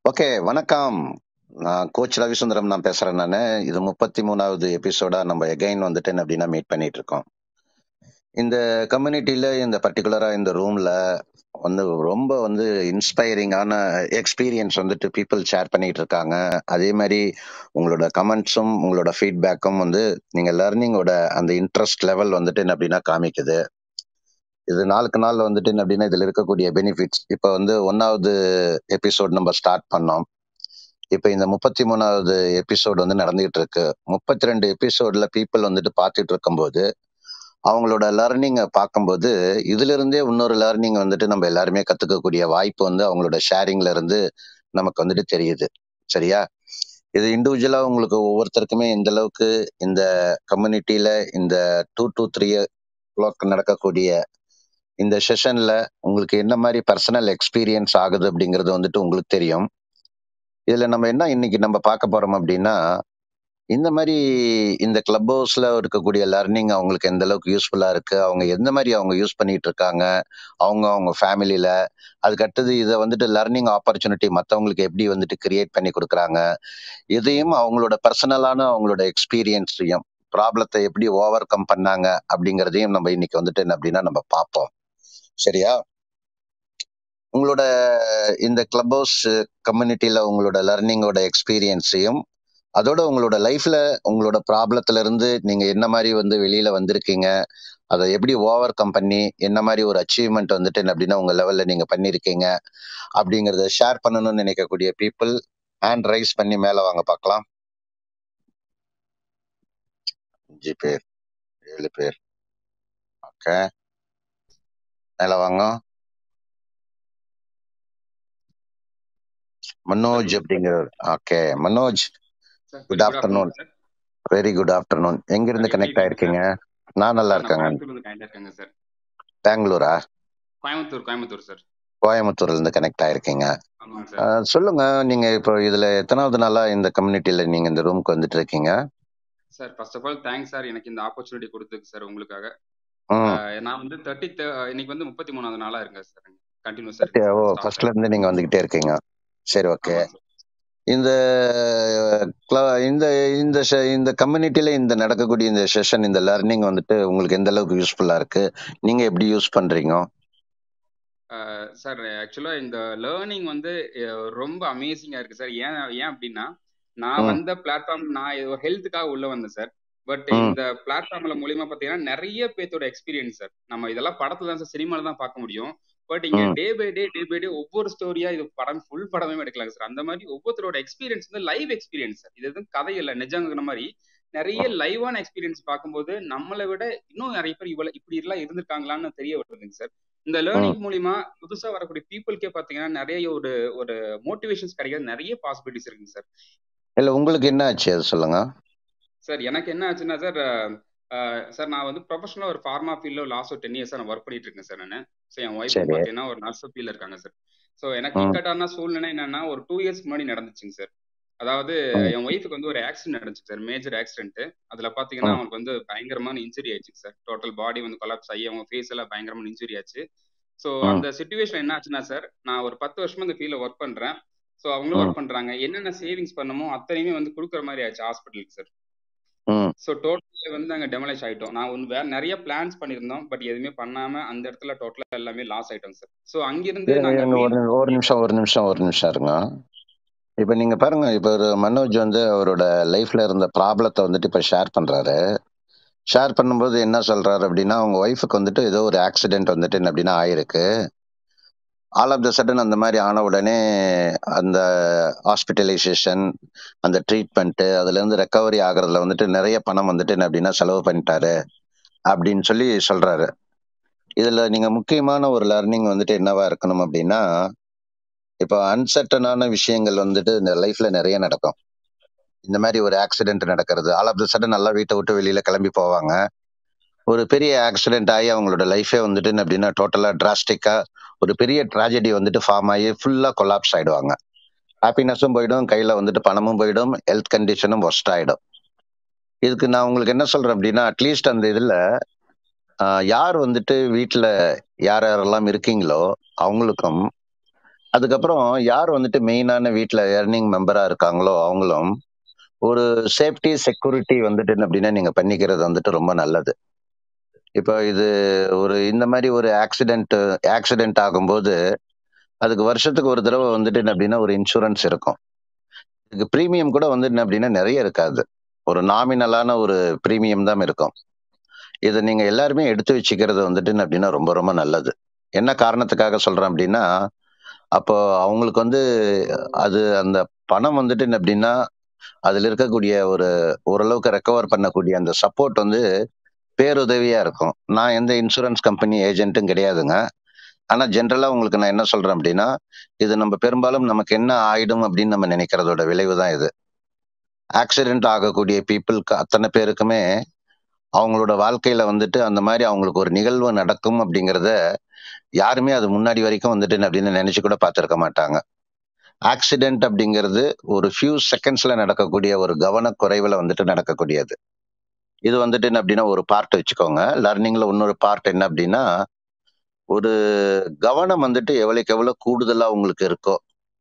Okay வணக்கம் நான் coach Ravisundaram நான் பேசுறேன் நானு இது முப்பத்தி மூணாவது எபிசோடா நம்ம எகைன் வந்துட்டு என்ன அப்படின்னா மீட் பண்ணிட்டு இருக்கோம் இந்த கம்யூனிட்டியில இந்த பர்டிகுலரா இந்த ரூம்ல வந்து ரொம்ப வந்து இன்ஸ்பைரிங்கான எக்ஸ்பீரியன்ஸ் வந்துட்டு பீப்புள் ஷேர் பண்ணிட்டு இருக்காங்க அதே மாதிரி உங்களோட கமெண்ட்ஸும் உங்களோட ஃபீட்பேக்கும் வந்து நீங்க லேர்னிங்கோட அந்த இன்ட்ரெஸ்ட் லெவல் வந்துட்டு என்ன அப்படின்னா காமிக்குது இது நாளுக்கு நாள் வந்துட்டு என்ன அப்படின்னா இதுல இருக்கக்கூடிய பெனிஃபிட்ஸ் இப்போ வந்து ஒன்னாவது எபிசோட் நம்ம ஸ்டார்ட் பண்ணோம் இப்போ இந்த முப்பத்தி மூணாவது எபிசோடு வந்து நடந்துகிட்டு இருக்கு முப்பத்தி ரெண்டு எபிசோட்ல பீப்புள் வந்துட்டு பார்த்துட்டு இருக்கும்போது அவங்களோட லேர்னிங்கை பார்க்கும்போது இதுல இருந்தே இன்னொரு லேர்னிங் வந்துட்டு நம்ம எல்லாருமே கத்துக்கக்கூடிய வாய்ப்பு வந்து அவங்களோட ஷேரிங்ல இருந்து நமக்கு வந்துட்டு தெரியுது சரியா இது இண்டிவிஜுவலா உங்களுக்கு ஒவ்வொருத்தருக்குமே இந்த அளவுக்கு இந்த கம்யூனிட்டியில இந்த டூ டூ த்ரீ கிளாக் நடக்கக்கூடிய இந்த செஷன்ல உங்களுக்கு என்ன மாதிரி பர்சனல் எக்ஸ்பீரியன்ஸ் ஆகுது அப்படிங்கிறது வந்துட்டு உங்களுக்கு தெரியும் இதுல நம்ம என்ன இன்னைக்கு நம்ம பார்க்க போறோம் அப்படின்னா இந்த மாதிரி இந்த கிளப் ஹவுஸ்ல இருக்கக்கூடிய லர்னிங் அவங்களுக்கு எந்த அளவுக்கு யூஸ்ஃபுல்லா இருக்கு அவங்க எந்த மாதிரி அவங்க யூஸ் பண்ணிட்டு இருக்காங்க அவங்க அவங்க ஃபேமிலியில அதுக்கு அடுத்தது இதை வந்துட்டு லர்னிங் ஆப்பர்ச்சுனிட்டி மற்றவங்களுக்கு எப்படி வந்துட்டு கிரியேட் பண்ணி கொடுக்குறாங்க இதையும் அவங்களோட பர்சனலான அவங்களோட எக்ஸ்பீரியன்ஸையும் ப்ராப்ளத்தை எப்படி ஓவர் கம் பண்ணாங்க அப்படிங்கிறதையும் நம்ம இன்னைக்கு வந்துட்டு என்ன அப்படின்னா நம்ம பார்ப்போம் சரியா உங்களோட இந்த கிளப் ஹவுஸ் கம்யூனிட்டியில உங்களோட லர்னிங்கோட எக்ஸ்பீரியன்ஸையும் அதோட உங்களோட லைஃப்ல உங்களோட ப்ராப்ளத்துல இருந்து நீங்க என்ன மாதிரி வந்து வெளியில வந்திருக்கீங்க அதை எப்படி ஓவர் கம் பண்ணி என்ன மாதிரி ஒரு அச்சீவ்மெண்ட் வந்துட்டு என்ன அப்படின்னா உங்க லெவல்ல நீங்க பண்ணிருக்கீங்க அப்படிங்கறத ஷேர் பண்ணணும்னு நினைக்கக்கூடிய பீப்புள் ஹேண்ட் ரைஸ் பண்ணி மேல வாங்க பார்க்கலாம் அஞ்சு பேர் ஏழு பேர் ஓகே மேல வாங்க மனோஜ் அப்படிங்கிறவர் okay Manoj sir good very good afternoon afternoon sir very good afternoon எங்க இருந்து சார் எப்படி கனெக்ட் இருக்கீங்க சார் ஆயிருக்கீங்க நான் நல்லா சார் நான் இருக்கேங்க கோயம்புத்தூர்ல இருந்து கனெக்ட் இருக்கேங்க சார் பெங்களூரா கோயம்புத்தூர் கோயம்புத்தூர் சார் கோயம்புத்தூர்ல இருந்து கனெக்ட் ஆயிருக்கீங்க ஆமாங்க சார் அஹ் சொல்லுங்க நீங்க இப்போ இதுல எத்தனாவது நாளா இந்த கம்யூனிட்டியில நீங்க இந்த ரூம்க்கு வந்துட்டு இருக்கீங்க sir first of all thanks sir எனக்கு இந்த ஆப்பர்ச்சுனிட்டி கொடுத்ததுக்கு சார் உங்களுக்காக ம் அஹ் நான் வந்து தேர்ட்டி இன்னைக்கு வந்து முப்பத்தி மூணாவது நாளா இருக்கேன் சார் கண்டினியூஸா ஓகே இருக்கேன் ஓ சார் ஸ்டார்ட் ஃபர்ஸ்ட்ல இருந்து நீங்க வந்துகிட்டே இருக்கீங்க சரி ஓகே ஆமாம் சார் இந்த cla- இந்த இந்த se- இந்த கம்யூனிட்டியில இந்த நடக்கக்கூடிய இந்த செஷன் இந்த லேர்னிங் வந்துட்டு உங்களுக்கு எந்த அளவுக்கு யூஸ்ஃபுல்லா இருக்கு நீங்க எப்படி யூஸ் பண்றீங்க சார் ஆக்சுவலா இந்த லேர்னிங் வந்து அஹ், ரொம்ப அமேசிங்கா இருக்கு சார் ஏன் ஏன் அப்படின்னா நான் ம் வந்த பிளாட்ஃபார்ம் நான் ஒரு ஹெல்த்துக்காக உள்ள வந்தேன் சார் பட் ம் இந்த பிளாட்ஃபார்ம்ல மூலியமா பாத்தீங்கன்னா நிறைய பேர்த்தோட எக்ஸ்பீரியன்ஸ் சார் நம்ம இதெல்லாம் படத்துல தான் சார் சினிமால தான் பார்க்க முடியும் பட் இங்க ம் day by day day by day ஒவ்வொரு ஸ்டோரியா இது படம் ஃபுல் படமே எடுக்கலாங்க சார் அந்த மாதிரி ஒவ்வொருத்தரோட எக்ஸ்பீரியன்ஸ் வந்து லைவ் எக்ஸ்பீரியன்ஸ் சார் இது எதுவும் கதை இல்ல நிஜங்கிற மாதிரி நிறைய ம் லைவான எக்ஸ்பீரியன்ஸ் பார்க்கும்போது நம்மளை விட இன்னும் நிறைய பேர் இவ்வளவு இப்படி எல்லாம் இருந்திருக்காங்களான்னு தெரிய வருதுங்க சார் இந்த ம் லேர்னிங் மூலியமா புதுசா வரக்கூடிய பீப்புளுக்கே பாத்தீங்கன்னா நிறைய ஒரு ஒரு மோட்டிவேஷன்ஸ் கிடைக்கிற நிறைய பாசிபிலிட்டிஸ் இருக்குங்க சார் இல்ல உங்களுக்கு என்ன ஆச்சு அது சொல்லுங்க சார் எனக்கு என்ன ஆச்சுன்னா சார் சார் நான் வந்து ப்ரொஃபஷனலாக ஒரு ஃபார்மா ஃபீல்டில் லாஸ்ட் ஒரு டென் இயர்ஸாக நான் ஒர்க் பண்ணிட்டு இருக்கேன் சார் நான் ஸோ என் ஒய்ஃபும் சரி பார்த்தீங்கன்னா ஒரு நர்ஸ் ஃபீல்டில் இருக்காங்க சார் ஸோ எனக்கு ம் இக்கட்டான சூழ்நிலை என்னன்னா ஒரு டூ இயர்ஸ் முன்னாடி நடந்துச்சுங்க சார் அதாவது ம் என் ஒய்ஃபுக்கு வந்து ஒரு ஆக்சிடென்ட் நடந்துச்சு சார் மேஜர் ஆக்சிடென்ட் அதில் பார்த்தீங்கன்னா ம் அவங்களுக்கு வந்து பயங்கரமான இன்ஜுரி ஆயிடுச்சு சார் டோட்டல் பாடி வந்து கொலாப்ஸ் ஆகி அவங்க ஃபேஸ் எல்லாம் பயங்கரமான இன்ஜுரி ஆச்சு ஸோ ம் அந்த சுச்சுவேஷன் என்ன ஆச்சுன்னா சார் நான் ஒரு பத்து வருஷமா இந்த ஃபீல்டில் ஒர்க் பண்ணுறேன் ஸோ அவங்களும் ம் ஒர்க் பண்ணுறாங்க என்னென்ன சேவிங்ஸ் பண்ணமோ அத்தனையுமே வந்து கொடுக்குற மாதிரி ஆச்சு ஹாஸ்பிட்டலுக்கு சார் ம் ஸோ டோட்டலாக வந்து நாங்கள் டெமலைஸ் ஆகிட்டோம் நான் ஒன்று வேற நிறைய பிளான்ஸ் பண்ணியிருந்தோம் பட் எதுவுமே பண்ணாமல் அந்த இடத்துல டோட்டலாக எல்லாமே லாஸ் ஆகிட்டோம் சார் ஸோ அங்கிருந்து இருங்க நாங்கள் இருங்க ஒரு மீன் நி- ஒரு நிமிஷம் ஒரு நிமிஷம் ஒரு நிமிஷம் இருங்க இப்ப நீங்க பாருங்க இப்ப ஒரு மனோஜ் வந்து அவரோட லைஃப்ல இருந்த ப்ராப்ளத்தை வந்துட்டு இப்ப ஷேர் பண்றாரு ஷேர் பண்ணும்போது என்ன சொல்றாரு அப்படின்னா அவங்க ஒய்ஃபுக்கு வந்துட்டு ஏதோ ஒரு ஆக்சிடென்ட் வந்துட்டு என்ன அப்படின்னா ஆயிருக்கு ஆல் ஆஃப் த சடன் அந்த மாதிரி ஆன உடனே அந்த ஹாஸ்பிட்டலைசேஷன் அந்த ட்ரீட்மெண்ட் அதுல இருந்து ரெக்கவரி ஆகுறதுல வந்துட்டு நிறைய பணம் வந்துட்டு என்ன அப்படின்னா செலவு பண்ணிட்டாரு அப்படின்னு சொல்லி சொல்றாரு இதுல நீங்க முக்கியமான ஒரு லர்னிங் வந்துட்டு என்னவா இருக்கணும் அப்படின்னா இப்போ அன்சர்டனான விஷயங்கள் வந்துட்டு இந்த லைஃப்ல நிறைய நடக்கும் இந்த மாதிரி ஒரு ஆக்சிடென்ட் நடக்கிறது ஆல் ஆஃப் த சடன் நல்லா வீட்டை விட்டு வெளியில கிளம்பி போவாங்க ஒரு பெரிய ஆக்சிடென்ட் ஆகி அவங்களோட லைஃபே வந்துட்டு என்ன அப்படின்னா டோட்டலா டிராஸ்டிக்கா ஒரு பெரிய ட்ராஜடி வந்துட்டு ஃபார்ம் ஆகி ஃபுல்லா கொலாப்ஸ் ஆயிடுவாங்க ஹாப்பினஸும் போயிடும் கையில வந்துட்டு பணமும் போயிடும் ஹெல்த் கண்டிஷனும் ஒஸ்ட் ஆயிடும் இதுக்கு நான் உங்களுக்கு என்ன சொல்றேன் அப்படின்னா அட்லீஸ்ட் அந்த இதுல ஆஹ், யார் வந்துட்டு வீட்டுல யார் யாரெல்லாம் இருக்கீங்களோ அவங்களுக்கும் அதுக்கப்புறம் யார் வந்துட்டு மெயினான வீட்ல எர்னிங் மெம்பரா இருக்காங்களோ அவங்களும் ஒரு சேஃப்டி செக்யூரிட்டி வந்துட்டு என்ன அப்படின்னா நீங்க பண்ணிக்கிறது வந்துட்டு ரொம்ப நல்லது இப்போ இது ஒரு இந்த மாதிரி ஒரு ஆக்சிடென்ட் ஆக்சிடென்ட் ஆகும்போது அதுக்கு வருஷத்துக்கு ஒரு தடவை வந்துட்டு என்ன அப்படின்னா ஒரு இன்சூரன்ஸ் இருக்கும் இதுக்கு ப்ரீமியம் கூட வந்து என்ன அப்படின்னா நிறைய இருக்காது ஒரு நாமினலான ஒரு ப்ரீமியம் தான் இருக்கும் இதை நீங்க எல்லாருமே எடுத்து வச்சுக்கிறது வந்துட்டு என்ன அப்படின்னா ரொம்ப ரொம்ப நல்லது என்ன காரணத்துக்காக சொல்றேன் அப்படின்னா அப்போ அவங்களுக்கு வந்து அது அந்த பணம் வந்துட்டு என்ன அப்படின்னா அதுல இருக்கக்கூடிய ஒரு ஓரளவுக்கு ரெக்கவர் பண்ணக்கூடிய அந்த சப்போர்ட் வந்து பேருதவியா இருக்கும் நான் எந்த இன்சூரன்ஸ் கம்பெனி ஏஜென்ட்டும் கிடையாதுங்க ஆனா ஜென்ரலா உங்களுக்கு நான் என்ன சொல்றேன் அப்படின்னா இது நம்ம பெரும்பாலும் நமக்கு என்ன ஆயிடும் அப்படின்னு நம்ம நினைக்கிறதோட விளைவு தான் இது ஆக்சிடென்ட் ஆகக்கூடிய பீப்புளுக்கு அத்தனை பேருக்குமே அவங்களோட வாழ்க்கையில வந்துட்டு அந்த மாதிரி அவங்களுக்கு ஒரு நிகழ்வு நடக்கும் அப்படிங்கிறத யாருமே அது முன்னாடி வரைக்கும் வந்துட்டு என்ன அப்படின்னு நினைச்சு கூட பார்த்திருக்க மாட்டாங்க ஆக்சிடென்ட் அப்படிங்கிறது ஒரு ஃபியூ செகண்ட்ஸ்ல நடக்கக்கூடிய ஒரு கவனக்குறைவுல வந்துட்டு நடக்கக்கூடியது இது வந்துட்டு என்ன அப்படின்னா ஒரு பார்ட் வச்சுக்கோங்க லர்னிங்ல இன்னொரு பார்ட் என்ன அப்படின்னா ஒரு கவனம் வந்துட்டு எவ்வளவுக்கு எவ்வளவு கூடுதலா உங்களுக்கு இருக்கோ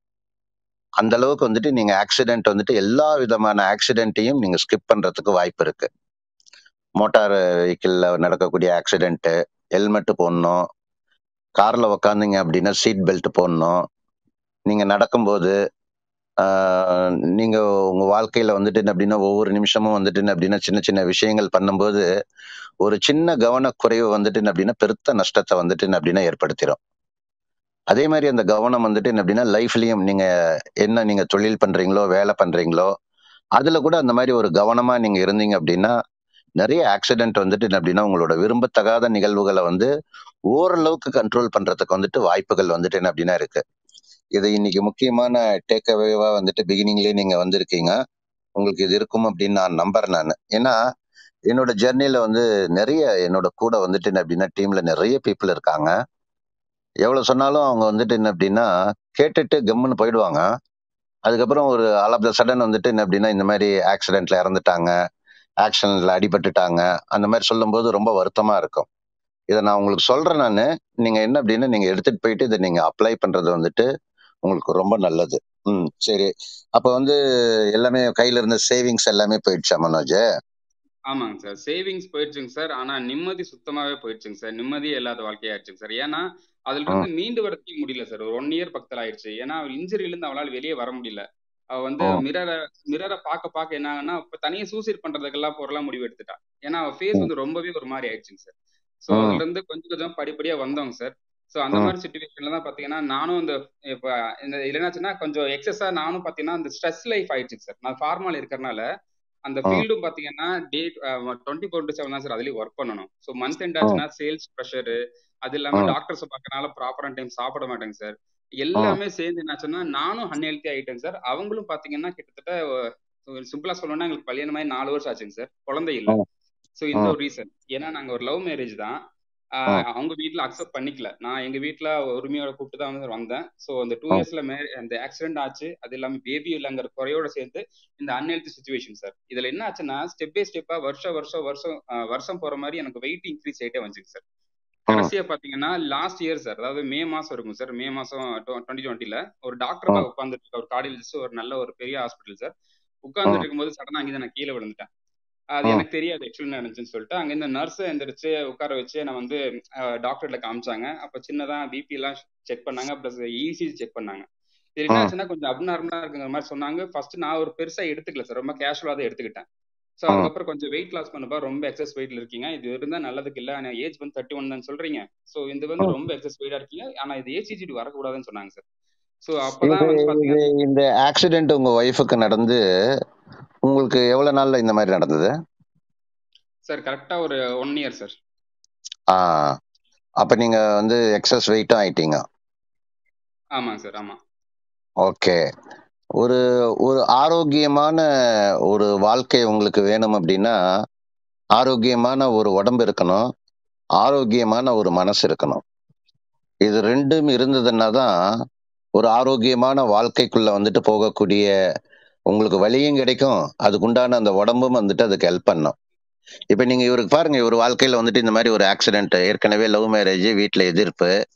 அந்த அளவுக்கு வந்துட்டு நீங்க ஆக்சிடென்ட் வந்துட்டு எல்லா விதமான ஆக்சிடென்ட்டையும் நீங்க ஸ்கிப் பண்றதுக்கு வாய்ப்பு இருக்கு மோட்டார் வெஹிக்கிள்ல நடக்கக்கூடிய ஆக்சிடென்ட் ஹெல்மெட் போடணும் கார்ல உக்காந்தீங்க அப்படின்னா சீட் பெல்ட் போடணும் நீங்க நடக்கும்போது ஆஹ், நீங்க உங்க வாழ்க்கையில வந்துட்டு என்ன அப்படின்னா ஒவ்வொரு நிமிஷமும் வந்துட்டு என்ன அப்படின்னா சின்ன சின்ன விஷயங்கள் பண்ணும்போது ஒரு சின்ன கவனக்குறைவு வந்துட்டு என்ன அப்படின்னா பெருத்த நஷ்டத்தை வந்துட்டு என்ன அப்படின்னா ஏற்படுத்திடும் அதே மாதிரி அந்த கவனம் வந்துட்டு என்ன அப்படின்னா லைஃப்லயும் நீங்க என்ன நீங்க தொழில் பண்றீங்களோ வேலை பண்றீங்களோ அதுல கூட அந்த மாதிரி ஒரு கவனமா நீங்க இருந்தீங்க அப்படின்னா நிறைய ஆக்சிடென்ட் வந்துட்டு என்ன அப்படின்னா உங்களோட விரும்பத்தகாத நிகழ்வுகளை வந்து ஓரளவுக்கு கண்ட்ரோல் பண்றதுக்கு வந்துட்டு வாய்ப்புகள் வந்துட்டு என்ன அப்படின்னா இருக்கு இது இன்னைக்கு முக்கியமான டேக் அவேவா வந்துட்டு பிகினிங்லயே நீங்க வந்திருக்கீங்க உங்களுக்கு இது இருக்கும் அப்படின்னு நான் நம்புறேன் நான் ஏன்னா என்னோட ஜெர்னில வந்து நிறைய என்னோட கூட வந்துட்டு என்ன அப்படின்னா டீம்ல நிறைய பீப்புள் இருக்காங்க எவ்வளவு சொன்னாலும் அவங்க வந்துட்டு என்ன அப்படின்னா கேட்டுட்டு கம்முன்னு போயிடுவாங்க அதுக்கப்புறம் ஒரு ஆல் ஆஃப் த சடன் வந்துட்டு என்ன அப்படின்னா இந்த மாதிரி ஆக்சிடென்ட்ல இறந்துட்டாங்க ஆக்சிடென்ட்ல அடிபட்டுட்டாங்க அந்த மாதிரி சொல்லும்போது ரொம்ப வருத்தமா இருக்கும் இதை நான் உங்களுக்கு சொல்றேன் நான் நீங்க என்ன அப்படின்னா நீங்க எடுத்துட்டு போயிட்டு இதை நீங்க அப்ளை பண்றது வந்துட்டு உங்களுக்கு ரொம்ப நல்லது ம் சரி அப்ப வந்து எல்லாமே கையில இருந்த சேவிங்ஸ் எல்லாமே போயிடுச்சா மனோஜ் ஆமாங்க சார் சேவிங்ஸ் போயிடுச்சுங்க சார் ஆனா நிம்மதி சுத்தமாவே போயிடுச்சுங்க சார் நிம்மதியே இல்லாத வாழ்க்கையாயிடுச்சுங்க சார் ஏன்னா அதுல ம் இருந்து மீண்டு வரதுக்கே முடியல சார் ஒரு ஒன் இயர் பக்கத்துல ஆயிடுச்சு ஏன்னா இன்ஜுரியில இருந்து அவளால வெளியே வர முடியல அவ வந்து ம் மிரரை மிரரை பார்க்க பார்க்க என்ன ஆகுன்னா இப்ப தனியா சூசைட் பண்றதுக்கெல்லாம் போறலாம் முடிவு எடுத்துட்டா ஏன்னா அவ ஃபேஸ் ம் வந்து ரொம்பவே ஒரு மாதிரி ஆயிடுச்சுங்க சார் ஸோ ம் அதுல இருந்து கொஞ்சம் கொஞ்சம் படிப்படியா வந்தோங்க சார் ஸோ அந்த ம் மாதிரி சுச்சுவேஷன்ல தான் பாத்தீங்கன்னா நானும் இந்த இப்ப இந்த இதுல என்னாச்சுன்னா கொஞ்சம் எக்ஸஸா நானும் பாத்தீங்கன்னா இந்த ஸ்ட்ரெஸ் லைஃப் ஆயிடுச்சு சார் நான் ஃபார்மால இருக்கறனால அந்த ம் ஃபீல்டும் பாத்தீங்கன்னா date twenty four to seven தான் சார் அதுலயும் ஒர்க் பண்ணணும் ஸோ மந்த் எண்ட் ம் ஆச்சுன்னா சேல்ஸ் ப்ரெஷர் அது இல்லாம ம் டாக்டர்ஸ் பார்க்கறனால ப்ராப்பரான டைம் சாப்பிட மாட்டேங்க சார் ம் எல்லாமே சேர்ந்து என்னாச்சுன்னா நானும் அன்ஹெல்த்தி ஆயிட்டேன் சார் அவங்களும் பாத்தீங்கன்னா கிட்டத்தட்ட சிம்பிளா சொல்லணும்னா எங்களுக்கு கல்யாணமாயி நாலு வருஷம் ஆச்சுங்க சார் குழந்தை இல்ல ம் ஸோ இந்த ம் ஒரு ரீசன் ஏன்னா நாங்க ஒரு லவ் மேரேஜ் தான் ம் ஆஹ் அவங்க வீட்ல அக்செப்ட் பண்ணிக்கல நான் எங்க வீட்ல உரிமையோட கூப்பிட்டு தான் வந்து வந்தேன் ஸோ அந்த டூ ம் இயர்ஸ்ல மே அந்த ஆக்சிடென்ட் ஆச்சு அது இல்லாம பேபி இல்லைங்கிற குறையோட சேர்த்து இந்த அன்ஹெல்தி சுச்சுவேஷன் சார் இதுல என்ன ஆச்சுன்னா ஸ்டெப் பை ஸ்டெப்பா வருஷம் வருஷம் வருஷம் ஆஹ் வருஷம் போற மாதிரி எனக்கு வெயிட் இன்க்ரீஸ் ஆயிட்டே வந்துச்சு சார் ம் கடைசியா பாத்தீங்கன்னா லாஸ்ட் இயர் சார் அதாவது மே மாசம் இருக்கும் சார் மே மாசம் டுவெண்ட்டி டுவெண்ட்டில ஒரு டாக்டர் ம் பார்க்க உட்காந்துட்டு இருக்க ஒரு கார்டியலிஸ்ட் ஒரு நல்ல ஒரு பெரிய ஹாஸ்பிட்டல் சார் ம் உட்கார்ந்துட்டு இருக்கும்போது சடனா அங்கே நான் கீழே விழுந்துட்டேன் அது ம் எனக்கு தெரியாது ஆக்சுவலி நடந்துச்சுன்னு சொல்லிட்டு அங்க இந்த நர்ஸ் எந்திரிச்சு உட்கார வச்சு நான் வந்து டாக்டர்ல காமிச்சாங்க அப்ப சின்னதா பிபி எல்லாம் செக் பண்ணாங்க பிளஸ் இசிஜி செக் பண்ணாங்க இது என்ன ம் ஆச்சுன்னா கொஞ்சம் அப்நார்மலா இருக்குங்கிற மாதிரி சொன்னாங்க ஃபர்ஸ்ட் நான் ஒரு பெருசா எடுத்துக்கல சார் ரொம்ப கேஷுவலா தான் எடுத்துக்கிட்டேன் ஸோ ம் அதுக்கப்புறம் கொஞ்சம் வெயிட் லாஸ் பண்ணப்பா ரொம்ப எக்ஸஸ் வெயிட்ல இருக்கீங்க இது இருந்தா நல்லதுக்கு இல்ல ஆனா ஏஜ் வந்து தேர்ட்டி ஒன் தான் சொல்றீங்க ஸோ இது வந்து ம் ரொம்ப எக்ஸஸ் வெயிட்டா இருக்கீங்க ஆனா இது ஏசிஜி வரக்கூடாதுன்னு சொன்னாங்க சார் ஸோ இது அப்பதான் வந்து இது பாத்தீங்கன்னா இந்த ஆக்சிடென்ட் உங்க ஒய்ஃபுக்கு நடந்து உங்களுக்கு எவ்வளவு நாள்ல இந்த மாதிரி நடந்தது சார் கரெக்டா ஒரு ஒன் இயர் சார் ஆ அப்ப நீங்க வந்து எக்ஸஸ் வெயிட்டும் ஆயிட்டீங்க ஆமாங்க சார் ஆமா ஓகே ஒரு ஒரு ஆரோக்கியமான ஒரு வாழ்க்கை உங்களுக்கு வேணும் அப்படின்னா ஆரோக்கியமான ஒரு உடம்பு இருக்கணும் ஆரோக்கியமான ஒரு மனசு இருக்கணும் இது ரெண்டும் இருந்ததுன்னா தான் ஒரு ஆரோக்கியமான வாழ்க்கைக்குள்ள வந்துட்டு போகக்கூடிய உங்களுக்கு வழியும் கிடைக்கும் அதுக்குண்டான அந்த உடம்பும் வந்துட்டு அதுக்கு ஹெல்ப் பண்ணும் இப்ப நீங்க இவருக்கு பாருங்க இவர் வாழ்க்கையில வந்துட்டு இந்த மாதிரி ஒரு ஆக்சிடென்ட் ஏற்கனவே லவ் மேரேஜ் வீட்டுல எதிர்ப்பு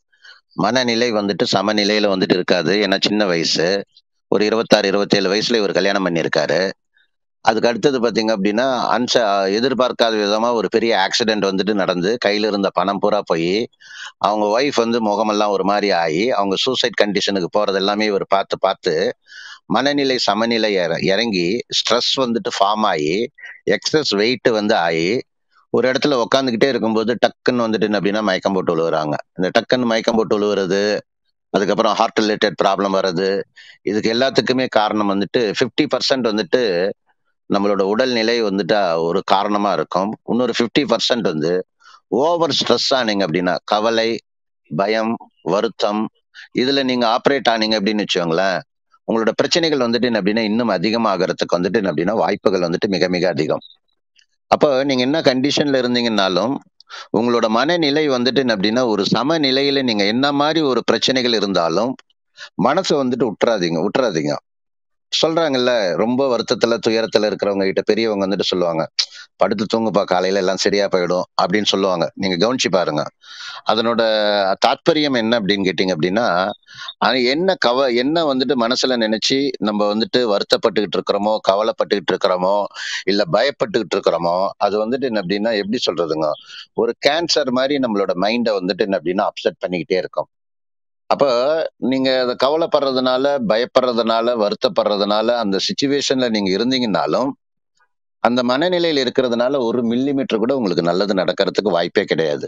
மனநிலை வந்துட்டு சமநிலையில வந்துட்டு இருக்காது ஏன்னா சின்ன வயசு ஒரு இருபத்தாறு இருபத்தேழு வயசுல இவர் கல்யாணம் பண்ணியிருக்காரு அதுக்கு அடுத்தது பாத்தீங்க அப்படின்னா அன்ச எதிர்பார்க்காத விதமா ஒரு பெரிய ஆக்சிடென்ட் வந்துட்டு நடந்து கையில இருந்த பணம் பூரா போய் அவங்க ஒய்ஃப் வந்து முகமெல்லாம் ஒரு மாதிரி ஆகி அவங்க சூசைட் கண்டிஷனுக்கு போறது எல்லாமே இவர் பார்த்து பார்த்து மனநிலை சமநிலை இற- இறங்கி ஸ்ட்ரெஸ் வந்துட்டு ஃபார்ம் ஆகி எக்ஸஸ் வெயிட் வந்து ஆகி ஒரு இடத்துல உட்காந்துக்கிட்டே இருக்கும்போது டக்குன்னு வந்துட்டு என்ன அப்படின்னா மயக்கம் போட்டு விழுவுறாங்க இந்த டக்குன்னு மயக்கம் போட்டு விழுவுறது அதுக்கப்புறம் ஹார்ட் ரிலேட்டட் ப்ராப்ளம் வர்றது இதுக்கு எல்லாத்துக்குமே காரணம் வந்துட்டு 50% பர்சன்ட் வந்துட்டு நம்மளோட உடல்நிலை வந்துட்டு ஒரு காரணமா இருக்கும் இன்னொரு 50% பர்சன்ட் வந்து ஓவர் ஸ்ட்ரெஸ் ஆனீங்க அப்படின்னா கவலை பயம் வருத்தம் இதுல நீங்க ஆப்ரேட் ஆனீங்க அப்படின்னு வச்சுக்கோங்களேன் உங்களோட பிரச்சனைகள் வந்துட்டு என்ன அப்படின்னா இன்னும் அதிகமாகறதுக்கு வந்துட்டு என்ன அப்படின்னா வாய்ப்புகள் வந்துட்டு மிக மிக அதிகம் அப்போ நீங்க என்ன கண்டிஷன்ல இருந்தீங்கன்னாலும் உங்களோட மனநிலை வந்துட்டு என்ன அப்படின்னா ஒரு சமநிலையில நீங்க என்ன மாதிரி ஒரு பிரச்சனைகள் இருந்தாலும் மனசை வந்துட்டு விட்டுறாதீங்க விட்டுறாதீங்க சொல்றாங்கல்ல ரொம்ப வருத்தத்துல துயரத்துல இருக்கிறவங்க கிட்ட பெரியவங்க வந்துட்டு சொல்லுவாங்க படுத்து தூங்குப்பா காலையில எல்லாம் சரியா போயிடும் அப்படின்னு சொல்லுவாங்க நீங்க கவனிச்சு பாருங்க அதனோட தாத்பரியம் என்ன அப்படின்னு கேட்டீங்க அப்படின்னா அது என்ன கவ என்ன வந்துட்டு மனசுல நினைச்சு நம்ம வந்துட்டு வருத்தப்பட்டுக்கிட்டு இருக்கிறோமோ கவலைப்பட்டுக்கிட்டு இருக்கிறோமோ இல்ல பயப்பட்டுக்கிட்டு இருக்கிறோமோ அது வந்துட்டு என்ன அப்படின்னா எப்படி சொல்றதுங்க ஒரு கேன்சர் மாதிரி நம்மளோட மைண்டை வந்துட்டு என்ன அப்படின்னா அப்செட் பண்ணிக்கிட்டே இருக்கும் அப்ப நீங்க அதை கவலைப்படுறதுனால பயப்படுறதுனால வருத்தப்படுறதுனால அந்த சுச்சுவேஷன்ல நீங்க இருந்தீங்கன்னாலும் அந்த மனநிலையில இருக்கிறதுனால ஒரு மில்லி மீட்டர் கூட உங்களுக்கு நல்லது நடக்கிறதுக்கு வாய்ப்பே கிடையாது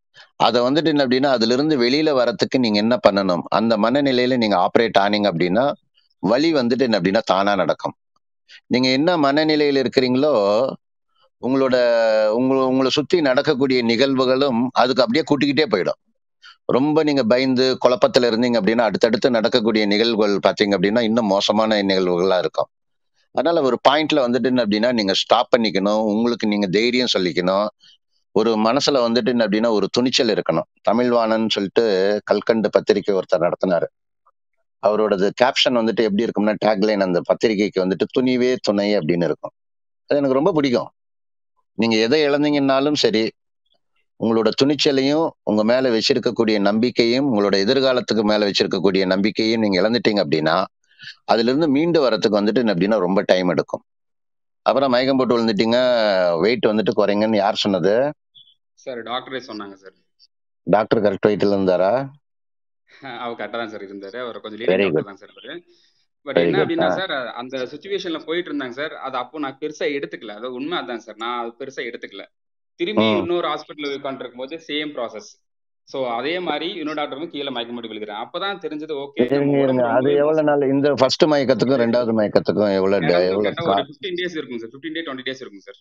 அதை வந்துட்டு என்ன அப்படின்னா அதுல இருந்து வெளியில வரத்துக்கு நீங்க என்ன பண்ணணும் அந்த மனநிலையில நீங்க ஆப்ரேட் ஆனீங்க அப்படின்னா வழி வந்துட்டு என்ன அப்படின்னா தானா நடக்கும் நீங்க என்ன மனநிலையில இருக்கிறீங்களோ உங்களோட உங்களை உங்களை சுத்தி நடக்கக்கூடிய நிகழ்வுகளும் அதுக்கு அப்படியே கூட்டிக்கிட்டே போயிடும் ரொம்ப நீங்க பயந்து குழப்பத்துல இருந்தீங்க அப்படின்னா அடுத்தடுத்து நடக்கக்கூடிய நிகழ்வுகள் பாத்தீங்க அப்படின்னா இன்னும் மோசமான நிகழ்வுகளா இருக்கும் அதனால ஒரு பாயிண்ட்ல வந்துட்டு என்ன அப்படின்னா நீங்க ஸ்டாப் பண்ணிக்கணும் உங்களுக்கு நீங்க தைரியம் சொல்லிக்கணும் ஒரு மனசுல வந்துட்டு என்ன அப்படின்னா ஒரு துணிச்சல் இருக்கணும் தமிழ்வாணன் சொல்லிட்டு கல்கண்டு பத்திரிக்கை ஒருத்தர் நடத்தினாரு அவரோடது கேப்ஷன் வந்துட்டு எப்படி இருக்கும்னா டேக்லைன் அந்த பத்திரிக்கைக்கு வந்துட்டு துணிவே துணை அப்படின்னு இருக்கும் அது எனக்கு ரொம்ப பிடிக்கும் நீங்க எதை இழந்தீங்கன்னாலும் சரி உங்களோட துணிச்சலையும் உங்க மேல வச்சிருக்கக்கூடிய நம்பிக்கையும் உங்களோட எதிர்காலத்துக்கு மேல வச்சிருக்கக்கூடிய நம்பிக்கையும் நீங்க இழந்துட்டீங்க அப்படின்னா அதுல இருந்து மீண்டு வரதுக்கு வந்துட்டு என்ன அப்படின்னா ரொம்ப டைம் எடுக்கும் அப்புறம் மயக்கம் போட்டு விழுந்துட்டீங்க வெயிட் வந்துட்டு குறைங்கன்னு யார் சொன்னது சார் டாக்டரே சொன்னாங்க சார் டாக்டர் கரெக்ட் வெயிட்ல இருந்தாரா அவர் கரெக்டாக தான் சார் இருந்தாரு அவர் கொஞ்சம் வெரி லீடிங் குட் டாக்டர் தான் சார் அவரு பட் வெரி என்ன குட் அப்படின்னா சார் அந்த சுச்சுவேஷன்ல போயிட்டு இருந்தாங்க சார் அது அப்போ நான் பெருசா எடுத்துக்கல அது உண்மை அதான் சார் நான் அது பெருசா எடுத்துக்கல திரும்பி ம் இன்னொரு ஹாஸ்பிட்டல் உட்காந்துருக்கும் போது சேம் ப்ராசஸ் ஸோ அதே மாதிரி இன்னொரு டாக்டரும் கீழே மயக்கம் போட்டு விழுகிறேன் அப்பதான் தெரிஞ்சது ஓகே இருங்க நம்ம இருங்க உடம்பு அது ரொம்பவே எவ்வளவு மோசம் நாள் இந்த ஃபர்ஸ்ட் மயக்கத்துக்கும் ரெண்டாவது மயக்கத்துக்கும் எவ்வளவு ட- எனக்கு எவ்வளவு கேட்டால் கா- ஒரு ஃபிஃப்டீன் டேஸ் இருக்கும் sir fifteen day twenty days இருக்கும் சார்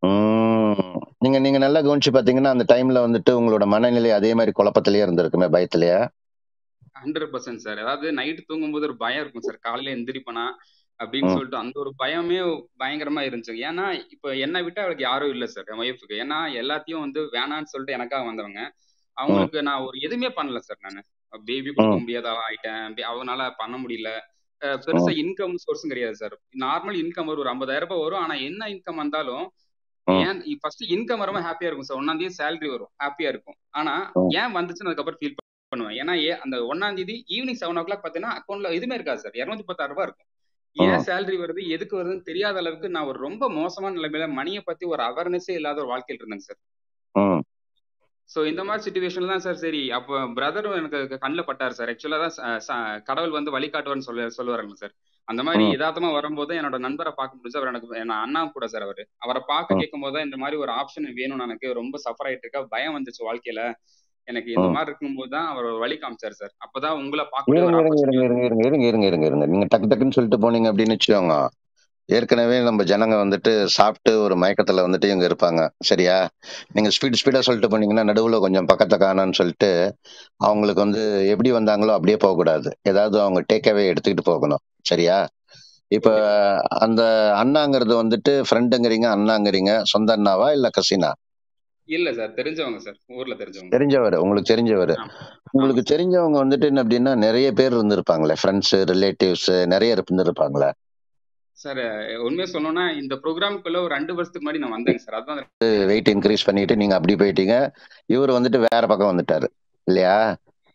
ம். நீங்க நீங்க நல்லா கவனிச்சு பாத்தீங்கன்னா அந்த டைம்ல வந்துட்டு உங்களோட மனநிலை அதே மாதிரி குழப்பத்திலேயே இருந்திருக்குமே பயத்திலேயே ஹண்ட்ரட் பர்சன்ட் சார் அதாவது நைட் தூங்கும்போது ஒரு பயம் இருக்கும் சார் காலையில எந்திரிப்பனா அப்படின்னு ம் சொல்லிட்டு அந்த ஒரு பயமே பயங்கரமா இருந்துச்சு ஏன்னா இப்போ என்னை விட்டு அவளுக்கு யாரும் இல்லை சார் என் ஒய்ஃபுக்கு ஏன்னா எல்லாத்தையும் வந்து வேணான்னு சொல்லிட்டு எனக்காக வந்தவங்க ம் அவங்களுக்கு நான் ஒரு எதுவுமே பண்ணல சார் நான் பேபி கொடுக்க ம் முடியாத ஆளா ஆயிட்டேன் பே- அவனால பண்ண முடியல அஹ் பெருசா ம் இன்கம் சோர்ஸும் கிடையாது சார் நார்மல் இன்கம் வரும் ஒரு ஐம்பதாயிரம் ரூபாய் வரும் ஆனா என்ன இன்கம் வந்தாலும் ம் ஏன் ஃபர்ஸ்ட் இன்கம் வரும்போது ஹாப்பியா இருக்கும் சார் ஒன்னாம் தேதி சேலரி வரும் ஹாப்பியா இருக்கும் ஆனா ம் ஏன் வந்துச்சுன்னு அதுக்கப்புறம் ஃபீல் பண்ணுவேன் ஏன்னா ஏ அந்த ஒன்னாம் தேதி ஈவினிங் செவன் ஓ கிளாக் பார்த்தீங்கன்னா அக்கௌண்ட்ல எதுவுமே இருக்காது சார் இரநூத்தி பத்தாயிரம் ரூபாய் இருக்கும் ஏன் ம் சேலரி வருது எதுக்கு வருதுன்னு தெரியாத அளவுக்கு நான் ஒரு ரொம்ப மோசமான நிலைமையில மணியை பத்தி ஒரு அவேர்னஸே இல்லாத ஒரு வாழ்க்கையில் இருந்தேங்க சார் ம் ஸோ இந்த மாதிரி சுச்சுவேஷன்ல தான் சார் சரி அப்போ பிரதரும் எனக்கு கண்ணில் பட்டார் சார் ஆக்சுவலாக தான் ச- ச- கடவுள் வந்து வழிகாட்டுவார்னு சொல்ல சொல்லுவாருங்க சார் அந்த மாதிரி ம் யதார்த்தமா வரும்போது என்னோட நண்பரை பார்க்க முடிஞ்சு அவர் எனக்கு நான் அண்ணா கூட சார் அவரு அவரை பார்க்க ம் கேட்கும் போது தான் இந்த மாதிரி ஒரு ஆப்ஷன் வேணும்னு எனக்கு ரொம்ப சஃபர் ஆயிட்டு இருக்கா பயம் வந்துச்சு வாழ்க்கையில எனக்கு இந்த ம் மாதிரி இருக்கும்போது தான் அவர் ஒரு வழி காமிச்சார் சார் அப்பதான் உங்களை பார்க்கக்கூடிய இருங்க ஒரு இருங்க இருங்க ஆப்பர்ச்சுனிட்டி இருங்க இருங்க இருங்க இருங்க இருங்க இருங்க நீங்க டக்கு டக்குன்னு சொல்லிட்டு போனீங்க அப்படின்னு வச்சுக்கோங்க ஏற்கனவே நம்ம ஜனங்க வந்துட்டு சாப்பிட்டு ஒரு மயக்கத்துல வந்துட்டு இவங்க இருப்பாங்க சரியா நீங்க ஸ்பீட் ஸ்பீடா சொல்லிட்டு போனீங்கன்னா நடுவுல கொஞ்சம் பக்கத்தை காணோம்னு சொல்லிட்டு அவங்களுக்கு வந்து எப்படி வந்தாங்களோ அப்படியே போகக்கூடாது ஏதாவது அவங்க டேக்அவே எடுத்துக்கிட்டு போகணும் சரியா இப்ப ஓகே சார் அந்த அண்ணாங்கிறது வந்துட்டு ஃப்ரெண்டுங்கிறீங்க அண்ணாங்கிறீங்க சொந்த அண்ணாவா இல்ல கசினா இல்ல சார் தெரிஞ்சவங்க சார் ஊர்ல தெரிஞ்சவங்க தெரிஞ்சவர் உங்களுக்கு தெரிஞ்சவர் ஆமா ஆமா உங்களுக்கு சார் தெரிஞ்சவங்க வந்துட்டு என்ன அப்படின்னா நிறைய பேர் இருந்திருப்பாங்களே ஃப்ரெண்ட்ஸ் ரிலேட்டிவ்ஸ் நிறைய இருந்திருப்பாங்களே சார் உண்மையை சொல்லணும்னா இந்த ப்ரோக்ராமுக்குள்ள ஒரு ரெண்டு வருஷத்துக்கு முன்னாடி நான் வந்தேங்க சார் அதான் வெயிட் இன்க்ரீஸ் பண்ணிட்டு நீங்க அப்படி போயிட்டீங்க இவர் வந்துட்டு வேற பக்கம் வந்துட்டாரு இல்லையா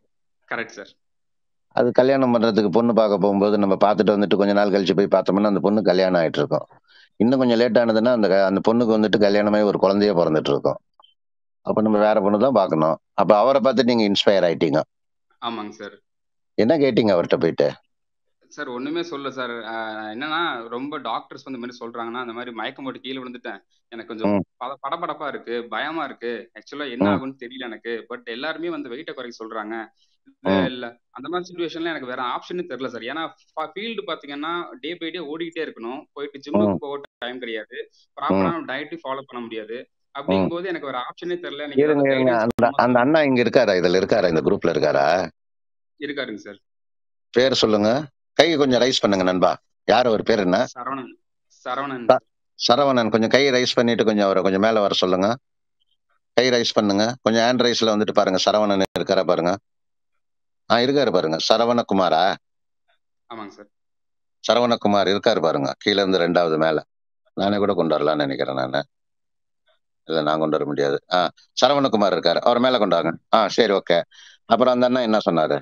கரெக்ட் சார் அது கல்யாணம் பண்றதுக்கு பொண்ணு பார்க்க போகும்போது நம்ம பார்த்துட்டு வந்துட்டு கொஞ்ச நாள் கழிச்சு போய் பார்த்தோம்னா அந்த பொண்ணு கல்யாணம் ஆயிட்டு இருக்கும் இன்னும் கொஞ்சம் லேட் ஆனதுன்னா அந்த க- அந்த பொண்ணுக்கு வந்துட்டு கல்யாணமாகி ஒரு குழந்தைய பிறந்துட்டு இருக்கும் அப்ப நம்ம வேற பொண்ணு தான் பார்க்கணும் அப்ப அவரை பார்த்து நீங்க இன்ஸ்பயர் ஆயிட்டீங்க ஆமாங்க சார் என்ன கேட்டீங்க அவர்கிட்ட போயிட்டு சார் ஒண்ணுமே சொல்ல சார் என்னன்னா ரொம்ப டாக்டர்ஸ் வந்து இந்த மாதிரி சொல்றாங்கன்னா அந்த மாதிரி மயக்கம் போட்டு கீழே விழுந்துட்டேன் எனக்கு கொஞ்சம் ம், பத படபடப்பா இருக்கு பயமா இருக்கு ஆக்சுவலா என்ன ம், ஆகும்னு தெரியல எனக்கு பட் எல்லாருமே வந்து வெயிட்டை குறைக்க சொல்றாங்க இல்ல ம், இல்ல அந்த மாதிரி சுச்சுவேஷன்ல எனக்கு வேற ஆப்ஷனே தெரியல சார் ஏன்னா ஃபீல்டு பாத்தீங்கன்னா டே பை டே ஓடிக்கிட்டே இருக்கணும் போயிட்டு ஜிம்முக்கு ம், போக டைம் கிடையாது ம், ப்ராப்பரான டயட்டையும் ஃபாலோ பண்ண முடியாது ம். அப்படிங்கும்போது எனக்கு வேற ஆப்ஷனே தெரியல எனக்கு இருங்க ஏதாவது இருங்க கைடன்ஸ் அந்த பண்ணுமா அந்த சார் அண்ணா இங்க இருக்காரா இதுல இருக்காரா இந்த குரூப்ல இருக்காரா இருக்காருங்க சார் பேர் சொல்லுங்க கை கொஞ்சம் ரைஸ் பண்ணுங்க நண்பா யார் அவர் பேர் என்ன சரவணன் சரவணன் ச- சரவணன் கொஞ்சம் கை ரைஸ் பண்ணிட்டு கொஞ்சம் அவரை கொஞ்சம் மேல வர சொல்லுங்க கை ரைஸ் பண்ணுங்க கொஞ்சம் ஹேண்ட் ரைஸ்ல வந்துட்டு பாருங்க சரவணன் இருக்காரா பாருங்க ஆ இருக்காரு பாருங்க சரவணகுமாரா ஆமாங்க சார் சரவணகுமார் இருக்காரு பாருங்க கீழ இருந்து ரெண்டாவது மேல நானே கூட கொண்டு வரலாம்னு நினைக்கிறேன் நானு இல்ல நான் கொண்டு வர முடியாது ஆ சரவணகுமார் இருக்காரு அவர் மேல கொண்டு வாங்க ஆ சரி ஓகே அப்புறம் அந்த அண்ணா என்ன சொன்னாரு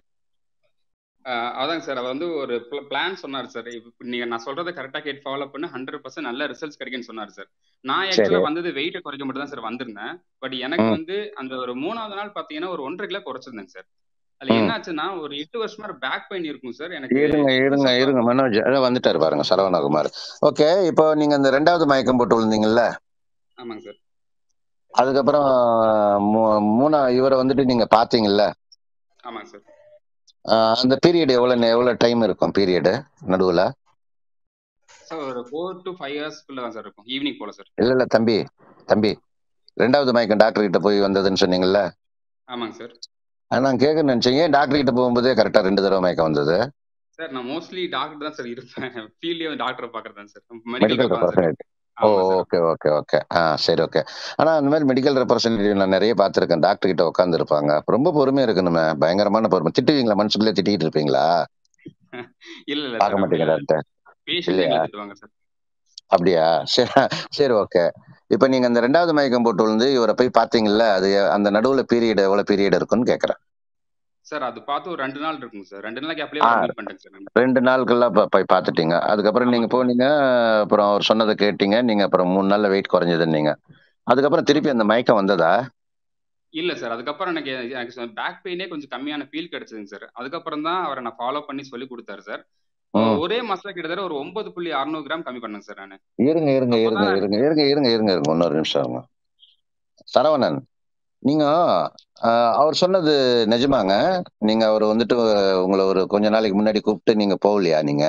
ஆஹ் அதாங்க சார் அவர் வந்து ஒரு பிளான் சொன்னார் சார் இப்போ நீங்க நான் சொல்றதை கரெக்டாக கேட்டு ஃபாலோ பண்ண ஹண்ட்ரட் பர்சன்ட் நல்ல ரிசல்ட்ஸ் கிடைக்கும்னு சொன்னார் சார் நான் சரி ஆக்சுவலாக வந்தது வெயிட்டை குறைக்க மட்டும் தான் சார் வந்திருந்தேன் பட் எனக்கு ம் வந்து அந்த ஒரு மூணாவது நாள் பார்த்தீங்கன்னா ஒரு ஒன்றரை கிலோ குறைச்சிருந்தேங்க சார் அதுல ம் என்னாச்சுன்னா ஒரு எட்டு வருஷமா பேக் பெயின் இருக்கும் சார் எனக்கு இருங்க இருங்க புதுசா இருங்க மனோஜ் அதான் வந்துட்டாரு பாருங்க சரவணகுமார் ஓகே இப்போ நீங்க அந்த ரெண்டாவது மயக்கம் போட்டு விழுந்தீங்கல்ல ஆமாங்க சார் அதுக்கப்புறம் மூ- மூணா இவரை வந்துட்டு நீங்க பாத்தீங்கல்ல ஆமாங்க சார் ஆஹ் அந்த பீரியட் எவ்வளவு நே- எவ்வளவு டைம் இருக்கும் பீரியடு நடுவுல சார் ஒரு ஃபோர் டு ஃபைவ் ஹவர்ஸ்க்குள்ள தான் சார் இருக்கும் ஈவினிங் போல சார் இல்ல இல்ல தம்பி தம்பி ரெண்டாவது மயக்கம் டாக்டர் கிட்ட போய் வந்ததுன்னு சொன்னீங்கல்ல ஆமாங்க சார் ஆனா நான் கேட்க நினைச்சீங்க டாக்டர் கிட்ட போகும்போதே கரெக்டா ரெண்டு தடவை மயக்கம் வந்தது சார் நான் மோஸ்ட்லி டாக்டர் தான் சார் இருப்பேன் ஃபீல்ட்லேயே வந்து டாக்டரை பார்க்கறது தான் சார் மெடிக்கல் மெடிக்கல் ரெப் தான் சார் ரெப்ரசன்டேட்டிவ் ஓ ஆமாம் சார் ஓகே ஓகே ஓகே ஆ சரி ஓகே ஆனா அந்த மாதிரி மெடிக்கல் ரெப்ரசன்டேட்டிவ் நான் நிறைய பார்த்திருக்கேன் டாக்டர் கிட்ட உட்காந்து இருப்பாங்க ரொம்ப பொறுமையா இருக்கணுமே பயங்கரமான பொறுமை திட்டுவீங்களா மனசுக்குள்ளே திட்டிட்டு இருப்பீங்களா இல்ல இல்ல பார்க்க சார் மாட்டீங்க அப்படிலாம் டாக்டர் பேஷண்ட் இல்லையா எங்களை திட்டுவாங்க சார் அப்படியா சரி சரி ஓகே இப்போ நீங்க அந்த ரெண்டாவது மயக்கம் போட்டு விழுந்து இவரை போய் பாத்தீங்கல்ல அது அந்த நடுவுல பீரியட் எவ்வளவு பீரியட் இருக்குன்னு கேக்குறேன் சார் அது பார்த்து ஒரு ரெண்டு நாள் இருக்குங்க சார் ரெண்டு நாளைக்கு அப்படியே ஆ அவரை மீட் பண்ணிட்டேங்க சார் நான் ரெண்டு நாட்கள்லாம் ப- போய் பார்த்துட்டீங்க அதுக்கப்புறம் நீங்க ஆமாங்க சார் போனீங்க அப்புறம் அவர் சொன்னதை கேட்டீங்க நீங்க அப்புறம் மூணு நாள்ல வெயிட் குறைஞ்சதுன்னீங்க அதுக்கப்புறம் திருப்பி அந்த மயக்கம் வந்ததா இல்ல சார் அதுக்கப்புறம் எனக்கு எனக்கு பேக் பெயினே கொஞ்சம் கம்மியான ஃபீல் கிடைச்சதுங்க சார் அதுக்கப்புறம் தான் அவரை நான் ஃபாலோ பண்ணி சொல்லி கொடுத்தாரு சார் ம் ஒரே மாசத்துல கிட்டத்தட்ட ஒரு ஒன்பது புள்ளி அறுநூறு கிராம் கம்மி பண்ணேங்க சார் நான் இருங்க இருங்க இருங்க அப்பதான் இருங்க இருங்க இருங்க இருங்க இருங்க இன்னொரு நிமிஷம் இருங்க சரவணன் நீங்க ஆஹ், அவர் சொன்னது நிஜமாங்க நீங்க அவர் வந்துட்டு உங்களை ஒரு கொஞ்ச நாளைக்கு முன்னாடி கூப்பிட்டு நீங்க போகலையா நீங்க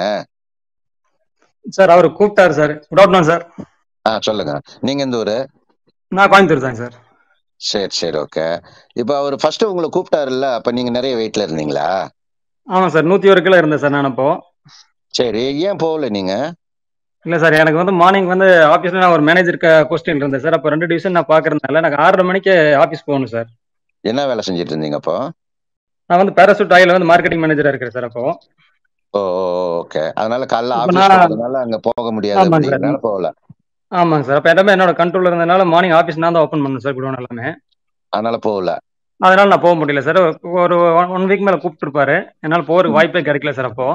சார் அவர் கூப்பிட்டாரு சார் குட் ஆஃப்டர்நூன் சார் ஆ சொல்லுங்க நீங்க இந்த ஊரு நான் கோயம்புத்தூர் தாங்க சார் சரி சரி ஓகே இப்போ அவர் ஃபர்ஸ்ட் உங்களை கூப்பிட்டாருல்ல அப்ப நீங்க நிறைய வெயிட்ல இருந்தீங்களா ஆமாம் சார் நூற்றி ஒரு கிலோ இருந்தேன் சார் நான் அப்போ சரி ஏன் போகல நீங்க இல்லை சார் எனக்கு வந்து மார்னிங் வந்து ஆஃபீஸில் நான் ஒரு மேனேஜர் கொஸ்டின் இருந்தேன் சார் அப்போ ரெண்டு டிவிஷன் நான் பார்க்கறதுனால எனக்கு ஆறரை மணிக்கு ஆஃபீஸ் போகணும் சார் என்ன வேலை செஞ்சுட்டு இருந்தீங்க அப்போ நான் வந்து பேராசூட் ஆயில் வந்து மார்க்கெட்டிங் மேனேஜராக இருக்கிறேன் சார் அப்போ ஓ ஓகே அதனால காலைல அப்போ ஆபீஸ் நான் போறதுனால அங்க போக முடியாது ஆமாங்க சார் அப்படிங்கறதுனால போகல ஆமாங்க சார் அப்போ எல்லாமே என்னோட கண்ட்ரோல் இருந்ததுனால மார்னிங் ஆஃபீஸ் நான் தான் ஓப்பன் பண்ணேன் சார் குடோன் எல்லாமே அதனால போகல அதனால நான் போக முடியல சார் ஒரு ஒன் வீக் மேலே கூப்பிட்டுருப்பாரு என்னால் போகிறதுக்கு வாய்ப்பே கிடைக்கல சார் அப்போ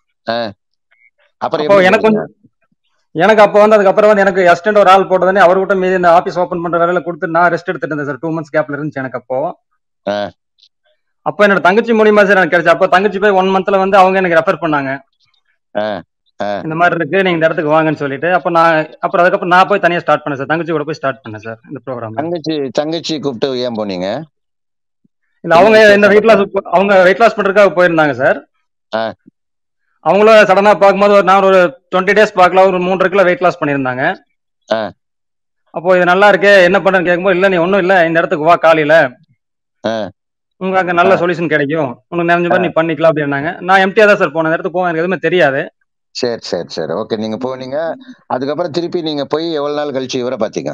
அப்புறம் அப்போ எப்படி எனக்கு போனீங்க வந்து எனக்கு அப்போ வந்து அதுக்கப்புறம் வந்து எனக்கு அசிஸ்டன்ட் ஒரு ஆள் போட்டதுனே அவர்கிட்ட மீதி இந்த ஆஃபீஸ் ஓப்பன் பண்ற வேலையில கொடுத்து நான் ரெஸ்ட் எடுத்துட்டு இருந்தேன் சார் டூ மந்த்ஸ் கேப்ல இருந்துச்சு எனக்கு அப்போ ஆ, அப்போ என்னோட தங்கச்சி மூலியமா சார் எனக்கு கிடைச்சு அப்போ தங்கச்சி போய் ஒன் மந்த்ல வந்து அவங்க எனக்கு ரெஃபர் பண்ணாங்க ஆ, ஆ. இந்த மாதிரி இருக்கு நீங்க இந்த இடத்துக்கு வாங்கன்னு சொல்லிட்டு அப்போ நான் அப்புறம் அதுக்கப்புறம் நான் போய் தனியா ஸ்டார்ட் பண்ணேன் சார் தங்கச்சி கூட போய் ஸ்டார்ட் பண்ணேன் சார் இந்த ப்ரோக்ராம் தங்கச்சி தங்கச்சி கூப்பிட்டு ஏன் போனீங்க இல்ல அவங்க என்ன இந்த வெயிட் வித்தியாசம் லாஸ் அவங்க வெயிட் லாஸ் பண்றதுக்காக போயிருந்தாங்க சார் ஆ, அவங்களும் சடனா பார்க்கும்போது ஒரு நான் ஒரு டுவெண்ட்டி டேஸ் பார்க்கலாம் ஒரு மூன்றரை கிலோ வெயிட் லாஸ் பண்ணியிருந்தாங்க ஆ, அப்போ இது நல்லா இருக்கே என்ன பண்றேன்னு கேட்கும்போது இல்ல நீ ஒன்றும் இல்ல இந்த இடத்துக்கு வா காலையில ஆ, உங்களுக்கு அங்க ஆ. நல்ல சொல்யூஷன் கிடைக்கும் உனக்கு நினைஞ்ச மாதிரி நீ பண்ணிக்கலாம் அப்படின்னாங்க நான் எம்டியா தான் சார் போனேன் அந்த இடத்துக்கு போக எனக்கு எதுவுமே தெரியாது சரி சரி சரி ஓகே நீங்க போனீங்க அதுக்கப்புறம் திருப்பி நீங்க போய் எவ்வளவு நாள் கழிச்சு இவரை பாத்தீங்க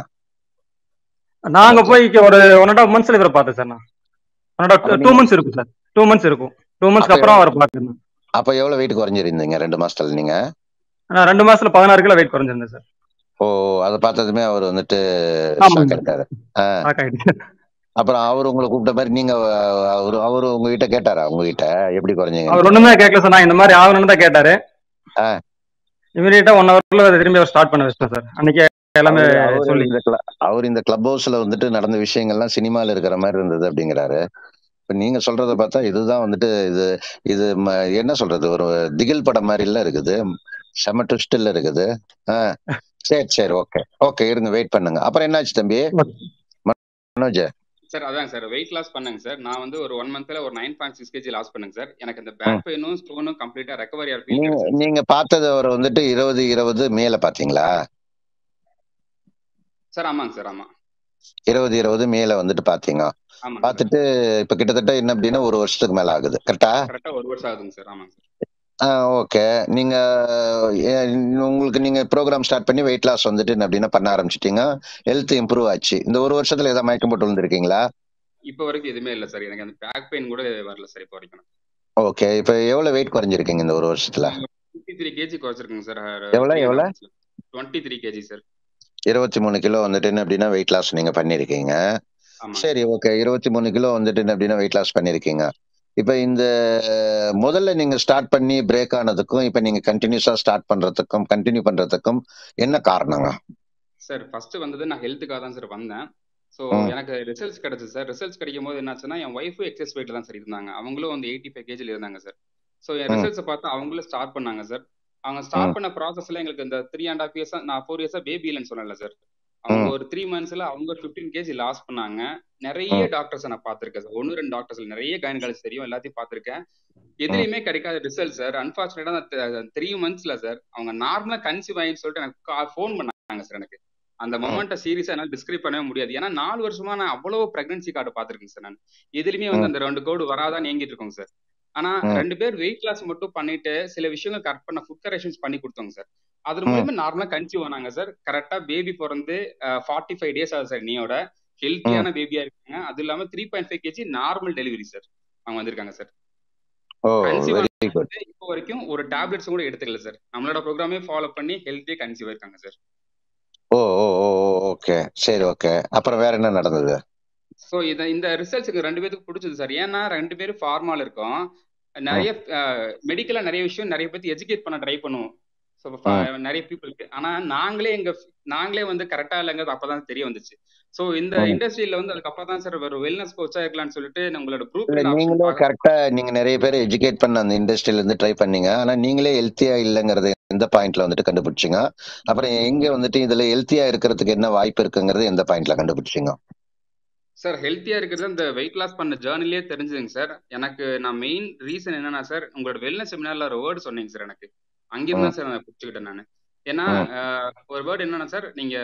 நாங்க தங்கச்சி போய் இங்க ஒரு ஒன் அண்ட் ஆஃப் மந்த்ஸ்ல இவரை பார்த்தேன் சார் நான் ஒன் அப்ப டூ நீங்க மந்த்ஸ் இருக்கும் சார் டூ மந்த்ஸ் இருக்கும் டூ அப்ப மந்த்ஸ்க்கு அப்புறம் அவரை பார்க்கணும் அப்ப எவ்வளவு வெயிட் குறைஞ்சிருந்தீங்க ரெண்டு மாசத்துல நீங்க நான் ரெண்டு மாசத்துல பதினாறு கிலோ வெயிட் குறைஞ்சிருந்தேன் சார் ஓ அதை பார்த்ததுமே அவர் வந்துட்டு ஆமாங்க ஷாக் சார் ஆயிட்டாரு ஆ, ஷாக் ஆயிடுச்சு அப்புறம் அவர் உங்களை கூப்பிட்ட மாதிரி நீங்க அஹ், அவரு அவரு உங்ககிட்ட கேட்டாரா உங்ககிட்ட எப்படி குறைஞ்சீங்க அவர் ஒண்ணுமே கேட்கல சார் நான் இந்த மாதிரி ஆகணும்னு தான் கேட்டாரு ஆ. இமீடியட்டா ஒன் ஹவர்ல திரும்பி அவர் ஸ்டார்ட் பண்ண வச்சிட்டேன் சார் அன்னைக்கு எல்லாமே அவரு அவரு சொல்லி இந்த cl- அவர் இந்த கிளப் ஹவுஸ்ல வந்துட்டு நடந்த விஷயங்கள்லாம் சினிமால இருக்கிற மாதிரி இருந்தது அப்படிங்கிறாரு இப்ப நீங்க சொல்றத பார்த்தா இதுதான் வந்துட்டு இது இது ம- என்ன சொல்றது ஒரு திகில் படம் மாதிரி இல்ல இருக்குது செம ட்விஸ்ட்ல இருக்குது ஆ, சரி சரி ஓகே ஓகே இருங்க வெயிட் பண்ணுங்க அப்புறம் என்னாச்சு தம்பி மனோஜ் சார் அதான் சார் வெயிட் லாஸ் பண்ணேங்க சார் நான் வந்து ஒரு ஒன் மந்த்ல ஒரு nine point six KG loss பண்ணேங்க சார் எனக்கு இந்த பேக் பெயினும் ஸ்டோனும் கம்ப்ளீட்டா ரெக்கவரி ஆர் ஃபீல் நீங்க கிடைச்சது நீங்க பார்த்தது அவர் வந்துட்டு இருபது இருபது மேல பாத்தீங்களா சார் ஆமாங்க சார் ஆமா இருபது இருபது மேல வந்துட்டு பாத்தீங்க ஆமாங்க சார் பார்த்துட்டு இப்ப கிட்டத்தட்ட என்ன அப்படின்னா ஒரு வருஷத்துக்கு மேல ஆகுது கரெக்டா கரெக்டா ஒரு வருஷம் ஆகுதுங்க சார் ஆமாங்க சார் ஓகே நீங்க அஹ், உங்களுக்கு நீங்க ப்ரோக்ராம் ஸ்டார்ட் பண்ணி வெயிட் லாஸ் வந்துட்டு என்ன அப்படின்னா பண்ண ஆரம்பிச்சிட்டீங்க ஹெல்த் இம்ப்ரூவ் ஆச்சு இந்த ஒரு வருஷத்துல ஏதாவது மயக்கம் போட்டு விழுந்திருக்கீங்களா இப்போ வரைக்கும் எதுவுமே இல்லை சார் எனக்கு அந்த பேக் பெயின் கூட வரல சார் இப்போ வரைக்கும் ஓகே இப்ப எவ்வளவு வெயிட் குறைஞ்சிருக்கீங்க இந்த ஒரு வருஷத்துல டுவெண்ட்டி த்ரீ கேஜி குறைச்சிருக்குங்க சார் எவ்வளவு எவ்வளவு டுவெண்ட்டி த்ரீ கேஜி சார் இருபத்தி மூணு கிலோ வந்துட்டு என்ன அப்படின்னா வெயிட் லாஸ் நீங்க பண்ணிருக்கீங்க ஆமாங்க சரி ஓகே இருபத்தி மூணு கிலோ வந்துட்டு என்ன அப்படின்னா வெயிட் லாஸ் பண்ணிருக்கீங்க இப்ப இந்த அஹ், முதல்ல நீங்க ஸ்டார்ட் பண்ணி பிரேக் ஆனதுக்கும் இப்ப நீங்க கண்டினியூஸா ஸ்டார்ட் பண்றதுக்கும் கண்டினியூ பண்றதுக்கும் என்ன காரணங்க சார் ஃபர்ஸ்ட் வந்தது நான் ஹெல்த்துக்காக தான் சார் வந்தேன் ஸோ ம். எனக்கு ரிசல்ட்ஸ் கிடைச்சது சார் ரிசல்ட்ஸ் கிடைக்கும் போது என்னாச்சுன்னா என் ஒய்ஃபும் எக்ஸஸ் வெயிட்ல தான் சார் இருந்தாங்க அவங்களும் வந்து எயிட்டி ஃபைவ் கேஜில இருந்தாங்க சார் ஸோ என் ம். ரிசல்ட்ஸை பார்த்து அவங்களும் ஸ்டார்ட் பண்ணாங்க சார் அவங்க ஸ்டார்ட் பண்ண ப்ராசஸ்ல எங்களுக்கு இந்த த்ரீ அண்ட் ஹாஃப் இயர்ஸா நான் ஃபோர் இயர்ஸா பேபி இல்லைன்னு சொன்னேன்ல சார் அவங்க ம். ஒரு த்ரீ மந்த்ஸ்ல அவங்க ஃபிஃப்டீன் கேஜி லாஸ் பண்ணாங்க நிறைய ம். டாக்டர்ஸ் நான் பார்த்திருக்கேன் சார் ஒன்று ரெண்டு டாக்டர்ஸ் நிறைய கைனகாலஜி தெரியும் எல்லாத்தையும் பார்த்திருக்கேன் எதுலையுமே கிடைக்காத ரிசல்ட் சார் அன்பார்ச்சுனேட்டா த்ரீ மந்த்ஸ்ல சார் அவங்க நார்மலா கன்சீவ் ஆயின்னு சொல்லிட்டு எனக்கு ஃபோன் பண்ணாங்க சார் எனக்கு அந்த மொமெண்ட்டை சீரியஸா என்னால டிஸ்கிரைப் பண்ணவே முடியாது ஏன்னா நாலு வருஷமா நான் அவ்வளவு பிரெக்னன்சி கார்டு பார்த்திருக்கேன் சார் நான் எதுலயுமே வந்து ம். அந்த ரெண்டு கோடு வராதான் ஏங்கிட்டு இருக்கோங்க சார் ஆனா ம். ரெண்டு பேர் வெயிட் லாஸ் மட்டும் பண்ணிட்டு சில விஷயங்கள் கரெக்ட் பண்ண ஃபுட் கரெக்ஷன்ஸ் பண்ணி கொடுத்தோங்க சார் அது ம். மூலியமா நார்மலா கன்சீவ் ஆனாங்க சார் கரெக்டா பேபி பிறந்து ஃபார்ட்டி ஃபைவ் டேஸ் ஆகுது சார் நீயோட ம். ஹெல்த்தியான பேபியா இருக்காங்க அது இல்லாம three point five KG normal delivery sir அவங்க வந்திருக்காங்க சார் ஓ கன்சீவ் வெரி குட் ஆனது இப்போ வரைக்கும் ஒரு டேப்லெட்ஸ் கூட எடுத்துக்கல சார் நம்மளோட ப்ரோக்ராமே ஃபாலோ பண்ணி ஹெல்த்தியா கன்சீவ் ஆயிருக்காங்க சார் ஓ ஓ ஓ ஓகே சரி ஓகே அப்புறம் வேற என்ன நடந்தது ஸோ இதை இந்த ரிசல்ட்ஸுக்கு ரெண்டு பேருக்கு பிடிச்சது சார் ஏன்னா ரெண்டு பேரும் ஃபார்மால இருக்கோம் நிறைய மெடிக்கலா நிறைய விஷயம் நிறைய பேர்த்து எஜுகேட் பண்ண ட்ரை பண்ணுவோம் ஸோ ம். நிறைய பீப்புளுக்கு ஆனா நாங்களே எங்க நாங்களே வந்து கரெக்டா இல்லைங்கிறது அப்பதான் தெரிய வந்துச்சு ஸோ இந்த ம். இண்டஸ்ட்ரியில வந்து அதுக்கப்புறம் தான் சார் ஒரு வெல்னஸ் கோச்சா இருக்கலாம்னு சொல்லிட்டு உங்களோட குரூப் இல்ல ஆப்ஷன் நீங்களும் பார்க்க கரெக்டா நீங்க நிறைய பேர் எஜுகேட் பண்ண அந்த இண்டஸ்ட்ரியில இருந்து ட்ரை பண்ணீங்க ஆனா நீங்களே ஹெல்த்தியா இல்லைங்கிறது எந்த பாயிண்ட்ல வந்துட்டு கண்டுபிடிச்சீங்க அப்புறம் எங்க வந்துட்டு இதுல ஹெல்த்தியா இருக்கிறதுக்கு என்ன வாய்ப்பு இருக்குங்கிறது எந்த பாயிண்ட்ல கண்டுபிடிச்சீங்க சார் ஹெல்த்தியா இருக்கிறது அந்த வெயிட் லாஸ் பண்ண ஜேர்னிலே தெரிஞ்சுதுங்க சார் எனக்கு நான் மெயின் ரீசன் என்னன்னா சார் உங்களோட வெல்னஸ் செமினார்ல ஒரு வேர்டு சொன்னீங்க சார் எனக்கு அங்கிருந்து தான் சார் நான் பிடிச்சிக்கிட்டேன் நான் ஏன்னா ம். ஆஹ், ஒரு வேர்டு என்னன்னா சார் நீங்க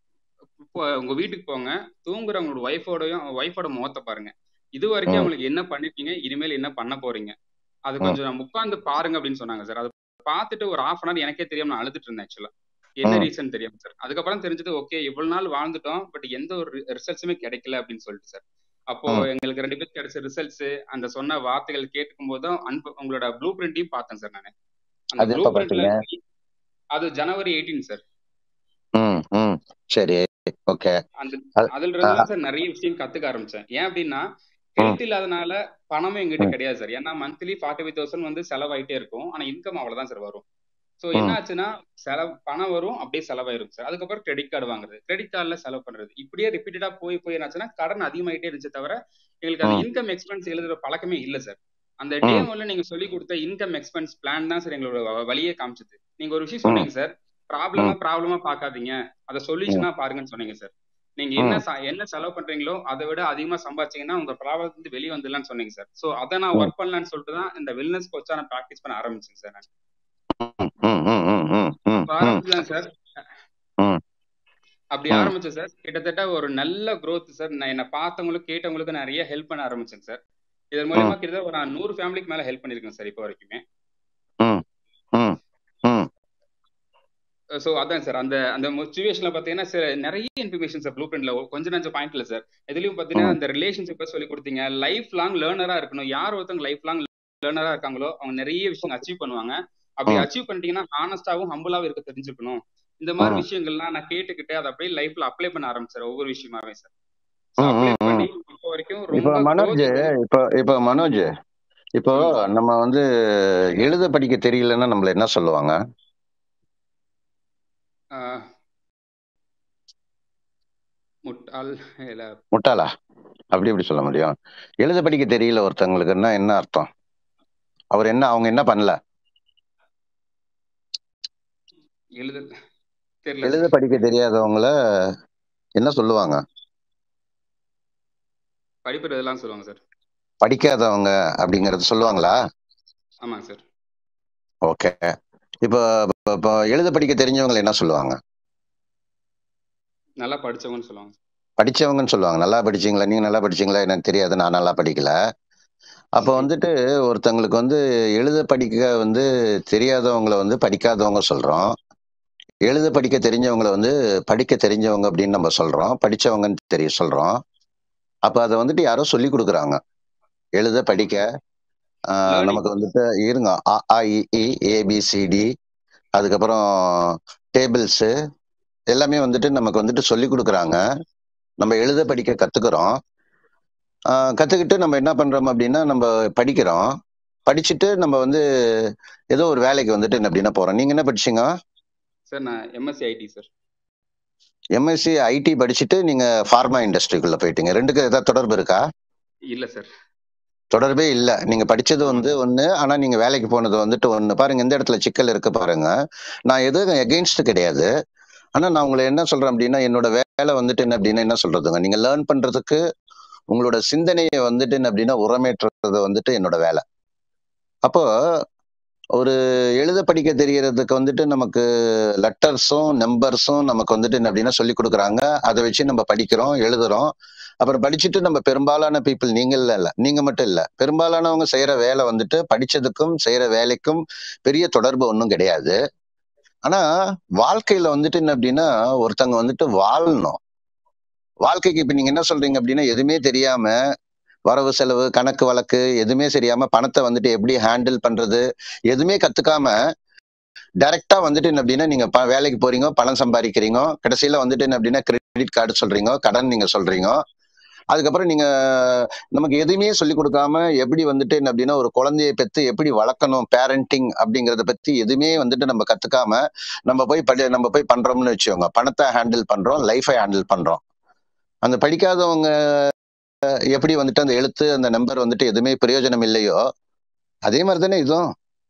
இப்போ உங்க வீட்டுக்கு போங்க தூங்குற உங்களோட ஒய்ஃபோடையும் ஒய்ஃபோட முகத்தை பாருங்க இது வரைக்கும் ம். அவங்களுக்கு என்ன பண்ணிருக்கீங்க இனிமேல் என்ன பண்ண போறீங்க அது ம். கொஞ்சம் நம்ம உட்கார்ந்து பாருங்க அப்படின்னு சொன்னாங்க சார் அது பார்த்துட்டு ஒரு ஆஃப் அன் ஹவர் எனக்கே தெரியாம நான் அழுதுட்டு இருந்தேன் ஆக்சுவலா என்ன ம். ரீசன் தெரியும் சார் அதுக்கப்புறம் தெரிஞ்சது ஓகே இவ்வளவு நாள் வாழ்ந்துட்டோம் பட் எந்த ஒரு ரிசல்ட்ஸுமே கிடைக்கல அப்படின்னு சொல்லிட்டு சார் அப்போ ம். எங்களுக்கு ரெண்டு பேருக்கு கிடைச்ச ரிசல்ட்ஸ் அந்த சொன்ன வார்த்தைகள் கேட்கும் போதும் அன்பு உங்களோட ப்ளூ பிரிண்டையும் பார்த்தேன் சார் நான் அந்த அது ப்ளூ எப்ப பிரிண்ட்ல பாத்தீங்க அது ஜனவரி எயிட்டீன் சார் ம் ம் சரி ஓகே அந்த அது அதுல ஆ, இருந்து தான் சார் நிறைய விஷயம் கத்துக்க ஆரம்பிச்சேன் ஏன் அப்படின்னா ம் ஹெல்த் இல்லாதனால பணமும் எங்கிட்ட ம் கிடையாது சார் ஏன்னா மந்த்லி ஃபார்ட்டி ஃபைவ் தௌசண்ட் வந்து செலவாயிட்டே இருக்கும் ஆனா இன்கம் அவ்வளவுதான் சார் வரும் ஸோ என்ன ம் ஆச்சுன்னா செலவு பணம் வரும் அப்படியே செலவாயிரும் சார் அதுக்கப்புறம் கிரெடிட் கார்டு வாங்குறது கிரெடிட் கார்டில் செலவு பண்றது இப்படியே ரிப்பீட்டடா போய் போய் என்னாச்சுன்னா கடன் அதிகமாயிட்டே இருந்துச்சு தவிர எங்களுக்கு அந்த ம் இன்கம் எக்ஸ்பென்ஸ் எழுதுற பழக்கமே இல்லை சார் அந்த டே ம் ஒன்ல நீங்க சொல்லி கொடுத்த இன்கம் எக்ஸ்பென்ஸ் பிளான் தான் சார் எங்களோட வ- வழியே காமிச்சது நீங்க ஒரு விஷயம் ம் சொன்னீங்க சார் ப்ராப்ளமா ம் ப்ராப்ளமா பார்க்காதீங்க அதை ம் சொல்யூஷனா பாருங்கன்னு சொன்னீங்க சார் நீங்க என்ன ம் ச- என்ன செலவு பண்றீங்களோ அதை விட அதிகமா சம்பாதிச்சீங்கன்னா உங்க ப்ராப்ளம் வந்து வெளியே வந்துடலாம்னு சொன்னீங்க சார் ஸோ அதை நான் ம் ஒர்க் பண்ணலான்னு சொல்லிட்டு தான் இந்த வெல்னஸ் கோச்சா நான் ப்ராக்டிஸ் பண்ண ஆரம்பிச்சேன் சார் நான் ம் ம் ம் ம் ம் ம் இப்போ ம் ஆரம்பிச்சுதான் சார் ம் அப்படி ம் ஆரம்பிச்சேன் சார் கிட்டத்தட்ட ஒரு நல்ல growth சார் நான் என்னை பார்த்தவங்களுக்கு கேட்டவங்களுக்கு நிறைய ஹெல்ப் பண்ண ஆரம்பிச்சேன் சார் இதன் மூலியமா ம் கிட்டத்தட்ட ஒரு நான் நூறு ஃபேமிலிக்கு மேல ஹெல்ப் பண்ணிருக்கேன் சார் இப்போ வரைக்குமே ம் ம் ம் ஸோ அதான் சார் அந்த அந்த சுச்சுவேஷன்ல பாத்தீங்கன்னா சார் நிறைய இன்ஃபர்மேஷன் சார் ப்ளூ பிரிண்ட்ல கொஞ்சம் நஞ்சம் பாயிண்ட்ல சார் இதுலயும் பாத்தீங்கன்னா ம் அந்த ரிலேஷன்ஷிப்பை சொல்லி கொடுத்தீங்க லைஃப் லாங் லேர்னரா இருக்கணும் யார் ஒருத்தவங்க லைஃப் லாங் லேர்னரா இருக்காங்களோ அவங்க நிறைய விஷயம் அச்சீவ் பண்ணுவாங்க அப்படி ம் அச்சீவ் பண்ணிட்டீங்கன்னா ஹானஸ்டாவும் ஹம்புளாவும் இருக்க தெரிஞ்சுக்கணும் இந்த மாதிரி ம் விஷயங்கள்லாம் நான் கேட்டுக்கிட்டு அதை அப்படியே லைஃப்ல அப்ளை பண்ண ஆரம்பிச்சார் ஒவ்வொரு விஷயமாவே சார் ஸோ ம் அப்ளை ம் பண்ணி ம் இப்போ வரைக்கும் இப்போ ரொம்ப மனோஜ் growth இப்போ இப்போ மனோஜ் இப்போ சொல்லுங்க சார் நம்ம வந்து எழுத படிக்க தெரியலன்னா நம்மள என்ன சொல்லுவாங்க ஆஹ் முட்டாள் இல்ல முட்டாளா அப்படி எப்படி சொல்ல முடியும் எழுத படிக்க தெரியல ஒருத்தவங்களுக்குன்னா என்ன அர்த்தம் அவர் என்ன அவங்க என்ன பண்ணல எழுத தெரியல எழுத சார் படிக்க தெரியாதவங்கள என்ன சொல்லுவாங்க படிப்பு இதெல்லாம் சொல்லுவாங்க சார் படிக்காதவங்க அப்படிங்கறது சொல்லுவாங்களா ஆமாங்க சார் ஓகே இப்போ இப்போ- இப்போ எழுத படிக்க தெரிஞ்சவங்க என்ன சொல்லுவாங்க நல்லா படிச்சவங்கன்னு சொல்லுவாங்க படிச்சவங்கன்னு சொல்லுவாங்க நல்லா படிச்சீங்களா நீங்க நல்லா படிச்சீங்களா எனக்கு தெரியாது நான் நல்லா படிக்கல அப்போ வந்துட்டு ஒருத்தங்களுக்கு வந்து எழுத படிக்க வந்து தெரியாதவங்கள வந்து படிக்காதவங்க சொல்றோம் எழுத படிக்க தெரிஞ்சவங்கள வந்து படிக்க தெரிஞ்சவங்க அப்படின்னு நம்ம சொல்றோம் படிச்சவங்கன்னு தெரிய சொல்றோம் அப்ப அதை வந்துட்டு யாரோ சொல்லி கொடுக்குறாங்க எழுத படிக்க ஆஹ், லேர்னிங் நமக்கு வந்துட்டு இருங்க அ, ஆ, இ, இ, ஏபிசிடி அதுக்கப்புறம் டேபிள்ஸ் எல்லாமே வந்துட்டு நமக்கு வந்துட்டு சொல்லி கொடுக்குறாங்க நம்ம எழுத படிக்க கத்துக்கிறோம் ஆஹ், கத்துக்கிட்டு நம்ம என்ன பண்றோம் அப்படின்னா நம்ம படிக்கிறோம் படிச்சுட்டு நம்ம வந்து ஏதோ ஒரு வேலைக்கு வந்துட்டு என்ன அப்படின்னா போறோம் நீங்க என்ன படிச்சீங்க சார் நான் MSc IT sir MSc IT படிச்சுட்டு நீங்க ஃபார்மா இண்டஸ்ட்ரிக்குள்ள போயிட்டீங்க ரெண்டுக்கு ஏதாவது தொடர்பு இருக்கா இல்ல சார் தொடர்பே இல்ல நீங்க படிச்சது ஆமா வந்து சார் ஒண்ணு ஆனா நீங்க வேலைக்கு போனது வந்துட்டு ஒண்ணு பாருங்க எந்த இடத்துல சிக்கல் இருக்கு பாருங்க நான் எதுவும் எகெயின்ஸ்ட் கிடையாது ஆனா நான் உங்களை என்ன சொல்றேன் அப்படின்னா என்னோட வேலை வந்துட்டு என்ன அப்படின்னா என்ன சொல்றதுங்க நீங்க லேர்ன் பண்றதுக்கு உங்களோட சிந்தனையை வந்துட்டு என்ன அப்படின்னா உரமேற்றுறது வந்துட்டு என்னோட வேலை அப்போ ஒரு எழுத படிக்க தெரியறதுக்கு வந்துட்டு நமக்கு லெட்டர்ஸும் நம்பர்ஸும் நமக்கு வந்துட்டு என்ன அப்படின்னா சொல்லி கொடுக்குறாங்க அதை வச்சு நம்ம படிக்கிறோம் எழுதுறோம் அப்புறம் படிச்சுட்டு நம்ம பெரும்பாலான பீப்புள் நீங்க இல்ல இல்ல நீங்க மட்டும் இல்ல பெரும்பாலானவங்க செய்யற வேலை வந்துட்டு படிச்சதுக்கும் செய்யற வேலைக்கும் பெரிய தொடர்பு ஒன்றும் கிடையாது ஆனா வாழ்க்கையில வந்துட்டு என்ன அப்படின்னா ஒருத்தங்க வந்துட்டு வாழணும் வாழ்க்கைக்கு இப்ப நீங்க என்ன சொல்றீங்க அப்படின்னா எதுவுமே தெரியாம வரவு செலவு கணக்கு வழக்கு எதுவுமே தெரியாம பணத்தை வந்துட்டு எப்படி ஹேண்டில் பண்றது எதுவுமே கத்துக்காம டைரக்டா வந்துட்டு என்ன அப்படின்னா நீங்க ப- வேலைக்கு போறீங்க பணம் சம்பாதிக்கிறீங்க கடைசியில வந்துட்டு என்ன அப்படின்னா கிரெடிட் கார்டு சொல்றீங்க கடன் நீங்க சொல்றீங்க அதுக்கப்புறம் நீங்க நமக்கு எதுவுமே சொல்லி கொடுக்காம எப்படி வந்துட்டு என்ன அப்படின்னா ஒரு குழந்தையை பெற்று எப்படி வளர்க்கணும் பேரண்டிங் அப்படிங்கறத பத்தி எதுவுமே வந்துட்டு நம்ம கத்துக்காம நம்ம போய் படி நம்ம போய் பண்றோம்னு வச்சுக்கோங்க பணத்தை ஹேண்டில் பண்றோம் லைஃபை ஹேண்டில் பண்றோம் அந்த படிக்காதவங்க எப்படி வந்துட்டு அந்த எழுத்து அந்த நம்பர் வந்துட்டு எதுவுமே பிரயோஜனம் இல்லையோ அதே மாதிரி தானே இதுவும்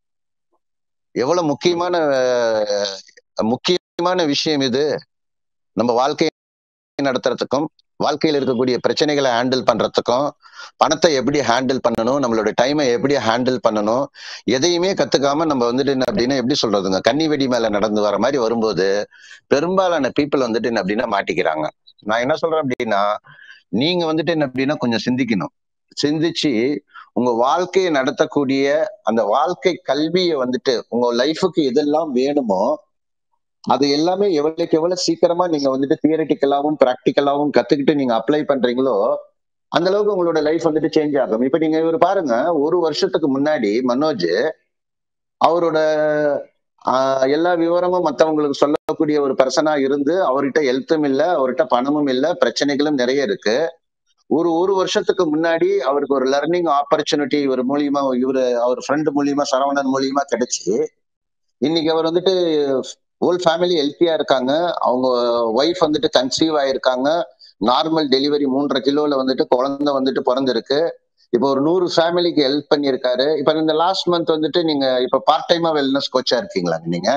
எவ்வளவு முக்கியமான அஹ், முக்கியமான விஷயம் இது நம்ம வாழ்க்கையை நடத்துறதுக்கும் வாழ்க்கையில் இருக்கக்கூடிய பிரச்சனைகளை ஹேண்டில் பண்றதுக்கும் பணத்தை எப்படி ஹேண்டில் பண்ணணும் நம்மளோட டைமை எப்படி ஹேண்டில் பண்ணணும் எதையுமே கத்துக்காம நம்ம வந்துட்டு என்ன அப்படின்னா எப்படி சொல்றதுங்க கன்னி வெடி மேல நடந்து வர மாதிரி வரும்போது பெரும்பாலான பீப்புள் வந்துட்டு என்ன அப்படின்னா மாட்டிக்கிறாங்க நான் என்ன சொல்றேன் அப்படின்னா நீங்க வந்துட்டு என்ன அப்படின்னா கொஞ்சம் சிந்திக்கணும் சிந்திச்சு உங்க வாழ்க்கையை நடத்தக்கூடிய அந்த வாழ்க்கை கல்வியை வந்துட்டு உங்க லைஃபுக்கு எதெல்லாம் வேணுமோ அது எல்லாமே எவ்வளவுக்கு எவ்வளவு சீக்கிரமா நீங்க வந்துட்டு தியரிட்டிக்கலாவும் பிராக்டிக்கலாவும் கத்துக்கிட்டு நீங்க அப்ளை பண்றீங்களோ அந்த அளவுக்கு உங்களோட லைஃப் வந்துட்டு சேஞ்ச் ஆகும் இப்ப நீங்க இவர் பாருங்க ஒரு வருஷத்துக்கு முன்னாடி மனோஜ் அவரோட ஆஹ், எல்லா விவரமும் மத்தவங்களுக்கு சொல்லக்கூடிய ஒரு பர்சனா இருந்து அவர்கிட்ட ஹெல்த்தும் இல்ல அவர்கிட்ட பணமும் இல்ல பிரச்சனைகளும் நிறைய இருக்கு ஒரு ஒரு வருஷத்துக்கு முன்னாடி அவருக்கு ஒரு லர்னிங் ஆப்பர்ச்சுனிட்டி இவர் மூலியமா இவரு அவர் ஃப்ரெண்ட் மூலியமா சரவணன் மூலியமா கிடைச்சு இன்னைக்கு அவர் வந்துட்டு ஹோல் ஃபேமிலி ஹெல்த்தியா இருக்காங்க அவங்க ஒய்ஃப் வந்துட்டு கன்சீவ் ஆயிருக்காங்க நார்மல் டெலிவரி மூன்றரை கிலோல வந்துட்டு குழந்தை வந்துட்டு பிறந்திருக்கு இப்போ ஒரு நூறு ஃபேமிலிக்கு ஹெல்ப் பண்ணியிருக்காரு இப்ப இந்த லாஸ்ட் மந்த் வந்துட்டு நீங்க இப்ப பார்ட் டைமா வெல்னஸ் கோச்சா இருக்கீங்களா நீங்க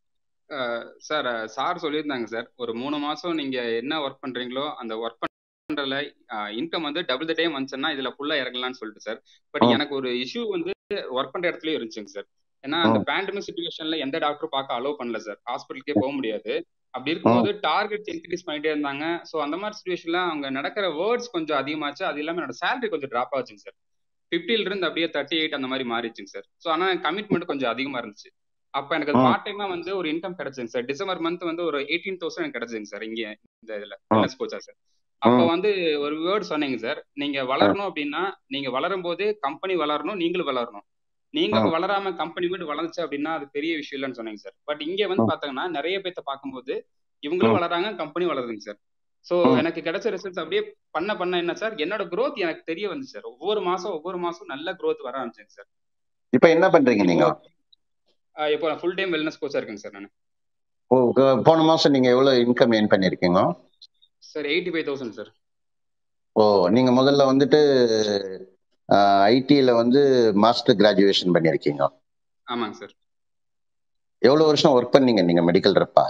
சார் சார் சொல்லியிருந்தாங்க சார் ஒரு மூணு மாசம் நீங்க என்ன ஒர்க் பண்றீங்களோ அந்த ஒர்க் பண்றதுல இன்கம் வந்து டபுள் த டைம் வந்துச்சுன்னா இதுல ஃபுல்லா இறங்கலாம்னு சொல்லிட்டு சார் பட் ம். எனக்கு ஒரு இஷ்யூ வந்து ஒர்க் பண்ற இடத்துலயும் இருந்துச்சுங்க சார் ஏன்னா அந்த ம். பேண்டமிக் சுச்சுவேஷன்ல எந்த டாக்டரும் பார்க்க அலோவ் பண்ணல சார் ஹாஸ்பிட்டலுக்கே போக முடியாது அப்படி இருக்கும்போது டார்கெட் இன்க்ரீஸ் பண்ணிட்டே இருந்தாங்க ஸோ அந்த மாதிரி சுச்சுவேஷன்ல அவங்க நடக்கிற வேர்ட்ஸ் கொஞ்சம் அதிகமாச்சு அது இல்லாம என்னோட சேலரி கொஞ்சம் ட்ராப் ஆச்சுங்க சார் ஃபிஃப்டில இருந்து அப்படியே தேர்ட்டி எயிட் அந்த மாதிரி மாறிச்சுங்க சார் ஸோ ஆனால் கமிட்மெண்ட் கொஞ்சம் அதிகமா இருந்துச்சு அப்போ எனக்கு ம். பார்ட் டைமா வந்து ஒரு இன்கம் கிடைச்சுங்க சார் டிசம்பர் மந்த் வந்து ஒரு எயிட்டீன் தௌசண்ட் எனக்கு கிடைச்சுங்க சார் இங்க இந்த இதுல ம். வெல்னஸ் கோச்சா சார் அப்போ ம். வந்து ஒரு வேர்ட் சொன்னீங்க சார் நீங்க வளரணும் அப்படின்னா நீங்க வளரும் போது கம்பெனி வளரணும் நீங்களும் வளரணும் நீங்க ம். வளராம கம்பெனி மட்டும் வளர்ந்துச்சு அப்படின்னா அது பெரிய விஷயம் இல்லைன்னு சொன்னீங்க சார் பட் இங்க வந்து ம். பாத்தீங்கன்னா நிறைய பேர்த்த பார்க்கும்போது இவங்களும் ம். வளராங்க கம்பெனி வளருதுங்க சார் ஸோ ம். எனக்கு கிடைச்ச ரிசல்ட்ஸ் அப்படியே பண்ண பண்ண என்ன சார் என்னோட growth எனக்கு தெரிய வந்துச்சு சார் ஒவ்வொரு மாசம் ஒவ்வொரு மாசம் நல்ல growth வர ஆரம்பிச்சுங்க சார் இப்ப என்ன பண்றீங்க நீங்க இப்போ ஆஹ் இப்போ ஃபுல் டைம் வெல்னஸ் கோச்சா இருக்கேங்க சார் நான் ஓ, க- போன மாசம் நீங்க எவ்வளவு இன்கம் ஏர்ன் பண்ணிருக்கீங்க sir eighty five thousand sir ஓ நீங்க முதல்ல வந்துட்டு ஐடில வந்து மாஸ்டர் கிராஜுவேஷன் பண்ணிருக்கீங்க ஆமாங்க சார் எவ்வளவு வருஷம் ஒர்க் பண்ணீங்க நீங்க மெடிக்கல் ரெப்பா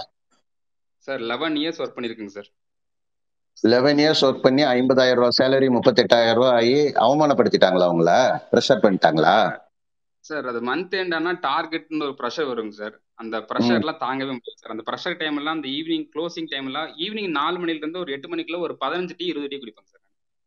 சார் லெவன் இயர்ஸ் ஒர்க் பண்ணியிருக்கேங்க சார் லெவன் இயர்ஸ் ஒர்க் பண்ணி ஐம்பதாயிரம் ரூபாய் சேலரி முப்பத்தெட்டாயிரம் ரூபாய் ஆகி அவமானப்படுத்திட்டாங்களா உங்கள ப்ரெஷர் பண்ணிட்டாங்களா சார் அது மந்த் எண்ட் ஆனா டார்கெட்னு ஒரு ப்ரெஷர் வருங்க சார் அந்த ப்ரெஷர்லாம் தாங்கவே முடியாது சார் அந்த ப்ரெஷர் டைம் எல்லாம் அந்த ஈவினிங் க்ளோசிங் டைம் எல்லாம் ஈவினிங் நாலு மணில இருந்து ஒரு எட்டு மணிக்குள்ள ஒரு பதினஞ்சு டீ இருபது டீ குடிப்பேங்க சார்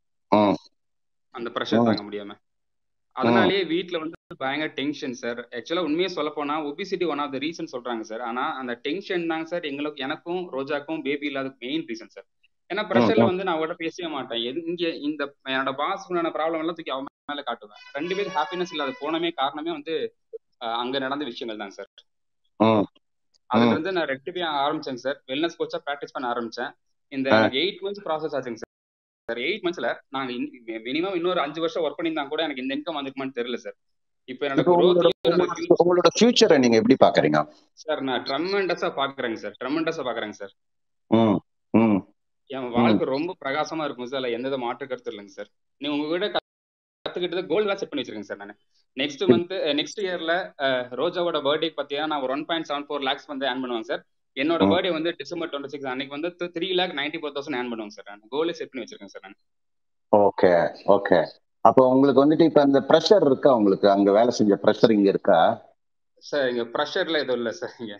ம் அந்த ப்ரெஷர் ம். தாங்க முடியாம அதனாலேயே வீட்ல வந்து பயங்கர டென்ஷன் சார் ஆக்சுவலா உண்மையே சொல்ல போனா obesity one of the reason சொல்றாங்க சார் ஆனா அந்த டென்ஷன் தாங்க சார் எங்களுக்கு எனக்கும் ரோஜாக்கும் பேபி இல்லாத மெயின் ரீசன் சார் ஏன்னா ப்ரெஷர்ல ம். வந்து நான் அவட பேசவே மாட்டேன் எது இங்க இந்த என்னோட பாஸ்க்குண்டான ப்ராப்ளம் எல்லாம் தூக்கி அவன் மேல காட்டுவேன் ரெண்டு பேரும் ஹாப்பினஸ் இல்லாத போனமே காரணமே வந்து அஹ், அங்க நடந்த விஷயங்கள் தான் சார் ம் அதுல ம். இருந்து நான் ரெக்டிஃபை ஆரம்பிச்சேங்க சார் வெல்னஸ் கோச்சா ப்ராக்டிஸ் பண்ண ஆரம்பிச்சேன் இந்த ஆ. எனக்கு எயிட் மந்த்ஸ் ப்ராசஸ் ஆச்சுங்க சார் சார் எயிட் மந்த்ஸ்ல நாங்க மினிமம் இன்னொரு அஞ்சு வருஷம் ஒர்க் பண்ணியிருந்தா கூட எனக்கு இந்த இன்கம் வந்துருக்குமான்னு தெரியல சார் இப்போ என்னோட இப்போ உங்களோட growth என்னோட உங்களோட- உங்களோட ஃபியூச்சரை நீங்க எப்படி பாக்குறீங்க சார் நான் ட்ரமெண்டஸா பாக்குறேங்க சார் ட்ரமெண்டஸா பாக்குறேங்க சார் ம் ம் என் வாழ்க்கை ரொம்ப பிரகாசமா இருக்கும் சார் அதுல எந்த வித மாற்று கருத்து இல்லைங்க சார் நீ உங்ககிட்ட கத்துக்கிட்டது கோல் தான் செட் பண்ணி வச்சிருக்கேன் சார் நான் நெக்ஸ்ட் மந்த் நெக்ஸ்ட் இயர்ல ரோஜாவோட பர்த்டே பார்த்தீங்கன்னா நான் ஒரு one point seven four lakhs வந்து ஏர்ன் பண்ணுவேன் சார் என்னோட ம். பர்த்டே வந்து டிசம்பர் டுவெண்ட்டி சிக்ஸ் அன்னைக்கு வந்து three lakh ninety four thousand earn பண்ணுவேன் சார் நான் கோலே செட் பண்ணி வச்சிருக்கேன் சார் நான் ஓகே ஓகே அப்போ உங்களுக்கு வந்துட்டு இப்ப அந்த ப்ரெஷர் இருக்கா உங்களுக்கு அங்க வேலை செஞ்ச ப்ரெஷர் இங்க இருக்கா சார் இங்க ப்ரெஷர்ல எதுவும் இல்லை சார் இங்க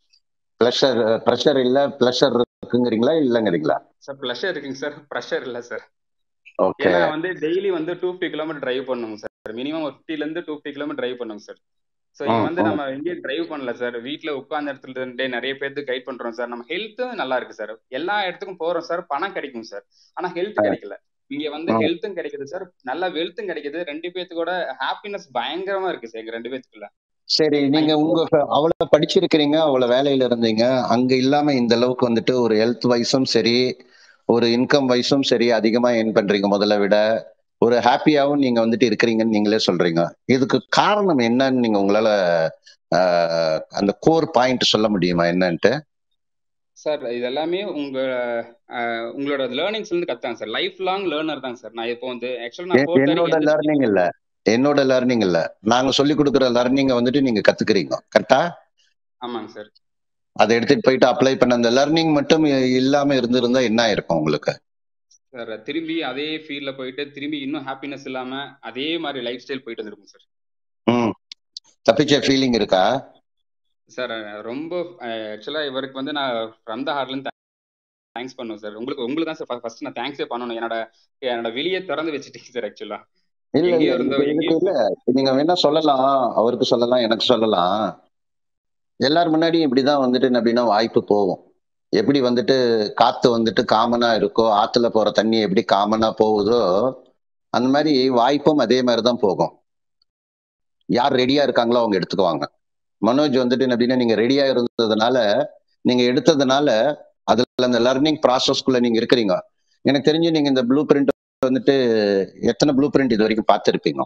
ப்ரெஷர் ப்ரெஷர் இல்ல ப்ளஷர் இருக்குங்கிறீங்களா இல்லங்கிறீங்களா சார் ப்ளஷர் இருக்குங்க சார் ப்ரெஷர் இல்லை சார் ஓகே ஏன்னா வந்து டெய்லி வந்து டூ ஃபிஃப்டி கிலோமீட்டர் டிரைவ் பண்ணுங்க சார் மினிமம் ஒரு ஃபிஃப்டில இருந்து டூ ஃபிஃப்டி கிலோமீட்டர் டிரைவ் பண்ணுங்க சார் ஸோ இங்க ம், வந்து ம். நம்ம எங்கேயும் டிரைவ் பண்ணல சார் வீட்ல உட்கார்ந்த இடத்துல இருந்தே நிறைய பேருக்கு கைட் பண்றோம் சார் நம்ம ஹெல்த்தும் நல்லா இருக்கு சார் எல்லா இடத்துக்கும் போறோம் சார் பணம் கிடைக்கும் சார் ஆனா ஹெல்த் கிடைக்கல இங்க வந்து ம். ஹெல்த்தும் கிடைக்குது சார் நல்ல வெல்த்தும் கிடைக்குது ரெண்டு பேத்துக்கூட ஹாப்பினஸ் பயங்கரமா இருக்கு சார் எங்க ரெண்டு பேத்துக்குள்ள சரி நீங்க உங்க அவ்வளவு படிச்சிருக்கிறீங்க அவ்வளவு வேலையில இருந்தீங்க அங்க இல்லாம இந்த அளவுக்கு வந்துட்டு ஒரு ஹெல்த் வைஸும் சரி ஒரு இன்கம் வைஸும் சரி அதிகமா ஏர்ன் பண்றீங்க முதல்ல விட ஒரு ஹாப்பியாவும் நீங்க வந்துட்டு இருக்கிறீங்கன்னு நீங்களே சொல்றீங்க இதுக்கு காரணம் என்னன்னு நீங்க உங்களால ஆஹ், அந்த கோர் பாயிண்ட் சொல்ல முடியுமா என்னன்ட்டு சார் இது எல்லாமே உங்க அஹ், உங்களோட லேர்னிங்ஸ்ல இருந்து கத்தாங்க சார் லைஃப் லாங் லேர்னர் தான் சார் நான் இப்போ வந்து ஆக்சுவலா நான் எ- ஃபோர்த் என்னோட வரைக்கும் எந்த லேர்னிங் இல்ல என்னோட லேர்னிங் இல்ல நாங்க சொல்லி கொடுக்குற லேர்னிங்க வந்துட்டு நீங்க கத்துக்கிறீங்க கரெக்டா ஆமாங்க சார் அதை எடுத்துட்டு போயிட்டு அப்ளை பண்ண அந்த லேர்னிங் மட்டும் இ- இல்லாம இருந்திருந்தா என்ன ஆயிருக்கும் உங்களுக்கு சார் திரும்பி அதே ஃபீல்ட்ல போயிட்டு திரும்பி இன்னும் ஹாப்பினஸ் இல்லாம அதே மாதிரி லைஃப் ஸ்டைல் போயிட்டு வந்திருக்கும் சார் ம் தப்பிச்ச ஃபீலிங் இருக்கா சார் ரொம்ப ஆக்சுவலா இவருக்கு வந்து நான் ஃப்ரம் த ஹார்ட்ல இருந்து தேங்க்ஸ் பண்ணுவேன் சார் உங்களுக்கு உங்களுக்கு தான் சார் ஃபர்ஸ்ட் நான் தேங்க்ஸே பண்ணணும் என்னோட என்னோட வெளியே திறந்து வச்சுட்டீங்க சார் ஆக்சுவலா இல்ல இல்ல எங்கேயோ இதுக்கு இருந்தோம் இதுக்கு எங்கேயோ இல்ல நீங்க வேணா சொல்லலாம் அவருக்கு சொல்லலாம் எனக்கு சொல்லலாம் எல்லார் முன்னாடியும் இப்படிதான் வந்துட்டு என்ன அப்படின்னா வாய்ப்பு போகும் எப்படி வந்துட்டு காத்து வந்துட்டு காமனா இருக்கோ ஆத்துல போற தண்ணி எப்படி காமனா போகுதோ அந்த மாதிரி வாய்ப்பும் அதே மாதிரி தான் போகும் யார் ரெடியா இருக்காங்களோ அவங்க எடுத்துக்குவாங்க மனோஜ் வந்துட்டு என்ன அப்படின்னா நீங்க ரெடியா இருந்ததுனால நீங்க எடுத்ததுனால அதுல அந்த லர்னிங் ப்ராசஸ்க்குள்ள நீங்க இருக்கிறீங்க எனக்கு தெரிஞ்சு நீங்க இந்த ப்ளூ பிரிண்ட் வந்துட்டு எத்தனை ப்ளூ பிரிண்ட் இது வரைக்கும் பார்த்துருப்பீங்க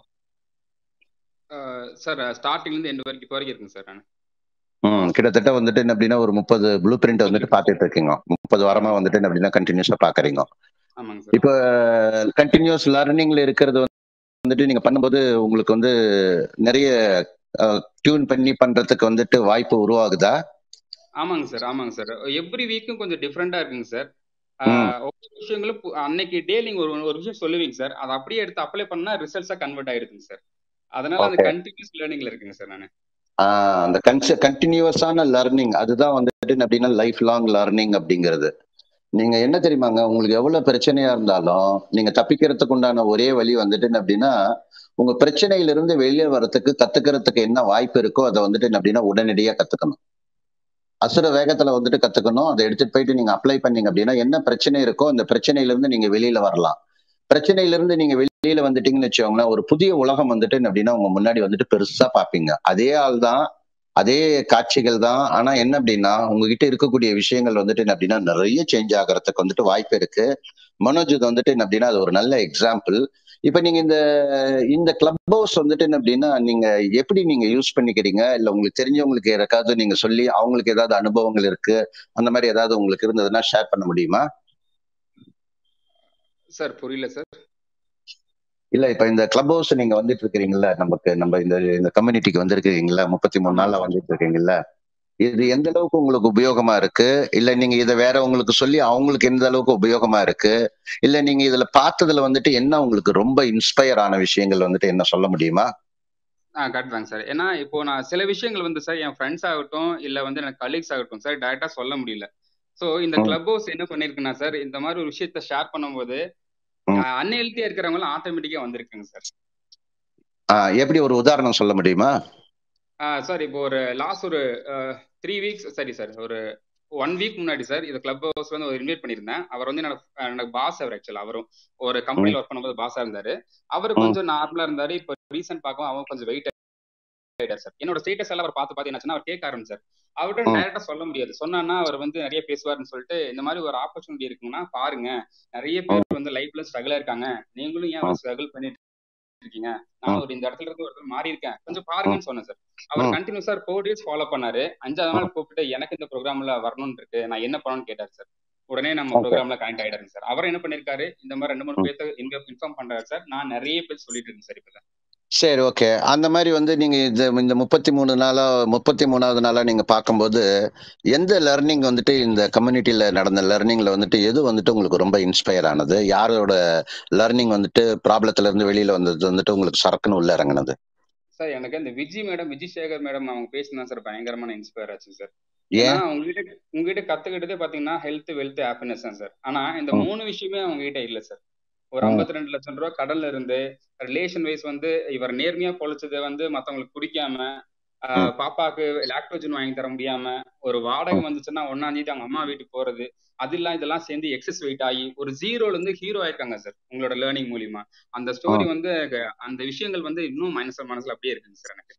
சார் ஸ்டார்டிங்ல இருந்து எண்ட் வரைக்கும் இப்போ வரைக்கும் இருக்குங்க சார் நான் ம் கிட்டத்தட்ட வந்துட்டு என்ன அப்படின்னா ஒரு முப்பது ப்ளூ பிரிண்ட் வந்துட்டு பார்த்துட்டு இருக்கீங்க முப்பது வாரமா வந்துட்டு என்ன அப்படின்னா கண்டினியூஸா பாக்குறீங்க ஆமாங்க சார் இப்போ கண்டினியூஸ் லேர்னிங்ல இருக்கிறது வந்துட்டு நீங்க பண்ணும்போது உங்களுக்கு வந்து நிறைய டியூன் பண்ணி பண்றதுக்கு வந்துட்டு வாய்ப்பு உருவாகுதா ஆமாங்க சார் ஆமாங்க சார் எவ்ரி வீக்கும் கொஞ்சம் டிஃப்ரெண்டா இருக்குங்க சார் ம். ஒவ்வொரு விஷயங்களும் பு- அன்னைக்கு டே நீங்க ஒரு ஒரு விஷயம் சொல்லுவீங்க சார் அதை அப்படியே எடுத்து அப்ளை பண்ணா ரிசல்ட்ஸா கன்வெர்ட் ஆயிருதுங்க சார் அதனால அந்த Okay. கண்டினியூஸ் லேர்னிங்ல இருக்குங்க சார் நான் ஆஹ் அந்த கன்ச கண்டினியூஸான லேர்னிங் அதுதான் வந்துட்டு என்ன அப்படின்னா லைஃப் லாங் லேர்னிங் அப்படிங்கிறது நீங்க என்ன தெரியுமாங்க உங்களுக்கு எவ்வளவு பிரச்சனையா இருந்தாலும் நீங்க தப்பிக்கிறதுக்கு உண்டான ஒரே வழி வந்துட்டு என்ன அப்படின்னா உங்க பிரச்சனையில இருந்து வெளியே வர்றதுக்கு கத்துக்கிறதுக்கு என்ன வாய்ப்பு இருக்கோ அதை வந்துட்டு என்ன அப்படின்னா உடனடியா கத்துக்கணும் அசுர வேகத்துல வந்துட்டு கத்துக்கணும் அதை எடுத்துட்டு போயிட்டு நீங்க அப்ளை பண்ணீங்க அப்படின்னா என்ன பிரச்சனை இருக்கோ அந்த பிரச்சனையில இருந்து நீங்க வெளியில வரலாம் பிரச்சனையில இருந்து நீங்க வெளியில வந்துட்டீங்கன்னு வச்சுக்கோங்களேன் ஒரு புதிய உலகம் வந்துட்டு என்ன அப்படின்னா உங்க முன்னாடி வந்துட்டு பெருசா பாப்பீங்க அதே ஆள் தான் அதே காட்சிகள் தான் ஆனா என்ன அப்படின்னா உங்ககிட்ட இருக்கக்கூடிய விஷயங்கள் வந்துட்டு என்ன அப்படின்னா நிறைய சேஞ்ச் ஆகிறதுக்கு வந்துட்டு வாய்ப்பு இருக்கு மனோஜ் இது வந்துட்டு என்ன அப்படின்னா அது ஒரு நல்ல எக்ஸாம்பிள் இப்ப நீங்க இந்த இந்த கிளப் ஹவுஸ் வந்துட்டு என்ன அப்படின்னா நீங்க எப்படி நீங்க யூஸ் பண்ணிக்கிறீங்க இல்ல உங்களுக்கு தெரிஞ்சவங்களுக்கு யாருக்காவது நீங்க சொல்லி அவங்களுக்கு ஏதாவது அனுபவங்கள் இருக்கு அந்த மாதிரி ஏதாவது உங்களுக்கு இருந்ததுன்னா ஷேர் பண்ண முடியுமா சார் புரியல சார் இல்ல இப்ப இந்த கிளப் ஹவுஸ் நீங்க வந்துட்டு இருக்கிறீங்கல்ல நமக்கு நம்ம இந்த இந்த கம்யூனிட்டிக்கு வந்திருக்கீங்கல்ல முப்பத்தி மூணு ஆமாங்க நாள்ல சார் வந்துட்டு இருக்கீங்கல்ல இது எந்த அளவுக்கு உங்களுக்கு உபயோகமா இருக்கு இல்ல நீங்க இதை வேற உங்களுக்கு சொல்லி அவங்களுக்கு எந்த அளவுக்கு உபயோகமா இருக்கு இல்ல நீங்க இதுல பார்த்ததுல வந்துட்டு என்ன உங்களுக்கு ரொம்ப இன்ஸ்பயர் ஆன விஷயங்கள் வந்துட்டு என்ன சொல்ல முடியுமா ஆ கரெக்டாங்க சார் ஏன்னா இப்போ நான் சில விஷயங்கள் வந்து சார் என் ஃப்ரெண்ட்ஸ் ஆகட்டும் இல்லை வந்து எனக்கு கலீக்ஸ் ஆகட்டும் சார் டேரெக்டாக சொல்ல முடியல ஸோ இந்த ம், கிளப் ஹவுஸ் என்ன பண்ணியிருக்குன்னா சார் இந்த மாதிரி ஒரு விஷயத்த ஷேர் பண்ணும்போது ம். அன்ஹெல்த்தியாக இருக்கிறவங்களாம் ஆட்டோமேட்டிக்காக வந்திருக்குங்க சார் ஆஹ் எப்படி ஒரு உதாரணம் சொல்ல முடியுமா சார் இப்போ ஒரு லாஸ்ட் ஒரு த்ரீ வீக்ஸ் சரி சார் ஒரு ஒன் வீக் முன்னாடி சார் இது கிளப் ஹவுஸ் வந்து ஒரு இன்வைட் பண்ணியிருந்தேன் அவர் வந்து என்னோட எனக்கு பாஸ் அவர் ஆக்சுவல் அவரும் ஒரு ம், கம்பெனியில் ஒர்க் பண்ணும்போது பாஸாக இருந்தாரு அவர் ம், கொஞ்சம் நார்மலாக இருந்தாரு இப்போ ரீசெண்ட் பார்க்கவும் அவன் கொஞ்சம் வெயிட் ஆயிட்டார் சார் என்னோட ஸ்டேட்டஸ் எல்லாம் அவர் பார்த்து பார்த்து என்னாச்சுன்னா அவர் கேட்க ஆரம்பிச்சார் அவர்கிட்ட ம், டைரக்டா சொல்ல முடியாது சொன்னான்னா அவர் வந்து நிறைய பேசுவார்னு சொல்லிட்டு இந்த மாதிரி ஒரு ஆப்பர்ச்சுனிட்டி இருக்குங்கன்னா பாருங்க நிறைய ம், பேர் வந்து லைஃப்ல ஸ்ட்ரகிளா இருக்காங்க நீங்களும் ஏன் ம், ஸ்ட்ரகிள் பண்ணிட்டு இருக்கீங்க நான் ம், ஒரு இந்த இடத்துல இருந்து ஒரு மாறி இருக்கேன் கொஞ்சம் ம், பாருங்கன்னு சொன்னேன் சார் அவர் ம், கண்டினியூஸா ஃபோர் டேஸ் ஃபாலோ பண்ணாரு அஞ்சாவது ம். நாள் கூப்பிட்டு எனக்கு இந்த ப்ரோக்ராம்ல வரணும்னு இருக்கு நான் என்ன பண்ணணும்னு கேட்டார் சார் உடனே நம்ம ஓகே ப்ரோக்ராம்ல கனெக்ட் ஆயிடாருங்க சார் அவர் என்ன பண்ணிருக்காரு இந்த மாதிரி ரெண்டு மூணு ம். பேர்த்த இங்க இன்ஃபார்ம் பண்றாரு சார் நான் நிறைய பேர் சொல்லிட்டு இருக்கேன் சார் இப்ப சரி ஓகே அந்த மாதிரி வந்து நீங்க இந்த இந்த முப்பத்தி மூணு நாளா முப்பத்தி மூணாவது நாளா நீங்க பார்க்கும்போது எந்த லெர்னிங் வந்துட்டு இந்த கம்யூனிட்டியில நடந்த லெர்னிங்ல வந்துட்டு எது வந்துட்டு உங்களுக்கு ரொம்ப இன்ஸ்பயர் ஆனது யாரோட லெர்னிங் வந்துட்டு ப்ராப்ளத்துல இருந்து வெளியில வந்தது வந்துட்டு உங்களுக்கு சரக்குன்னு உள்ள இறங்குனது சார் எனக்கு இந்த விஜய் மேடம் விஜய் சேகர் மேடம் அவங்க பேசினா சார் பயங்கரமான இன்ஸ்பயர் ஆச்சு சார் ஏன் ஏன்னா உங்ககிட்ட உங்ககிட்ட கத்துக்கிட்டதே பாத்தீங்கன்னா ஹெல்த் வெல்த் ஹாப்பினஸ் தான் சார் ஆனா இந்த ம், மூணு விஷயமே அவங்க கிட்ட இல்ல சார் ஒரு ம், ஐம்பத்தி ரெண்டு லட்சம் ரூபாய் கடல்ல இருந்து ரிலேஷன் வைஸ் வந்து இவர் நேர்மையா பொழைச்சதை வந்து மத்தவங்களுக்கு பிடிக்காம ஆஹ் ம், பாப்பாக்கு லாக்டோஜன் வாங்கி தர முடியாம ஒரு வாடகை ம், வந்துச்சுன்னா ஒன்னாம் தேதி அவங்க அம்மா வீட்டுக்கு போறது அது எல்லாம் இதெல்லாம் சேர்ந்து எக்ஸஸ் வெயிட் ஆகி ஒரு ஜீரோல இருந்து ஹீரோ ஆயிருக்காங்க சார் உங்களோட லேர்னிங் மூலியமா அந்த ஸ்டோரி ம், வந்து எனக்கு அந்த விஷயங்கள் வந்து இன்னும் மனசு மனசுல அப்படியே இருக்குங்க சார் எனக்கு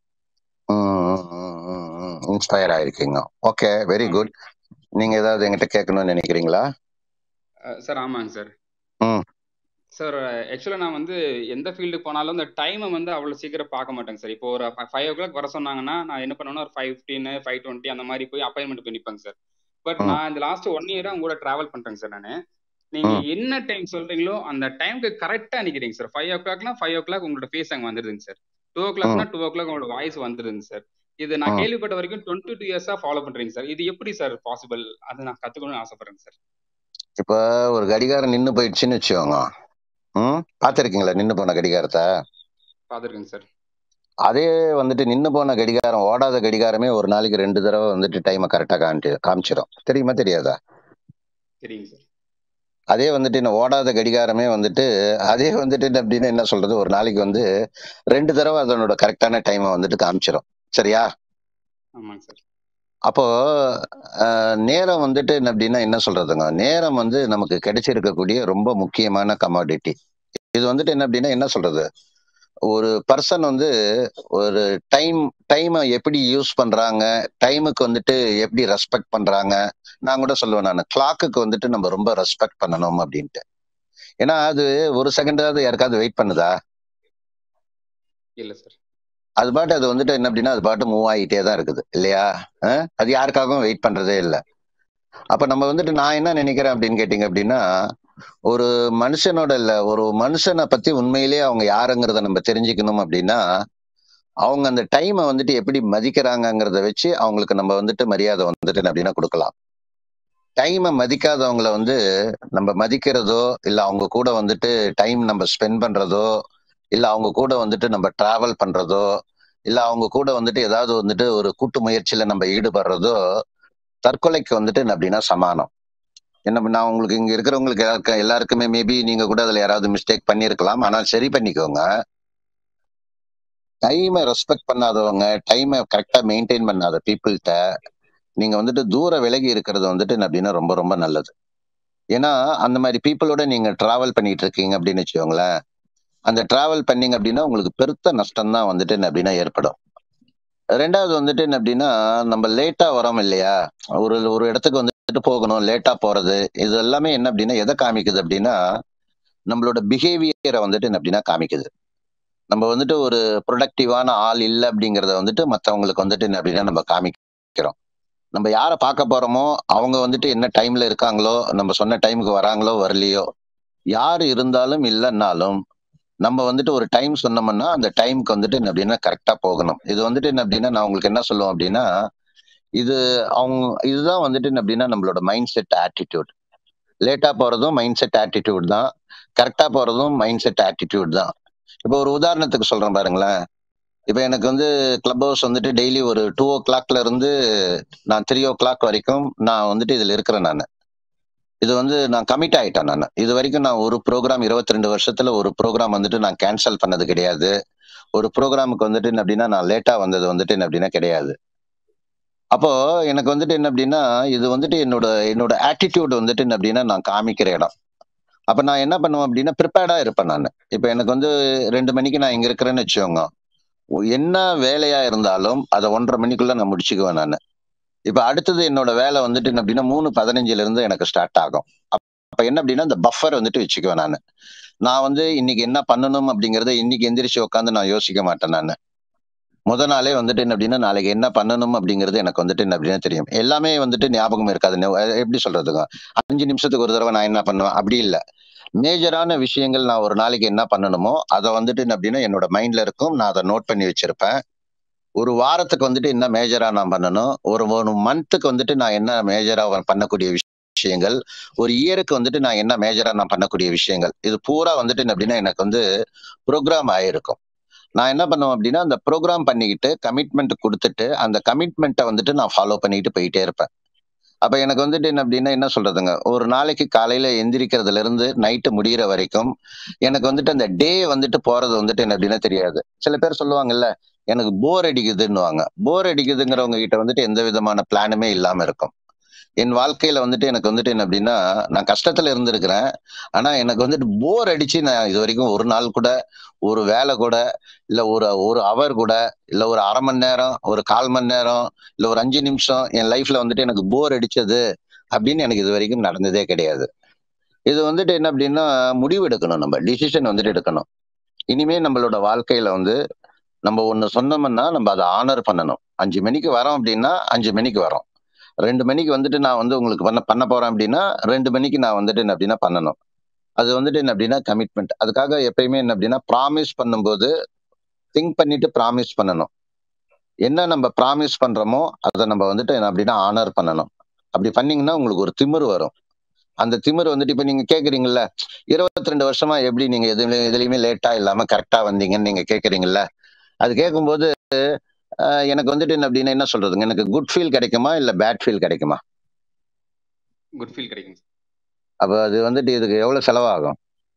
இன்ஸ்பயர் ஆயிருக்கீங்க ஓகே வெரி ஆமா குட் நீங்க ஏதாவது என்கிட்ட கேட்கணும்னு நினைக்கிறீங்களா சார் ஆமாங்க சார் ம் சார் ஆக்சுவலாக நான் வந்து எந்த ஃபீல்டுக்கு போனாலும் இந்த டைமை வந்து அவ்வளோ சீக்கிரம் பார்க்க மாட்டேங்க சார் இப்போ ஒரு ஃபைவ் ஓ கிளாக் வர சொன்னாங்கன்னா நான் என்ன பண்ணுவேன்னா ஒரு ஃபைவ் ஃபிஃப்டீன் ஃபைவ் டுவெண்ட்டி அந்த மாதிரி போய் அப்பாயின்மெண்ட் போய் நிற்பேங்க சார் பட் ம் நான் இந்த லாஸ்ட் ஒன் இயராக உங்க கூட ட்ராவல் பண்ணுறேங்க சார் நான் நீங்கள் ம் என்ன டைம் சொல்கிறீங்களோ அந்த டைமுக்கு கரெக்டாக நிற்கிறீங்க சார் ஃபைவ் ஓ கிளாக்னா ஃபைவ் ஓ கிளாக் உங்களோட ஃபேஸ் அங்கே வந்துடுதுங்க சார் டூ ஓ ம் கிளாக்னா டூ ஓ கிளாக் உங்களோட வாய்ஸ் வந்துடுதுங்க சார் இது நான் ம் கேள்விப்பட்ட வரைக்கும் டுவெண்ட்டி டூ இயர்ஸாக ஃபாலோ பண்ணுறீங்க சார் இது எப்படி சார் பாசிபிள் அதை நான் கற்றுக்கணும்னு ஆசைப்படுறேங்க சார் இப்ப ஒரு கடிகாரம் நின்னு போயிடுச்சுன்னு வச்சுக்கோங்க ம் பார்த்திருக்கீங்களா நின்னு போன கடிகாரத்தை பார்த்துருக்கேங்க சார் அதே வந்துட்டு நின்னு போன கடிகாரம் ஓடாத கடிகாரமே ஒரு நாளைக்கு ரெண்டு தடவை வந்துட்டு டைமை கரெக்டா காமிச்சு காமிச்சிடும் தெரியுமா தெரியாதா சரிங்க சார் அதே வந்துட்டு இந்த ஓடாத கடிகாரமே வந்துட்டு அதே வந்துட்டு என்ன அப்படின்னு என்ன சொல்றது ஒரு நாளைக்கு வந்து ரெண்டு தடவை அதனோட கரெக்டான டைமை வந்துட்டு காமிச்சிடும் சரியா ஆமாங்க சார் அப்போ அஹ், நேரம் வந்துட்டு என்ன அப்படின்னா என்ன சொல்றதுங்க நேரம் வந்து நமக்கு கிடைச்சிருக்கக்கூடிய ரொம்ப முக்கியமான கமாடிட்டி இது வந்துட்டு என்ன அப்படின்னா என்ன சொல்றது ஒரு பர்சன் வந்து ஒரு டைம் டைமை எப்படி யூஸ் பண்றாங்க டைமுக்கு வந்துட்டு எப்படி ரெஸ்பெக்ட் பண்றாங்க நான் கூட சொல்லுவேன் நான் கிளாக்குக்கு வந்துட்டு நம்ம ரொம்ப ரெஸ்பெக்ட் பண்ணணும் அப்படின்ட்டு ஏன்னா அது ஒரு செகண்டாவது யாருக்காவது வெயிட் பண்ணுதா இல்லை சார் அது பாட்டு அது வந்துட்டு என்ன அப்படின்னா அது பாட்டு மூவ் ஆகிட்டே தான் இருக்குது இல்லையா அஹ்? அது யாருக்காகவும் வெயிட் பண்றதே இல்லை அப்ப நம்ம வந்துட்டு நான் என்ன நினைக்கிறேன் அப்படின்னு கேட்டீங்க அப்படின்னா ஒரு மனுஷனோட இல்ல ஒரு மனுஷனை பத்தி உண்மையிலேயே அவங்க யாருங்கிறத நம்ம தெரிஞ்சுக்கணும் அப்படின்னா அவங்க அந்த டைமை வந்துட்டு எப்படி மதிக்கிறாங்கங்கிறத வச்சு அவங்களுக்கு நம்ம வந்துட்டு மரியாதை வந்துட்டு என்ன அப்படின்னா கொடுக்கலாம் டைமை மதிக்காதவங்கள வந்து நம்ம மதிக்கிறதோ இல்ல அவங்க கூட வந்துட்டு டைம் நம்ம ஸ்பெண்ட் பண்றதோ இல்ல அவங்க கூட வந்துட்டு நம்ம டிராவல் பண்றதோ இல்ல அவங்க கூட வந்துட்டு ஏதாவது வந்துட்டு ஒரு கூட்டு முயற்சியில நம்ம ஈடுபடுறதோ தற்கொலைக்கு வந்துட்டு என்ன அப்படின்னா சமானம் என்ன நான் உங்களுக்கு இங்க இருக்கிறவங்களுக்கு எல்லாருக்கும் எல்லாருக்குமே மேபி நீங்க கூட அதுல யாராவது மிஸ்டேக் பண்ணியிருக்கலாம் ஆனால் சரி பண்ணிக்கோங்க டைமை ரெஸ்பெக்ட் பண்ணாதவங்க டைமை கரெக்டா மெயின்டைன் பண்ணாத பீப்புள்கிட்ட நீங்க வந்துட்டு தூர விலகி இருக்கிறது வந்துட்டு என்ன அப்படின்னா ரொம்ப ரொம்ப நல்லது ஏன்னா அந்த மாதிரி பீப்புளோட நீங்க டிராவல் பண்ணிட்டு இருக்கீங்க அப்படின்னு வச்சுக்கோங்களேன் அந்த டிராவல் பண்ணீங்க அப்படின்னா உங்களுக்கு பெருத்த நஷ்டம் தான் வந்துட்டு என்ன அப்படின்னா ஏற்படும் ரெண்டாவது வந்துட்டு என்ன அப்படின்னா நம்ம லேட்டா வரோம் இல்லையா ஒரு ஒரு இடத்துக்கு வந்துட்டு போகணும் லேட்டா போறது இது எல்லாமே என்ன அப்படின்னா எதை காமிக்குது அப்படின்னா நம்மளோட பிஹேவியரை வந்துட்டு என்ன அப்படின்னா காமிக்குது நம்ம வந்துட்டு ஒரு ப்ரொடக்டிவான ஆள் இல்லை அப்படிங்கிறத வந்துட்டு மற்றவங்களுக்கு வந்துட்டு என்ன அப்படின்னா நம்ம காமிக்கிறோம் நம்ம யாரை பார்க்க போறோமோ அவங்க வந்துட்டு என்ன டைம்ல இருக்காங்களோ நம்ம சொன்ன டைமுக்கு வராங்களோ வரலையோ யார் இருந்தாலும் இல்லைன்னாலும் நம்ம வந்துட்டு ஒரு டைம் சொன்னோம்னா அந்த டைம்க்கு வந்துட்டு என்ன அப்படின்னா கரெக்டா போகணும் இது வந்துட்டு என்ன அப்படின்னா நான் உங்களுக்கு என்ன சொல்லுவேன் அப்படின்னா இது அவங்க இதுதான் வந்துட்டு என்ன அப்படின்னா நம்மளோட மைண்ட் செட் ஆட்டிடியூட் லேட்டா போறதும் மைண்ட் செட் ஆட்டிடியூட் தான் கரெக்டா போறதும் மைண்ட் செட் ஆட்டிடியூட் தான் இப்போ ஒரு உதாரணத்துக்கு சொல்றேன் பாருங்களேன் இப்போ எனக்கு வந்து கிளப் ஹவுஸ் வந்துட்டு டெய்லி ஒரு டூ ஓ கிளாக்ல இருந்து நான் த்ரீ ஓ கிளாக் வரைக்கும் நான் வந்துட்டு இதுல இருக்கிறேன் நான் இது வந்து நான் கமிட் ஆயிட்டேன் நான் இது வரைக்கும் நான் ஒரு ப்ரோக்ராம் இருபத்தி ரெண்டு வருஷத்துல ஒரு ப்ரோக்ராம் வந்துட்டு நான் கேன்சல் பண்ணது கிடையாது ஒரு ப்ரோக்ராமுக்கு வந்துட்டு என்ன அப்படின்னா நான் லேட்டா வந்தது வந்துட்டு என்ன அப்படின்னா கிடையாது அப்போ எனக்கு வந்துட்டு என்ன அப்படின்னா இது வந்துட்டு என்னோட என்னோட ஆட்டிடியூட் வந்துட்டு என்ன அப்படின்னா நான் காமிக்கிற இடம் அப்ப நான் என்ன பண்ணுவேன் அப்படின்னா ப்ரிப்பேர்டா இருப்பேன் நான் இப்ப எனக்கு வந்து ரெண்டு மணிக்கு நான் இங்க இருக்கிறேன்னு வச்சுக்கோங்க என்ன வேலையா இருந்தாலும் அதை ஒன்றரை மணிக்குள்ள நான் முடிச்சுக்குவேன் நான் இப்ப அடுத்தது என்னோட வேலை வந்துட்டு என்ன அப்படின்னா மூணு பதினஞ்சுல இருந்து எனக்கு ஸ்டார்ட் ஆகும் அப்ப என்ன அப்படின்னா இந்த பஃபர் வந்துட்டு வச்சுக்குவேன் நான் நான் வந்து இன்னைக்கு என்ன பண்ணணும் அப்படிங்கறத இன்னைக்கு எந்திரிச்சு உட்காந்து நான் யோசிக்க மாட்டேன் நான் முத நாளே வந்துட்டு என்ன அப்படின்னா நாளைக்கு என்ன பண்ணணும் அப்படிங்கிறது எனக்கு வந்துட்டு என்ன அப்படின்னா தெரியும் எல்லாமே வந்துட்டு ஞாபகம் இருக்காது நெ- எப்படி சொல்றதுங்க அஞ்சு நிமிஷத்துக்கு ஒரு தடவை நான் என்ன பண்ணுவேன் அப்படி இல்லை மேஜரான விஷயங்கள் நான் ஒரு நாளைக்கு என்ன பண்ணணுமோ அதை வந்துட்டு என்ன அப்படின்னா என்னோட மைண்ட்ல இருக்கும் நான் அதை நோட் பண்ணி வச்சிருப்பேன் ஒரு வாரத்துக்கு வந்துட்டு என்ன மேஜரா நான் பண்ணணும் ஒரு ஒரு மந்த்துக்கு வந்துட்டு நான் என்ன மேஜரா பண்ணக்கூடிய விஷயங்கள் ஒரு இயருக்கு வந்துட்டு நான் என்ன மேஜரா நான் பண்ணக்கூடிய விஷயங்கள் இது பூரா வந்துட்டு என்ன அப்படின்னா எனக்கு வந்து ப்ரோக்ராம் ஆயிருக்கும் நான் என்ன பண்ணுவேன் அப்படின்னா அந்த ப்ரோக்ராம் பண்ணிக்கிட்டு கமிட்மெண்ட் கொடுத்துட்டு அந்த கமிட்மெண்ட்டை வந்துட்டு நான் ஃபாலோ பண்ணிக்கிட்டு போயிட்டே இருப்பேன் அப்ப எனக்கு வந்துட்டு என்ன அப்படின்னா என்ன சொல்றதுங்க ஒரு நாளைக்கு காலையில எந்திரிக்கிறதுல இருந்து நைட்டு முடியிற வரைக்கும் எனக்கு வந்துட்டு அந்த டே வந்துட்டு போறது வந்துட்டு என்ன அப்படின்னா தெரியாது சில பேர் சொல்லுவாங்கல்ல எனக்கு போர் அடிக்குதுன்னுவாங்க போர் அடிக்குதுங்கிறவங்க கிட்ட வந்துட்டு எந்த விதமான பிளானுமே இல்லாம இருக்கும் என் வாழ்க்கையில வந்துட்டு எனக்கு வந்துட்டு என்ன அப்படின்னா நான் கஷ்டத்துல இருந்திருக்கிறேன் ஆனா எனக்கு வந்துட்டு போர் அடிச்சு நான் இது வரைக்கும் ஒரு நாள் கூட ஒரு வேலை கூட இல்ல ஒரு ஒரு அவர் கூட இல்ல ஒரு அரை மணி நேரம் ஒரு கால் மணி நேரம் இல்ல ஒரு அஞ்சு நிமிஷம் என் லைஃப்ல வந்துட்டு எனக்கு போர் அடிச்சது அப்படின்னு எனக்கு இது வரைக்கும் நடந்ததே கிடையாது இது வந்துட்டு என்ன அப்படின்னா முடிவு எடுக்கணும் நம்ம டிசிஷன் வந்துட்டு எடுக்கணும் இனிமே நம்மளோட வாழ்க்கையில வந்து நம்ம ஒண்ணு சொன்னோம்னா நம்ம அதை ஆனர் பண்ணணும் அஞ்சு மணிக்கு வரோம் அப்படின்னா அஞ்சு மணிக்கு வரோம் ரெண்டு மணிக்கு வந்துட்டு நான் வந்து உங்களுக்கு பண்ண பண்ண போறேன் அப்படின்னா ரெண்டு மணிக்கு நான் வந்துட்டு என்ன அப்படின்னா பண்ணணும் அது வந்துட்டு என்ன அப்படின்னா கமிட்மெண்ட் அதுக்காக எப்பயுமே என்ன அப்படின்னா ப்ராமிஸ் பண்ணும்போது திங்க் பண்ணிட்டு ப்ராமிஸ் பண்ணணும் என்ன நம்ம ப்ராமிஸ் பண்றோமோ அதை நம்ம வந்துட்டு என்ன அப்படின்னா ஆனர் பண்ணணும் அப்படி பண்ணீங்கன்னா உங்களுக்கு ஒரு திமிரு வரும் அந்த திமிரு வந்துட்டு இப்ப நீங்க கேக்குறீங்கல்ல இருபத்தி ரெண்டு வருஷமா எப்படி நீங்க எதுவுமே எதுலையுமே லேட்டா இல்லாம கரெக்டா வந்தீங்கன்னு நீங்க கேக்குறீங்கல்ல அது கேட்கும்போது ஆஹ், எனக்கு வந்துட்டு என்ன அப்படின்னா என்ன சொல்றதுங்க எனக்கு குட் ஃபீல் கிடைக்குமா இல்ல பேட் ஃபீல் கிடைக்குமா குட் ஃபீல் கிடைக்கும் அப்ப அது வந்துட்டு இதுக்கு எவ்வளவு செலவாகும்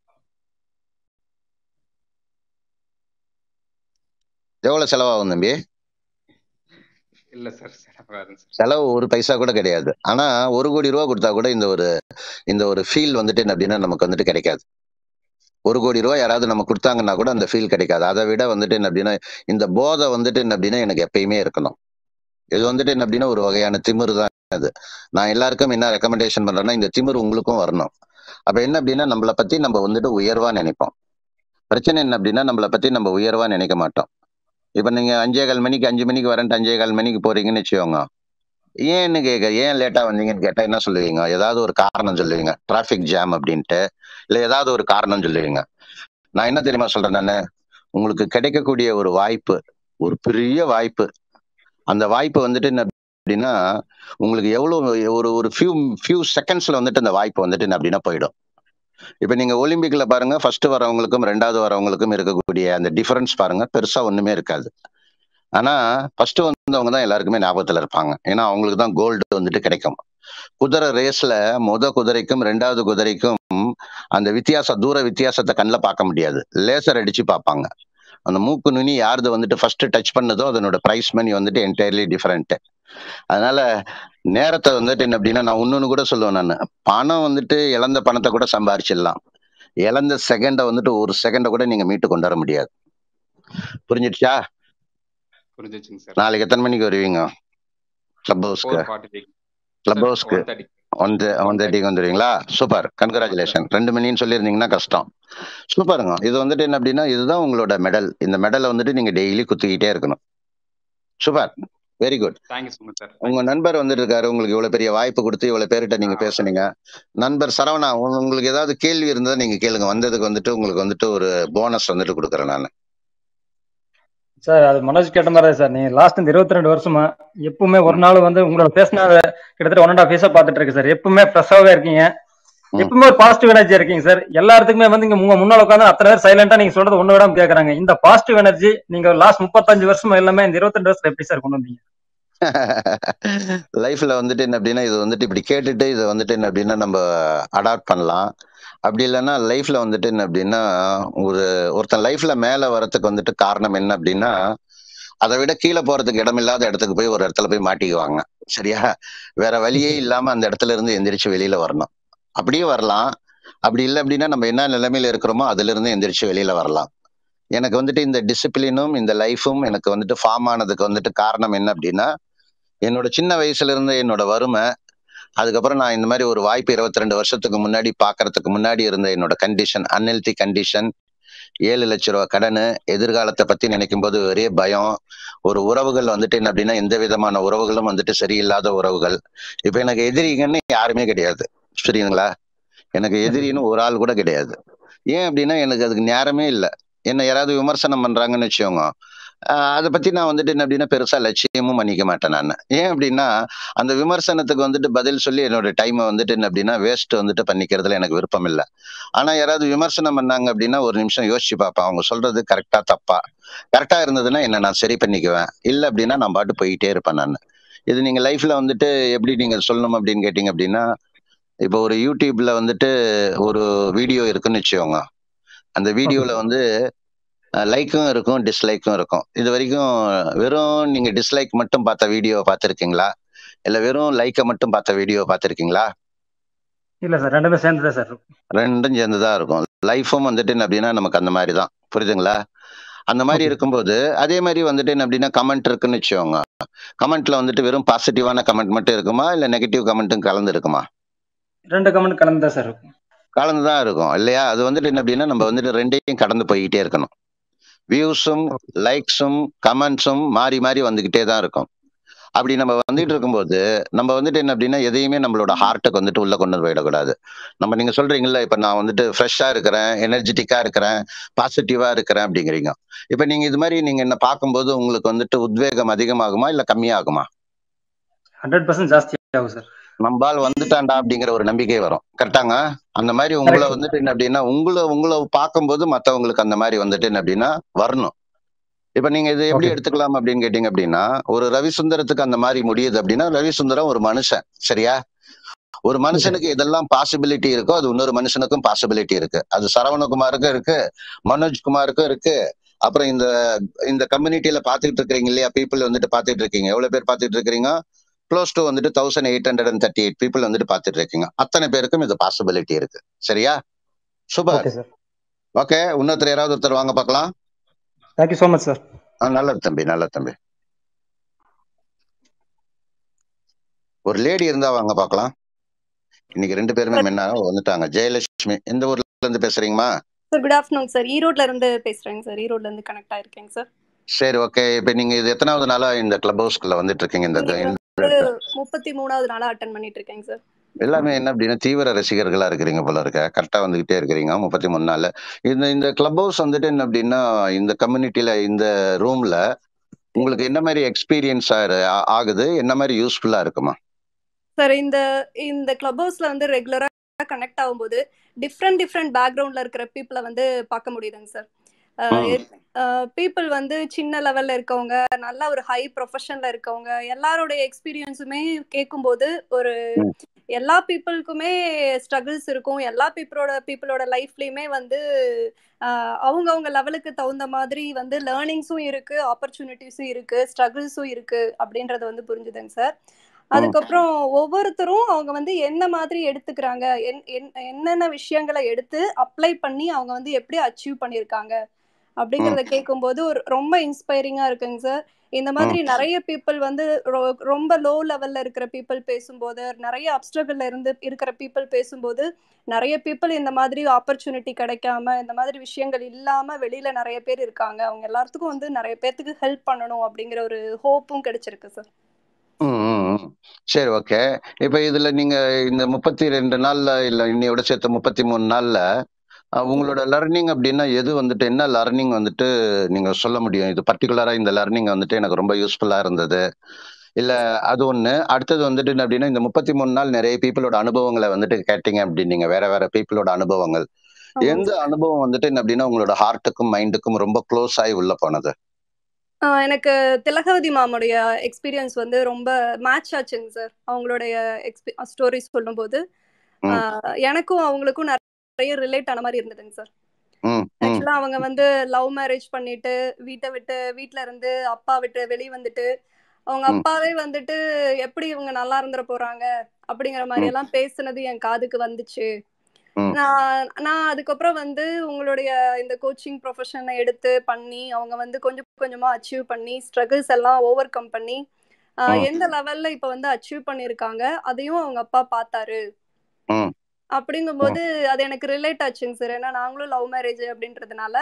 எவ்வளவு செலவாகும் தம்பி இல்ல சார் சார் செலவு ஒரு பைசா கூட கிடையாது ஆனா ஒரு கோடி ரூபா கொடுத்தா கூட இந்த ஒரு இந்த ஒரு ஃபீல் வந்துட்டு என்ன அப்படின்னா நமக்கு வந்துட்டு கிடைக்காது ஒரு கோடி ரூபாய் யாராவது நம்ம கொடுத்தாங்கன்னா கூட அந்த ஃபீல் கிடைக்காது அதை விட வந்துட்டு என்ன அப்படின்னா இந்த போதை வந்துட்டு என்ன அப்படின்னா எனக்கு எப்பயுமே இருக்கணும் இது வந்துட்டு என்ன அப்படின்னா ஒரு வகையான திமிரு தான் அது நான் எல்லாருக்கும் என்ன ரெக்கமெண்டேஷன் பண்றேன்னா இந்த திமிரு உங்களுக்கும் வரணும் அப்ப என்ன அப்படின்னா நம்மளை பத்தி நம்ம வந்துட்டு உயர்வா நினைப்போம் பிரச்சனை என்ன அப்படின்னா நம்மளை பத்தி நம்ம உயர்வா நினைக்க மாட்டோம் இப்ப நீங்க அஞ்சே கால் மணிக்கு அஞ்சு மணிக்கு வரேன்ட்டு அஞ்சே கால் மணிக்கு போறீங்கன்னு வச்சுக்கோங்க ஏன்னு கேட்க ஏன் லேட்டா வந்தீங்கன்னு கேட்டா என்ன சொல்லுவீங்க ஏதாவது ஒரு காரணம் சொல்லுவீங்க டிராபிக் ஜாம் அப்படின்ட்டு இல்ல ஏதாவது ஒரு காரணம் சொல்லுவீங்க நான் என்ன தெரியுமா சொல்றேன் நானு உங்களுக்கு கிடைக்கக்கூடிய ஒரு வாய்ப்பு ஒரு பெரிய வாய்ப்பு அந்த வாய்ப்பு வந்துட்டு என்ன அப்படின்னா உங்களுக்கு எவ்வளவு ஒரு ஒரு ஃபியூ ஃபியூ செகண்ட்ஸ்ல வந்துட்டு அந்த வாய்ப்பு வந்துட்டு என்ன அப்படின்னா போயிடும் இப்ப நீங்க ஒலிம்பிக்ல பாருங்க ஃபர்ஸ்ட் வரவங்களுக்கும் ரெண்டாவது வரவங்களுக்கும் இருக்கக்கூடிய அந்த டிஃபரன்ஸ் பாருங்க பெருசா ஒண்ணுமே இருக்காது ஆனா ஃபர்ஸ்ட் வந்தவங்க தான் எல்லாருக்குமே ஞாபகத்துல இருப்பாங்க ஏன்னா அவங்களுக்கு தான் கோல்டு வந்துட்டு கிடைக்கும் குதிரை ரேஸ்ல முத குதிரைக்கும் ரெண்டாவது குதிரைக்கும் அந்த வித்தியாசம் தூர வித்தியாசத்தை கண்ணில் பார்க்க முடியாது லேசர் அடிச்சு பார்ப்பாங்க அந்த மூக்கு நுனி யாருது வந்துட்டு ஃபர்ஸ்ட் டச் பண்ணதோ அதனோட பிரைஸ் மணி வந்துட்டு என்டையர்லி டிஃபரெண்ட் அதனால நேரத்தை வந்துட்டு என்ன அப்படின்னா நான் இன்னொன்னு கூட சொல்லுவேன் நான் பணம் வந்துட்டு இழந்த பணத்தை கூட சம்பாரிச்சிடலாம் இழந்த செகண்டை வந்துட்டு ஒரு செகண்டை கூட நீங்க மீட்டு கொண்டு வர முடியாது புரிஞ்சிடுச்சா புரிஞ்சிச்சுங்க சார் நாளைக்கு எத்தனை மணிக்கு வருவீங்க கிளப் ஹவுஸ்க்கு four forty five club sir ஹவுஸ்க்கு one thirty one one one thirty தேர்ட்டிக்கு வந்துடுவீங்களா சூப்பர் ஆமாம் சார் கங்க்ராச்சுலேஷன் ரெண்டு மணின்னு சொல்லியிருந்தீங்கன்னா கஷ்டம் சூப்பருங்க இது வந்துட்டு என்ன அப்படின்னா இதுதான் உங்களோட மெடல் இந்த மெடலை வந்துட்டு நீங்க டெய்லி குத்திக்கிட்டே இருக்கணும் super very good thank you so much sir உங்க தேங்க்யூ நண்பர் வந்துட்டு இருக்காரு உங்களுக்கு இவ்வளவு பெரிய வாய்ப்பு கொடுத்து இவ்வளவு பேர்கிட்ட நீங்க ஆ பேசுனீங்க நண்பர் சரவணா உங்க- உங்களுக்கு ஏதாவது கேள்வி இருந்தா நீங்க கேளுங்க வந்ததுக்கு வந்துட்டு உங்களுக்கு வந்துட்டு ஒரு போனஸ் வந்துட்டு கொடுக்குறேன் நான் சார் அது மனோஜ் கேட்ட மாதிரி தான் சார் நீங்க லாஸ்ட் இந்த இருபத்தி ரெண்டு வருஷமா எப்பவுமே ஒரு நாள் வந்து உங்களோட பேசின கிட்டத்தட்ட ஒன் அண்ட் ஆஃப் இயர்ஸா பாத்துட்டு இருக்கு சார் எப்பவுமே ஃப்ரெஷ்ஷாவே இருக்கீங்க ம். எப்பவுமே ஒரு பாசிட்டிவ் எனர்ஜி இருக்கீங்க சார் எல்லாத்துக்குமே வந்து இங்க உங்க முன்னால உட்காந்து அத்தனை பேர் சைலண்டா நீங்க சொல்றது ஒண்ணு விடாம கேக்குறாங்க இந்த பாசிட்டிவ் எனர்ஜி நீங்க லாஸ்ட் முப்பத்தஞ்சு வருஷமா எல்லாமே இந்த இருபத்தி ரெண்டு வருஷத்துல எப்படி சார் கொண்டு வந்தீங்க லைஃப்ல வந்துட்டு என்ன அப்படின்னா இது வந்துட்டு இப்படி கேட்டுட்டு இதை வந்துட்டு என்ன அப்படின்னா நம்ம அடாப்ட் பண்ணலாம் அப்படி இல்லைன்னா லைஃப்ல வந்துட்டு என்ன அப்படின்னா ஒரு ஒருத்தன் லைஃப்ல மேல வரதுக்கு வந்துட்டு காரணம் என்ன அப்படின்னா அதை விட கீழே போறதுக்கு இடமில்லாத இடத்துக்கு போய் ஒரு இடத்துல போய் மாட்டிக்குவாங்க சரியா வேற வழியே இல்லாம அந்த இடத்துல இருந்து எந்திரிச்சு வெளியில வரணும் அப்படியே வரலாம் அப்படி இல்லை அப்படின்னா நம்ம என்ன நிலைமையில இருக்கிறோமோ அதுல இருந்து எந்திரிச்சு வெளியில வரலாம் எனக்கு வந்துட்டு இந்த டிசிப்ளினும் இந்த லைஃபும் எனக்கு வந்துட்டு ஃபார்ம் ஆனதுக்கு வந்துட்டு காரணம் என்ன அப்படின்னா என்னோட சின்ன வயசுல இருந்த என்னோட வறுமை அதுக்கப்புறம் நான் இந்த மாதிரி ஒரு வாய்ப்பு இருபத்தி ரெண்டு வருஷத்துக்கு முன்னாடி பாக்குறதுக்கு முன்னாடி இருந்த என்னோட கண்டிஷன் அன்ஹெல்தி கண்டிஷன் ஏழு லட்ச ரூபா கடன் எதிர்காலத்தை பத்தி நினைக்கும் போது ஒரே பயம் ஒரு உறவுகள் வந்துட்டு என்ன அப்படின்னா எந்த விதமான உறவுகளும் வந்துட்டு சரியில்லாத உறவுகள் இப்ப எனக்கு எதிரிங்கன்னு யாருமே கிடையாது சரிங்களா எனக்கு எதிரின்னு ஒரு ஆள் கூட கிடையாது ஏன் அப்படின்னா எனக்கு அதுக்கு நேரமே இல்லை என்ன யாராவது விமர்சனம் பண்றாங்கன்னு வச்சுக்கோங்க ஆஹ் அதை பத்தி நான் வந்துட்டு என்ன அப்படின்னா பெருசா லட்சியமும் பண்ணிக்க மாட்டேன் நான் ஏன் அப்படின்னா அந்த விமர்சனத்துக்கு வந்துட்டு பதில் சொல்லி என்னோட டைமை வந்துட்டு என்ன அப்படின்னா வேஸ்ட் வந்துட்டு பண்ணிக்கிறதுல எனக்கு விருப்பம் இல்லை ஆனா யாராவது விமர்சனம் பண்ணாங்க அப்படின்னா ஒரு நிமிஷம் யோசிச்சு பார்ப்பேன் அவங்க சொல்றது கரெக்டா தப்பா கரெக்டா இருந்ததுன்னா என்ன நான் சரி பண்ணிக்குவேன் இல்லை அப்படின்னா நான் பாட்டு போயிட்டே இருப்பேன் நான் இது நீங்க லைஃப்ல வந்துட்டு எப்படி நீங்க சொல்லணும் அப்படின்னு கேட்டீங்க அப்படின்னா இப்போ ஒரு யூடியூப்ல வந்துட்டு ஒரு வீடியோ இருக்குன்னு வச்சுக்கோங்க அந்த வீடியோல வந்து லைக்கும் இருக்கும் டிஸ்லைக்கும் இருக்கும் இது வரைக்கும் வெறும் நீங்க டிஸ்லைக் மட்டும் பார்த்த வீடியோ பார்த்துருக்கீங்களா இல்ல வெறும் லைக்கை மட்டும் பார்த்த வீடியோ பார்த்துருக்கீங்களா இல்ல சார் ரெண்டுமே சேர்ந்து தான் சார் ரெண்டும் சேர்ந்துதான் இருக்கும் லைஃபும் வந்துட்டு என்ன அப்படின்னா நமக்கு அந்த மாதிரி தான் புரியுதுங்களா அந்த மாதிரி ஓகே இருக்கும்போது அதே மாதிரி வந்துட்டு என்ன அப்படின்னா கமெண்ட் இருக்குன்னு வச்சுக்கோங்க கமெண்ட்ல வந்துட்டு வெறும் பாசிட்டிவான கமெண்ட் மட்டும் இருக்குமா இல்ல நெகட்டிவ் கமெண்ட்டும் கலந்து இருக்குமா ரெண்டு கமெண்ட் கலந்து தான் சார் இருக்கும் கலந்து தான் இருக்கும் இல்லையா அது வந்துட்டு என்ன அப்படின்னா நம்ம வந்துட்டு ரெண்டையும் கடந்து போய்கிட்டே இருக்கணும் வியூஸும் லைக்ஸும் கமெண்ட்ஸும் மாறி மாறி வந்துகிட்டே தான் இருக்கும் அப்படி நம்ம வந்துட்டு இருக்கும்போது நம்ம வந்துட்டு என்ன அப்படின்னா எதையுமே நம்மளோட ஹார்ட்டுக்கு வந்துட்டு உள்ள கொண்டு போயிடக்கூடாது நம்ம நீங்க சொல்றீங்கல்ல இப்ப நான் வந்துட்டு ஃப்ரெஷ்ஷா இருக்கிறேன் எனர்ஜெட்டிக்கா இருக்கிறேன் பாசிட்டிவா இருக்கிறேன் அப்படிங்கிறீங்க இப்ப நீங்க இது மாதிரி நீங்க என்ன பார்க்கும்போது உங்களுக்கு வந்துட்டு உத்வேகம் அதிகமாகுமா இல்ல கம்மியாகுமா ஹண்ட்ரட் பர்சன்ட் ஜாஸ்தி ஆகும் சார் நம்பால் வந்துட்டான்டா அப்படிங்கிற ஒரு நம்பிக்கை வரும் கரெக்டாங்க அந்த மாதிரி உங்களை கரெக்ட் வந்துட்டு என்ன அப்படின்னா உங்களை உங்களை பார்க்கும்போது மத்தவங்களுக்கு அந்த மாதிரி வந்துட்டு என்ன அப்படின்னா வரணும் இப்ப நீங்க இது எப்படி ஓகே எடுத்துக்கலாம் அப்படின்னு கேட்டீங்க அப்படின்னா ஒரு ரவிசுந்தரத்துக்கு அந்த மாதிரி முடியுது அப்படின்னா ரவிசுந்தரம் ஒரு மனுஷன் சரியா ஒரு ஓகே மனுஷனுக்கு எதெல்லாம் பாசிபிலிட்டி இருக்கோ அது இன்னொரு மனுஷனுக்கும் பாசிபிலிட்டி இருக்கு அது சரவணகுமாருக்கும் இருக்கு மனோஜ்குமாருக்கும் இருக்கு அப்புறம் இந்த இந்த கம்யூனிட்டியில பாத்துட்டு இருக்கிறீங்க இல்லையா பீப்புள் வந்துட்டு பாத்துட்டு இருக்கீங்க எவ்வளவு பேர் பாத்துட்டு இருக்கிறீங்க க்ளோஸ் டு வந்துட்டு thousand eight hundred and thirty eight people வந்துட்டு பாத்துட்டு இருக்கீங்க அத்தனை பேருக்கும் இது பாசிபிலிட்டி இருக்கு சரியா சூப்பர் ஓகே சார் ஓகே இன்னொருத்தர் யாராவது ஒருத்தர் வாங்க பார்க்கலாம் தேங்க்யூ ஸோ மச் சார் ஆ, நல்லது தம்பி நல்லது தம்பி ஒரு லேடி இருந்தா வாங்க பார்க்கலாம் இன்னைக்கு ரெண்டு பேருமே சார் முன்ன வந்துட்டாங்க ஜெயலட்சுமி எந்த ஊர்ல இருந்து பேசுறீங்கம்மா சார் குட் ஆஃப்டர்நூன் சார் ஈரோட்ல இருந்து பேசுறேங்க சார் ஈரோட்ல இருந்து கனெக்ட் ஆயிருக்கேங்க சார் சரி ஓகே இப்ப நீங்க இது எத்தனாவது நாளா இந்த கிளப் ஹவுஸ்க்குள்ள வந்துட்டு இருக்கீங்க இந்த இன்னைக்கு இந்த- வந்து முப்பத்தி மூணாவது நாளா அட்டன் பண்ணிட்டு இருக்கேங்க சார் எல்லாமே என்ன அப்படின்னா தீவிர ரசிகர்களா இருக்கிறீங்க போல இருக்க கரெக்டா வந்துகிட்டே இருக்கிறீங்க முப்பத்தி மூணு நாள் இந்த இந்த கிளப் ஹவுஸ் வந்துட்டு என்ன அப்படின்னா இந்த கம்யூனிட்டியில இந்த ரூம்ல உங்களுக்கு என்ன மாதிரி எக்ஸ்பீரியன்ஸ் ஆகுது என்ன மாதிரி யூஸ்ஃபுல்லா இருக்குமா சார் இந்த இந்த கிளப் ஹவுஸ்ல வந்து ரெகுலரா கனெக்ட் ஆகும்போது டிஃப்ரெண்ட் டிஃப்ரெண்ட் பேக்ரவுண்ட்ல இருக்கிற பீப்புளை வந்து பார்க்க முடியுதுங்க சார் ம் பீப்புள் வந்து சின்ன லெவல்ல இருக்கவங்க நல்ல ஒரு ஹை ப்ரொஃபஷன்ல இருக்கவங்க எல்லாரோடைய எக்ஸ்பீரியன்ஸுமே கேட்கும்போது ஒரு ம் எல்லா பீப்புளுக்குமே ஸ்ட்ரகிள்ஸ் இருக்கும் எல்லா பீப்புளோட பீப்புளோட லைஃப்லயுமே வந்து ஆஹ் அவங்கவங்க லெவலுக்கு தகுந்த மாதிரி வந்து லேர்னிங்ஸும் இருக்கு ஆப்பர்ச்சுனிட்டிஸும் இருக்கு ஸ்ட்ரகிள்ஸும் இருக்கு அப்படின்றத வந்து புரிஞ்சுதுங்க சார் ம் அதுக்கப்புறம் ஒவ்வொருத்தரும் அவங்க வந்து என்ன மாதிரி எடுத்துக்கிறாங்க என்- என்- என்னென்ன விஷயங்களை எடுத்து அப்ளை பண்ணி அவங்க வந்து எப்படி அச்சீவ் பண்ணியிருக்காங்க ம் அப்படிங்கிறத கேட்கும்போது ஒரு ரொம்ப இன்ஸ்பைரிங்கா இருக்குங்க சார் இந்த மாதிரி நிறைய பீப்புள் வந்து ரொ- ரொம்ப லோ லெவல்ல இருக்கிற பீப்புள் பேசும்போது நிறைய அப்ஸ்ட்ரகிள்ல இருந்து இருக்கிற பீப்புள் பேசும்போது நிறைய பீப்புள் இந்த மாதிரி ஆப்பர்ச்சுனிட்டி கிடைக்காம இந்த மாதிரி விஷயங்கள் இல்லாம வெளியில நிறைய பேர் இருக்காங்க அவங்க எல்லாத்துக்கும் வந்து நிறைய பேர்த்துக்கு ஹெல்ப் பண்ணணும் அப்படிங்கிற ஒரு ஹோப்பும் கிடைச்சிருக்கு சார் ம், ம், ம். சரி ஓகே இப்ப இதுல நீங்க இந்த முப்பத்தி ரெண்டு நாள்ல இல்ல இன்னையோட சேர்த்து முப்பத்தி மூணு நாள்ல அஹ், உங்களோட லர்னிங் அப்படின்னா எது வந்துட்டு என்ன லர்னிங் வந்துட்டு நீங்க சொல்ல முடியும் இது பர்டிகுலரா இந்த லர்னிங் வந்துட்டு எனக்கு ரொம்ப யூஸ்ஃபுல்லா இருந்தது இல்ல அது ஒண்ணு அடுத்தது வந்துட்டு என்ன அப்படின்னா இந்த முப்பத்தி மூணு நாள் நிறைய பீப்புளோட அனுபவங்களை வந்துட்டு கேட்டீங்க அப்படின்னீங்க வேற வேற பீப்புளோட அனுபவங்கள் ஆமாங்க எந்த சார் அனுபவம் வந்துட்டு என்ன அப்படின்னா உங்களோட ஹார்ட்டுக்கும் மைண்டுக்கும் ரொம்ப க்ளோஸ் ஆகி உள்ள போனது ஆஹ் எனக்கு திலகவதி மேமுடைய எக்ஸ்பீரியன்ஸ் வந்து ரொம்ப மேட்ச் ஆச்சுங்க சார் அவங்களுடைய எக்ஸ்பி ஸ்டோரிஸ் சொல்லும்போது ம் ஆஹ் எனக்கும் அவங்களுக்கும் நிறைய ரிலேட் ஆன மாதிரி இருந்ததுங்க சார் ம் ம் ஆக்சுவலா அவங்க வந்து லவ் மேரேஜ் பண்ணிட்டு வீட்டை விட்டு வீட்ல இருந்து அப்பா விட்டு வெளியே வந்துட்டு அவங்க ம் அப்பாவே வந்துட்டு எப்படி இவங்க நல்லா இருந்துட போறாங்க அப்படிங்கிற மாதிரி ம் எல்லாம் பேசுனது என் காதுக்கு வந்துச்சு ம் நான் நான் அதுக்கப்புறம் வந்து உங்களுடைய இந்த கோச்சிங் ப்ரொஃபஷனை எடுத்து பண்ணி அவங்க வந்து கொஞ்சம் கொஞ்சமா அச்சீவ் பண்ணி ஸ்ட்ரகிள்ஸ் எல்லாம் ஓவர் கம் பண்ணி ஆஹ் ம் எந்த லெவல்ல இப்ப வந்து அச்சீவ் பண்ணிருக்காங்க அதையும் அவங்க அப்பா பார்த்தாரு ம் ம் அப்படிங்கும்போது அது எனக்கு ரிலேட் ஆச்சுங்க சார் ஏன்னா நாங்களும் லவ் மேரேஜ் அப்படின்றதுனால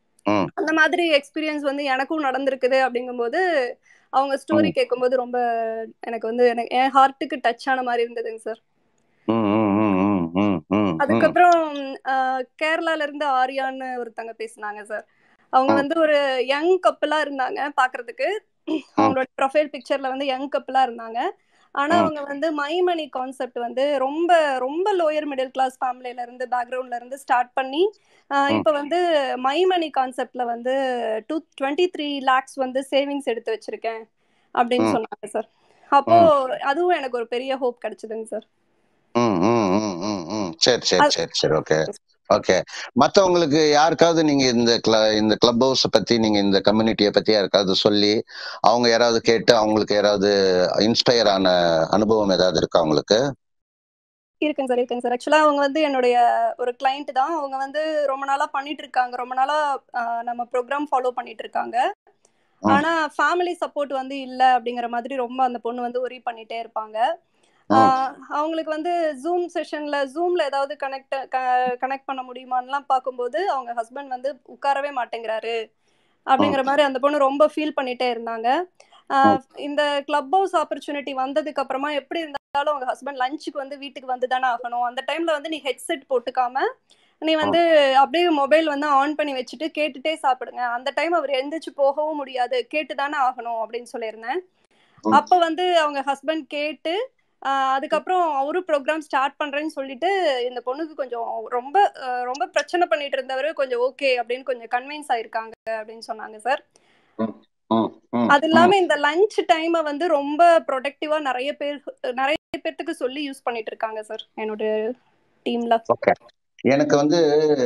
ம் அந்த மாதிரி எக்ஸ்பீரியன்ஸ் வந்து எனக்கும் நடந்திருக்குது அப்படிங்கும்போது அவங்க ஸ்டோரி ம் கேட்கும்போது ரொம்ப எனக்கு வந்து எனக்கு என் ஹார்ட்டுக்கு டச் ஆன மாதிரி இருந்ததுங்க சார் ம் ம் ம் ம் ம் ம் ம் அதுக்கப்புறம் ஆஹ், கேரளால இருந்து ஆரியான்னு ஒருத்தங்க பேசினாங்க சார் அவங்க ம் வந்து ஒரு யங் கப்பலா இருந்தாங்க பாக்குறதுக்கு ம் அவங்களோட ப்ரொஃபைல் பிக்சர்ல வந்து யங் கப்பலா இருந்தாங்க ஆனா ம் அவங்க வந்து மைமணி கான்செப்ட் வந்து ரொம்ப ரொம்ப லோயர் மிடில் கிளாஸ் ஃபேமிலியில இருந்து பேக்ரவுண்ட்ல இருந்து ஸ்டார்ட் பண்ணி ஆஹ், ம் இப்ப வந்து மைமணி கான்செப்ட்ல வந்து டூ டுவெண்ட்டி த்ரீ லேக்ஸ் வந்து சேவிங்ஸ் எடுத்து வச்சிருக்கேன் அப்படின்னு ம் சொன்னாங்க சார் அப்போ ம் அதுவும் எனக்கு ஒரு பெரிய ஹோப் கிடைச்சதுங்க சார் ம் ம் ம் ம் ம் சரி சரி அது சரி சரி ஓகே ஓகே மத்தவங்களுக்கு யாருக்காவது நீங்க இந்த கிள இந்த கிளப் ஹவுஸ் பத்தி நீங்க இந்த கம்யூனிட்டியை பத்தி யாருக்காவது சொல்லி அவங்க யாராவது கேட்டு அவங்களுக்கு யாராவது இன்ஸ்பயர் ஆன அனுபவம் ஏதாவது இருக்கா அவங்களுக்கு இருக்குங்க சார் இருக்குங்க சார் ஆக்சுவலா அவங்க வந்து என்னுடைய ஒரு கிளைண்ட் தான் அவங்க வந்து ரொம்ப நாளா பண்ணிட்டு இருக்காங்க ரொம்ப நாளா ஆஹ், நம்ம ப்ரோக்ராம் ஃபாலோ பண்ணிட்டு இருக்காங்க ம் ஆனா ஃபேமிலி சப்போர்ட் வந்து இல்ல அப்படிங்கிற மாதிரி ரொம்ப அந்த பொண்ணு வந்து ஒரி பண்ணிட்டே இருப்பாங்க ம் ஆஹ், அவங்களுக்கு வந்து ஜூம் செஷன்ல ஜூம்ல ஏதாவது கனெக்ட் கனெக்ட் பண்ண முடியுமான்லாம் பார்க்கும்போது அவங்க ஹஸ்பண்ட் வந்து உட்காரவே மாட்டேங்கிறாரு ம் அப்படிங்கிற மாதிரி அந்த பொண்ணு ரொம்ப ஃபீல் பண்ணிட்டே இருந்தாங்க ம் ஆஹ் இந்த கிளப் ஹவுஸ் ஆப்பர்ச்சுனிட்டி வந்ததுக்கு அப்புறமா எப்படி இருந்தாலும் அவங்க ஹஸ்பண்ட் லஞ்சுக்கு வந்து வீட்டுக்கு வந்து தானே ஆகணும் அந்த டைம்ல வந்து நீ ஹெட்செட் போட்டுக்காம நீ ம் வந்து அப்படியே மொபைல் வந்து ஆன் பண்ணி வச்சுட்டு கேட்டுட்டே சாப்பிடுங்க அந்த டைம் அவர் எந்திரிச்சு போகவும் முடியாது கேட்டு தானே ஆகணும் அப்படின்னு சொல்லியிருந்தேன் ம் அப்ப வந்து அவங்க ஹஸ்பண்ட் கேட்டு ஆஹ் அதுக்கப்புறம் அவரும் ப்ரோக்ராம் ஸ்டார்ட் பண்றேன்னு சொல்லிட்டு இந்த பொண்ணுக்கு கொஞ்சம் ரொம்ப ஆஹ் ரொம்ப பிரச்சனை பண்ணிட்டு இருந்தவர் கொஞ்சம் ஓகே அப்படின்னு கொஞ்சம் கன்வின்ஸ் ஆயிருக்காங்க அப்படின்னு சொன்னாங்க சார் ம் ம் ம் அது ம் இல்லாம இந்த லஞ்ச் டைமை வந்து ரொம்ப ப்ரொடக்டிவா நிறைய பேர் நிறைய பேர்த்துக்கு சொல்லி யூஸ் பண்ணிட்டு இருக்காங்க சார் என்னோட டீம்ல ஓகே எனக்கு வந்து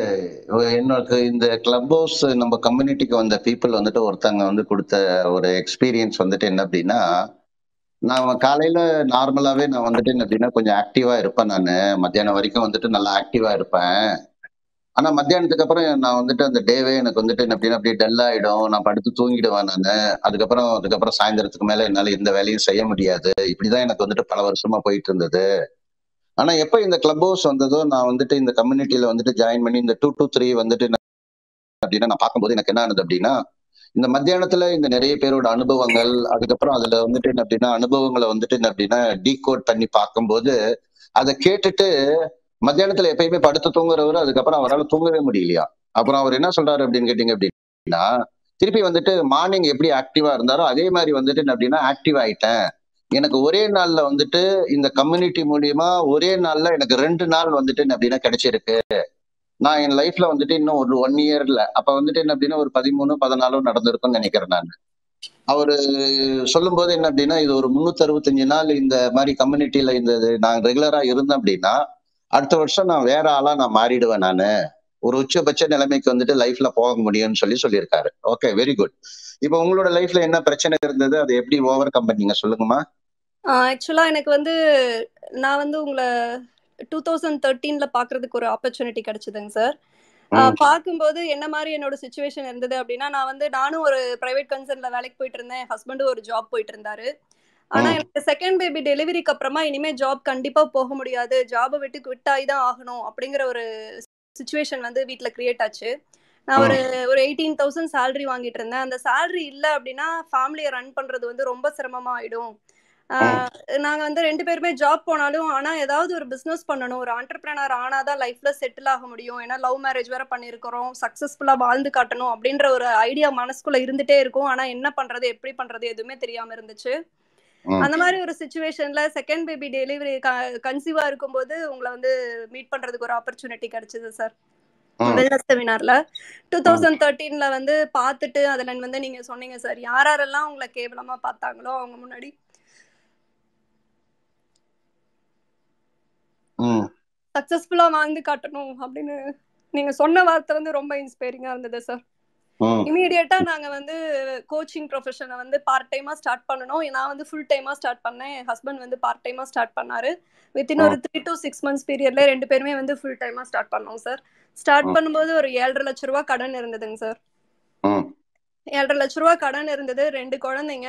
எனக்கு இந்த கிளப் ஹவுஸ் நம்ம கம்யூனிட்டிக்கு வந்த பீப்புள் வந்துட்டு ஒருத்தங்க வந்து கொடுத்த ஒரு எக்ஸ்பீரியன்ஸ் வந்துட்டு என்ன அப்படின்னா நான் காலையில நார்மலாவே நான் வந்துட்டு என்ன அப்படின்னா கொஞ்சம் ஆக்டிவா இருப்பேன் நான் மத்தியானம் வரைக்கும் வந்துட்டு நல்லா ஆக்டிவா இருப்பேன் ஆனா மத்தியானத்துக்கு அப்புறம் நான் வந்துட்டு அந்த டேவே எனக்கு வந்துட்டு என்ன அப்படின்னா அப்படியே டல் ஆயிடும் நான் படுத்து தூங்கிடுவேன் நான் அதுக்கப்புறம் அதுக்கப்புறம் சாயந்தரத்துக்கு மேல என்னால எந்த வேலையும் செய்ய முடியாது இப்படிதான் எனக்கு வந்துட்டு பல வருஷமா போயிட்டு இருந்தது ஆனா எப்ப இந்த கிளப் ஹவுஸ் வந்ததோ நான் வந்துட்டு இந்த கம்யூனிட்டியில வந்துட்டு ஜாயின் பண்ணி இந்த டூ டூ த்ரீ வந்துட்டு என்ன அப்படின்னா நான் பார்க்கும்போது எனக்கு என்ன ஆனது அப்படின்னா இந்த மத்தியானத்துல இந்த நிறைய பேரோட அனுபவங்கள் அதுக்கப்புறம் அதுல வந்துட்டு என்ன அப்படின்னா அனுபவங்களை வந்துட்டு என்ன அப்படின்னா டீகோட் பண்ணி பார்க்கும்போது அதை கேட்டுட்டு மத்தியானத்துல எப்பயுமே படுத்து தூங்குறவரு அதுக்கப்புறம் அவரால் தூங்கவே முடியலையா அப்புறம் அவர் என்ன சொல்றாரு அப்படின்னு கேட்டீங்க அப்படின்னா திருப்பி வந்துட்டு மார்னிங் எப்படி ஆக்டிவா இருந்தாரோ அதே மாதிரி வந்துட்டு என்ன அப்படின்னா ஆக்டிவ் ஆயிட்டேன் எனக்கு ஒரே நாள்ல வந்துட்டு இந்த கம்யூனிட்டி மூலியமா ஒரே நாள்ல எனக்கு ரெண்டு நாள் வந்துட்டு என்ன அப்படின்னா கிடைச்சிருக்கு நான் என் லைஃப்ல வந்துட்டு இன்னும் ஒரு ஒன் இயர்ல அப்ப வந்துட்டு என்ன அப்படின்னா ஒரு பதிமூணு பதினாலும் நடந்திருக்கும்னு நினைக்கிறேன் நான் அவரு சொல்லும் போது என்ன அப்படின்னா இது ஒரு முன்னூத்தி அறுபத்தஞ்சு நாள் இந்த மாதிரி கம்யூனிட்டியில இந்த இது நான் ரெகுலரா இருந்தேன் அப்படின்னா அடுத்த வருஷம் நான் வேற ஆளா நான் மாறிடுவேன் நானு ஒரு உச்சபட்ச நிலைமைக்கு வந்துட்டு லைஃப்ல போக முடியும்னு சொல்லி சொல்லியிருக்காரு ஓகே வெரி குட் இப்போ உங்களோட லைஃப்ல என்ன பிரச்சனை இருந்தது அதை எப்படி ஓவர் கம் பண்ணீங்க சொல்லுங்கம்மா ஆக்சுவலா எனக்கு வந்து நான் வந்து உங்களை டூ தௌசண்ட் தேர்ட்டீன்ல பாக்குறதுக்கு ஒரு ஆப்பர்ச்சுனிட்டி கிடைச்சதுங்க சார் ஆஹ் ம் பார்க்கும்போது என்ன மாதிரி என்னோட சுச்சுவேஷன் இருந்தது அப்படின்னா நான் வந்து நானும் ஒரு பிரைவேட் கன்சர்ன்ல வேலைக்கு போயிட்டு இருந்தேன் ஹஸ்பண்டும் ஒரு ஜாப் போயிட்டு இருந்தாரு ஆனா ம் எனக்கு செகண்ட் பேபி டெலிவரிக்கு அப்புறமா இனிமே ஜாப் கண்டிப்பா போக முடியாது ஜாபை விட்டு விட்டாய் தான் ஆகணும் அப்படிங்கிற ஒரு சுச்சுவேஷன் வந்து வீட்ல கிரியேட் ஆச்சு நான் ஒரு ம் ஒரு எயிட்டீன் தௌசண்ட் சேலரி வாங்கிட்டு இருந்தேன் அந்த சேலரி இல்லை அப்படின்னா ஃபேமிலியை ரன் பண்றது வந்து ரொம்ப சிரமமா ஆயிடும் ம் ஆஹ் நாங்க வந்து ரெண்டு பேருமே ஜாப் போனாலும் ஆனா ஏதாவது ஒரு பிசினஸ் பண்ணணும் ஒரு ஆண்டர்பிரினர் ஆனாதான் லைஃப்ல செட்டில் ஆக முடியும் ஏன்னா லவ் மேரேஜ் வேற பண்ணிருக்கிறோம் சக்சஸ்ஃபுல்லா வாழ்ந்து காட்டணும் அப்படின்ற ஒரு ஐடியா மனசுக்குள்ள இருந்துட்டே இருக்கும் ஆனா என்ன பண்றது எப்படி பண்றது எதுவுமே தெரியாம இருந்துச்சு ம் அந்த மாதிரி ஒரு சுச்சுவேஷன்ல செகண்ட் பேபி டெலிவரி கன்சீவா இருக்கும்போது உங்களை வந்து மீட் பண்றதுக்கு ஒரு ஆப்பர்ச்சுனிட்டி கிடைச்சது சார் ம் வெல்னஸ் செமினார்ல டூ ம் தௌசண்ட் தேர்ட்டீன்ல வந்து பார்த்துட்டு அதுல வந்து நீங்க சொன்னீங்க சார் யார் யாரெல்லாம் உங்களை கேவலமா பார்த்தாங்களோ அவங்க முன்னாடி ம் சக்சஸ்ஃபுல்லா வாழ்ந்து காட்டணும் அப்படின்னு நீங்க சொன்ன வார்த்தை வந்து ரொம்ப இன்ஸ்பைரிங்கா இருந்தது சார் ம் இமீடியட்டா நாங்க வந்து கோச்சிங் ப்ரொஃபஷனை வந்து பார்ட் டைமா ஸ்டார்ட் பண்ணணும் நான் வந்து ஃபுல் டைமா ஸ்டார்ட் பண்ணேன் என் ஹஸ்பண்ட் வந்து பார்ட் டைமா ஸ்டார்ட் பண்ணாரு வித்தின் ஒரு ம் த்ரீ டு சிக்ஸ் மந்த்ஸ் பீரியட்ல ரெண்டு பேருமே வந்து ஃபுல் டைமா ஸ்டார்ட் பண்ணோம் சார் ஸ்டார்ட் ம் பண்ணும்போது ஒரு ஏழரை லட்ச ரூபா கடன் இருந்ததுங்க சார் ம் ஏழரை லட்ச ரூபா கடன் இருந்தது ரெண்டு குழந்தைங்க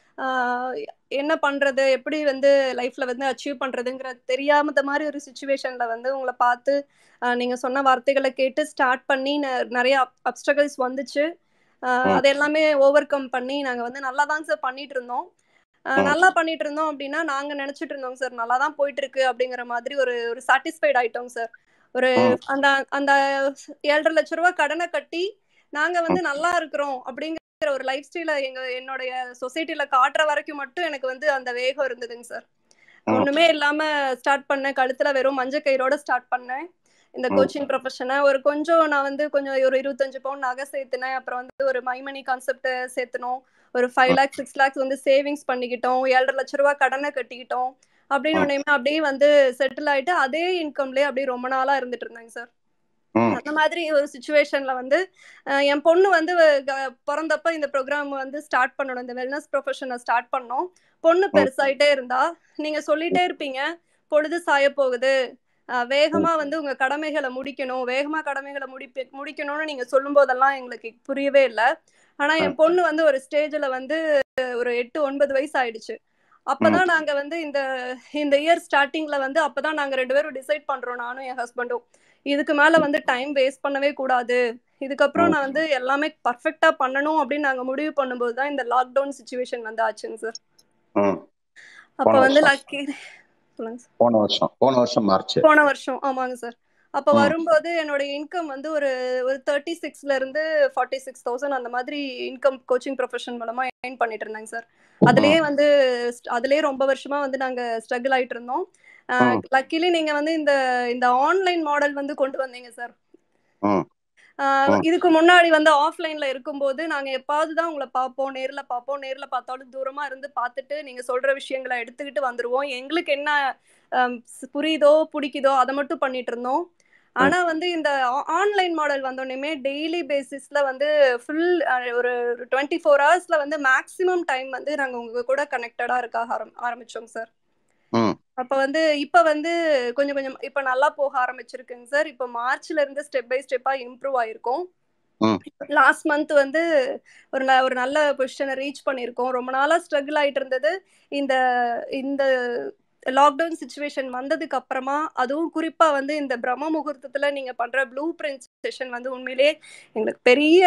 ஆஹ் என்ன பண்றது எப்படி வந்து லைஃப்ல வந்து அச்சீவ் பண்றதுங்கிற தெரியாமத மாதிரி ஒரு சுச்சுவேஷன்ல வந்து உங்களை பார்த்து ஆஹ் நீங்க சொன்ன வார்த்தைகளை கேட்டு ஸ்டார்ட் பண்ணி ந- நிறைய அப்ஸ்ட்ரகல்ஸ் வந்துச்சு ஆஹ் ம் அது எல்லாமே ஓவர் கம் பண்ணி நாங்க வந்து நல்லா தான் சார் பண்ணிட்டு இருந்தோம் ஆஹ் ம் நல்லா பண்ணிட்டு இருந்தோம் அப்படின்னா நாங்க நினைச்சிட்டு இருந்தோம் சார் நல்லா தான் போயிட்டு இருக்கு அப்படிங்கிற மாதிரி ஒரு ஒரு சாட்டிஸ்ஃபைட் ஆயிட்டோம் சார் ஒரு ம் அந்த அந்த ஏழரை லட்ச ரூபா கடனை கட்டி நாங்க வந்து ம் நல்லா இருக்கிறோம் அப்படிங்கிற ஒரு லைஃப் ஸ்டைல எங்க என்னுடைய சொசைட்டில காட்டுற வரைக்கும் மட்டும் எனக்கு வந்து அந்த வேகம் இருந்ததுங்க சார் ம் ஒண்ணுமே இல்லாம ஸ்டார்ட் பண்ணேன் கழுத்துல வெறும் மஞ்சள் கயிறோட ஸ்டார்ட் பண்ணேன் இந்த ம் கோச்சிங் ப்ரொஃபஷனை ஒரு கொஞ்சம் நான் வந்து கொஞ்சம் ஒரு இருபத்தஞ்சு பவுண்ட் நகை சேர்த்துனேன் அப்புறம் வந்து ஒரு மைமணி கான்செப்ட் சேர்த்தனோம் ஒரு ஃபைவ் ம் லேக்ஸ் சிக்ஸ் லேக்ஸ் வந்து சேவிங்ஸ் பண்ணிக்கிட்டோம் ஏழரை லட்ச ரூபா கடனை கட்டிக்கிட்டோம் அப்படின்னு ம் உடனே அப்படியே வந்து செட்டில் ஆயிட்டு அதே இன்கம்லயே அப்படியே ரொம்ப நாளா இருந்துட்டு இருந்தேங்க சார் ம் அந்த மாதிரி ஒரு சுச்சுவேஷன்ல வந்து அஹ் என் பொண்ணு வந்து க- பிறந்தப்ப இந்த ப்ரோக்ராம் வந்து ஸ்டார்ட் பண்ணணும் இந்த வெல்னஸ் ப்ரொஃபஷனை ஸ்டார்ட் பண்ணோம் பொண்ணு ம் பெருசாயிட்டே இருந்தா நீங்க சொல்லிட்டே இருப்பீங்க பொழுது சாய போகுது அஹ் ம் வேகமா வந்து உங்க கடமைகளை முடிக்கணும் வேகமா கடமைகளை முடிப்பி முடிக்கணும்னு நீங்க சொல்லும் போதெல்லாம் எங்களுக்கு புரியவே இல்லை ஆனா ம் என் பொண்ணு வந்து ஒரு ஸ்டேஜ்ல வந்து ஒரு எட்டு ஒன்பது வயசு ஆயிடுச்சு ம் அப்பதான் நாங்க வந்து இந்த இந்த இயர் ஸ்டார்டிங்ல வந்து அப்பதான் நாங்க ரெண்டு பேரும் டிசைட் பண்றோம் நானும் என் ஹஸ்பண்டும் இதுக்கு மேல வந்து டைம் வேஸ்ட் பண்ணவே கூடாது இதுக்கப்புறம் ம் நான் வந்து எல்லாமே பர்ஃபெக்டா பண்ணணும் அப்படின்னு நாங்க முடிவு பண்ணும்போது தான் இந்த லாக்டவுன் சுச்சுவேஷன் வந்து ஆச்சுங்க சார் ம் அப்ப போன வந்து வருஷம் லக்கி சொல்லுங்க சார் போன வருஷம் போன வருஷம் மார்ச் போன வருஷம் ஆமாங்க சார் அப்ப ம் வரும்போது என்னோட இன்கம் வந்து ஒரு ஒரு தேர்ட்டி சிக்ஸ்ல இருந்து ஃபார்ட்டி சிக்ஸ் தௌசண்ட் அந்த மாதிரி இன்கம் கோச்சிங் ப்ரொஃபஷன் மூலமா ஏர்ன் பண்ணிட்டு இருந்தாங்க சார் அதுலயே ம் வந்து st- அதுலயே ரொம்ப வருஷமா வந்து நாங்க ஸ்ட்ரகிள் ஆயிட்டு இருந்தோம் ம் லக்கிலி நீங்க வந்து இந்த இந்த ஆன்லைன் மாடல் வந்து கொண்டு வந்தீங்க சார் ம் ஆஹ் ம் இதுக்கு முன்னாடி வந்து ஆஃப்லைன்ல இருக்கும்போது நாங்க எப்பாவது தான் உங்களை பார்ப்போம் நேர்ல பார்ப்போம் நேர்ல பார்த்தாலும் தூரமா இருந்து பார்த்துட்டு நீங்க சொல்ற விஷயங்களை எடுத்துக்கிட்டு வந்துருவோம் எங்களுக்கு என்ன ஆம், ஸ்- புரியுதோ பிடிக்குதோ அதை மட்டும் பண்ணிட்டு இருந்தோம் ம் ஆனா வந்து இந்த ஆன்லைன் மாடல் வந்தோடனே டெய்லி பேசிஸ்ல வந்து ஃபுல் ஒரு டுவெண்ட்டி ஃபோர் ஹவர்ஸ்ல வந்து மேக்ஸிமம் டைம் வந்து நாங்க உங்க கூட கனெக்டடா இருக்க ஆரம் ஆரம்பிச்சோம் சார் ம் அப்ப வந்து இப்ப வந்து கொஞ்சம் கொஞ்சம் இப்ப நல்லா போக ஆரம்பிச்சிருக்குங்க சார் இப்ப மார்ச்ல இருந்து ஸ்டெப் பை ஸ்டெப்பா இம்ப்ரூவ் ஆயிருக்கும் ம் லாஸ்ட் மந்த் வந்து ஒரு ந- ஒரு நல்ல பொசிஷனை ரீச் பண்ணியிருக்கோம் ரொம்ப நாளா ஸ்ட்ரகிள் ஆயிட்டு இருந்தது இந்த இந்த லாக்டவுன் சுச்சுவேஷன் வந்ததுக்கு அப்புறமா அதுவும் குறிப்பா வந்து இந்த பிரம்ம முகூர்த்தத்துல நீங்க பண்ற ப்ளூ பிரிண்ட் செஷன் வந்து உண்மையிலேயே எங்களுக்கு பெரிய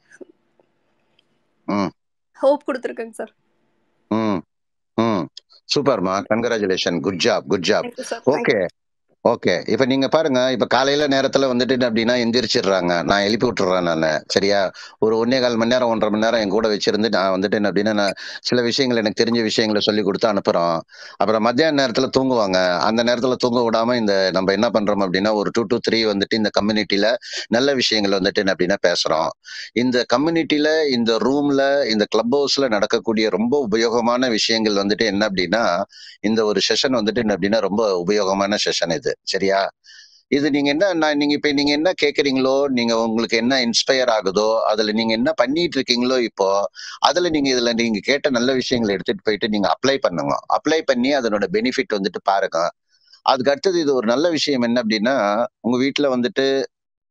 ம் ஹோப் கொடுத்துருக்குங்க சார் ம் ம் சூப்பர்மா congratulation good job good job thank you sir thank you okay okay இப்ப நீங்க பாருங்க இப்ப காலையில நேரத்துல வந்துட்டு அப்படின்னா எந்திரிச்சிடுறாங்க நான் எழுப்பி விட்டுறேன் நான் சரியா ஒரு ஒன்னே கால் மணி நேரம் ஒன்றரை மணி நேரம் என் கூட வச்சிருந்து நான் வந்துட்டு என்ன அப்படின்னா நான் சில விஷயங்கள் எனக்கு தெரிஞ்ச விஷயங்களை சொல்லி கொடுத்து அனுப்புறோம் அப்புறம் மத்தியான நேரத்துல தூங்குவாங்க அந்த நேரத்துல தூங்க விடாம இந்த நம்ம என்ன பண்றோம் அப்படின்னா ஒரு டூ டு த்ரீ வந்துட்டு இந்த கம்யூனிட்டியில நல்ல விஷயங்கள் வந்துட்டு என்ன அப்படின்னா பேசுறோம் இந்த கம்யூனிட்டியில இந்த ரூம்ல இந்த கிளப் ஹவுஸ்ல நடக்கக்கூடிய ரொம்ப உபயோகமான விஷயங்கள் வந்துட்டு என்ன அப்படின்னா இந்த ஒரு செஷன் வந்துட்டு என்ன அப்படின்னா ரொம்ப உபயோகமான செஷன் இது சரியா இது நீங்க என்ன நான் நீங்க இப்ப நீங்க என்ன கேக்குறீங்களோ நீங்க உங்களுக்கு என்ன இன்ஸ்பயர் ஆகுதோ அதுல நீங்க என்ன பண்ணிட்டு இருக்கீங்களோ இப்போ அதுல நீங்க இதுல நீங்க கேட்ட நல்ல விஷயங்களை எடுத்துட்டு போயிட்டு நீங்க அப்ளை பண்ணுங்க அப்ளை பண்ணி அதனோட பெனிஃபிட் வந்துட்டு பாருங்க அதுக்கு அடுத்தது இது ஒரு நல்ல விஷயம் என்ன அப்படின்னா உங்க வீட்டுல வந்துட்டு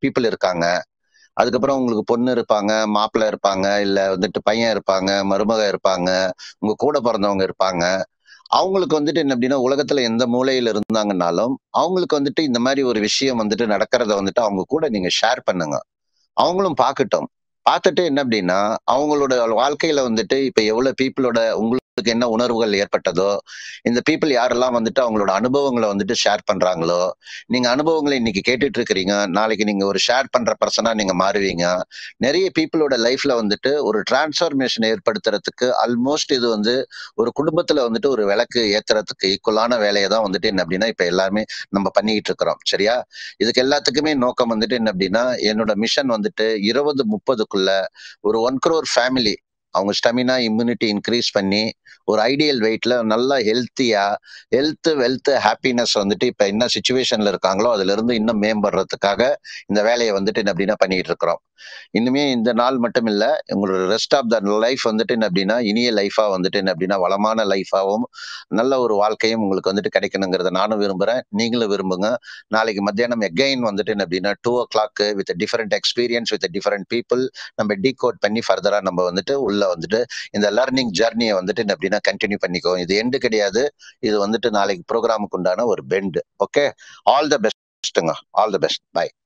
பீப்புள் இருக்காங்க அதுக்கப்புறம் உங்களுக்கு பொண்ணு இருப்பாங்க மாப்பிள்ளை இருப்பாங்க இல்ல வந்துட்டு பையன் இருப்பாங்க மருமக இருப்பாங்க உங்க கூட பிறந்தவங்க இருப்பாங்க அவங்களுக்கு வந்துட்டு என்ன அப்படின்னா உலகத்துல எந்த மூலையில இருந்தாங்கன்னாலும் அவங்களுக்கு வந்துட்டு இந்த மாதிரி ஒரு விஷயம் வந்துட்டு நடக்கிறத வந்துட்டு அவங்க கூட நீங்க ஷேர் பண்ணுங்க அவங்களும் பார்க்கட்டும் பார்த்துட்டு என்ன அப்படின்னா அவங்களோட வாழ்க்கையில வந்துட்டு இப்ப எவ்வளவு பீப்புளோட உங்களுக்கு என்ன உணர்வுகள் ஏற்பட்டதோ இந்த பீப்புள் யாரெல்லாம் வந்துட்டு அவங்களோட அனுபவங்களை வந்துட்டு ஷேர் பண்றாங்களோ நீங்க அனுபவங்களை இன்னைக்கு கேட்டுட்டு இருக்கிறீங்க நாளைக்கு நீங்க ஒரு ஷேர் பண்ற பர்சனா நீங்க மாறுவீங்க நிறைய பீப்புளோட லைஃப்ல வந்துட்டு ஒரு டிரான்ஸ்ஃபர்மேஷன் ஏற்படுத்துறதுக்கு ஆல்மோஸ்ட் இது வந்து ஒரு குடும்பத்துல வந்துட்டு ஒரு விளக்கு ஏத்துறதுக்கு ஈக்குவலான வேலையை தான் வந்துட்டு என்ன அப்படின்னா இப்ப எல்லாருமே நம்ம பண்ணிக்கிட்டு இருக்கிறோம் சரியா இதுக்கு எல்லாத்துக்குமே நோக்கம் வந்துட்டு என்ன அப்படின்னா என்னோட மிஷன் வந்துட்டு இருபது முப்பதுக்குள்ள ஒரு ஒன் crore ஃபேமிலி அவங்க ஸ்டெமினா இம்யூனிட்டி இன்க்ரீஸ் பண்ணி ஒரு ஐடியல் வெயிட்ல நல்லா ஹெல்த்தியா ஹெல்த் வெல்த் ஹாப்பினஸ் வந்துட்டு இப்ப என்ன சுச்சுவேஷன்ல இருக்காங்களோ அதுல இருந்து இன்னும் மேம்படுறதுக்காக இந்த வேலையை வந்துட்டு என்ன அப்படின்னா பண்ணிட்டு இருக்கிறோம் இன்னுமே இந்த நாள் மட்டும் இல்ல உங்களோட ரெஸ்ட் ஆஃப் த லைஃப் வந்துட்டு என்ன அப்படின்னா இனிய லைஃபா வந்துட்டு என்ன அப்படின்னா வளமான லைஃபாவும் நல்ல ஒரு வாழ்க்கையும் உங்களுக்கு வந்துட்டு கிடைக்கணுங்கிறத நானும் விரும்புறேன் நீங்களும் விரும்புங்க நாளைக்கு மத்தியானம் எகைன் வந்துட்டு என்ன அப்படின்னா two o'clock with different experience with different people நம்ம டீகோட் பண்ணி ஃபர்தரா நம்ம வந்துட்டு உள்ள வந்துட்டு இந்த லர்னிங் ஜர்னியை வந்துட்டு என்ன அப்படின்னா கண்டினியூ பண்ணிக்கோ இது எண்டு கிடையாது இது வந்துட்டு நாளைக்கு ப்ரோக்ராமுக்கு உண்டான ஒரு பெண்ட் ஓகே ஆல் த பெஸ்ட்டுங்க ஆல் த பெஸ்ட் பை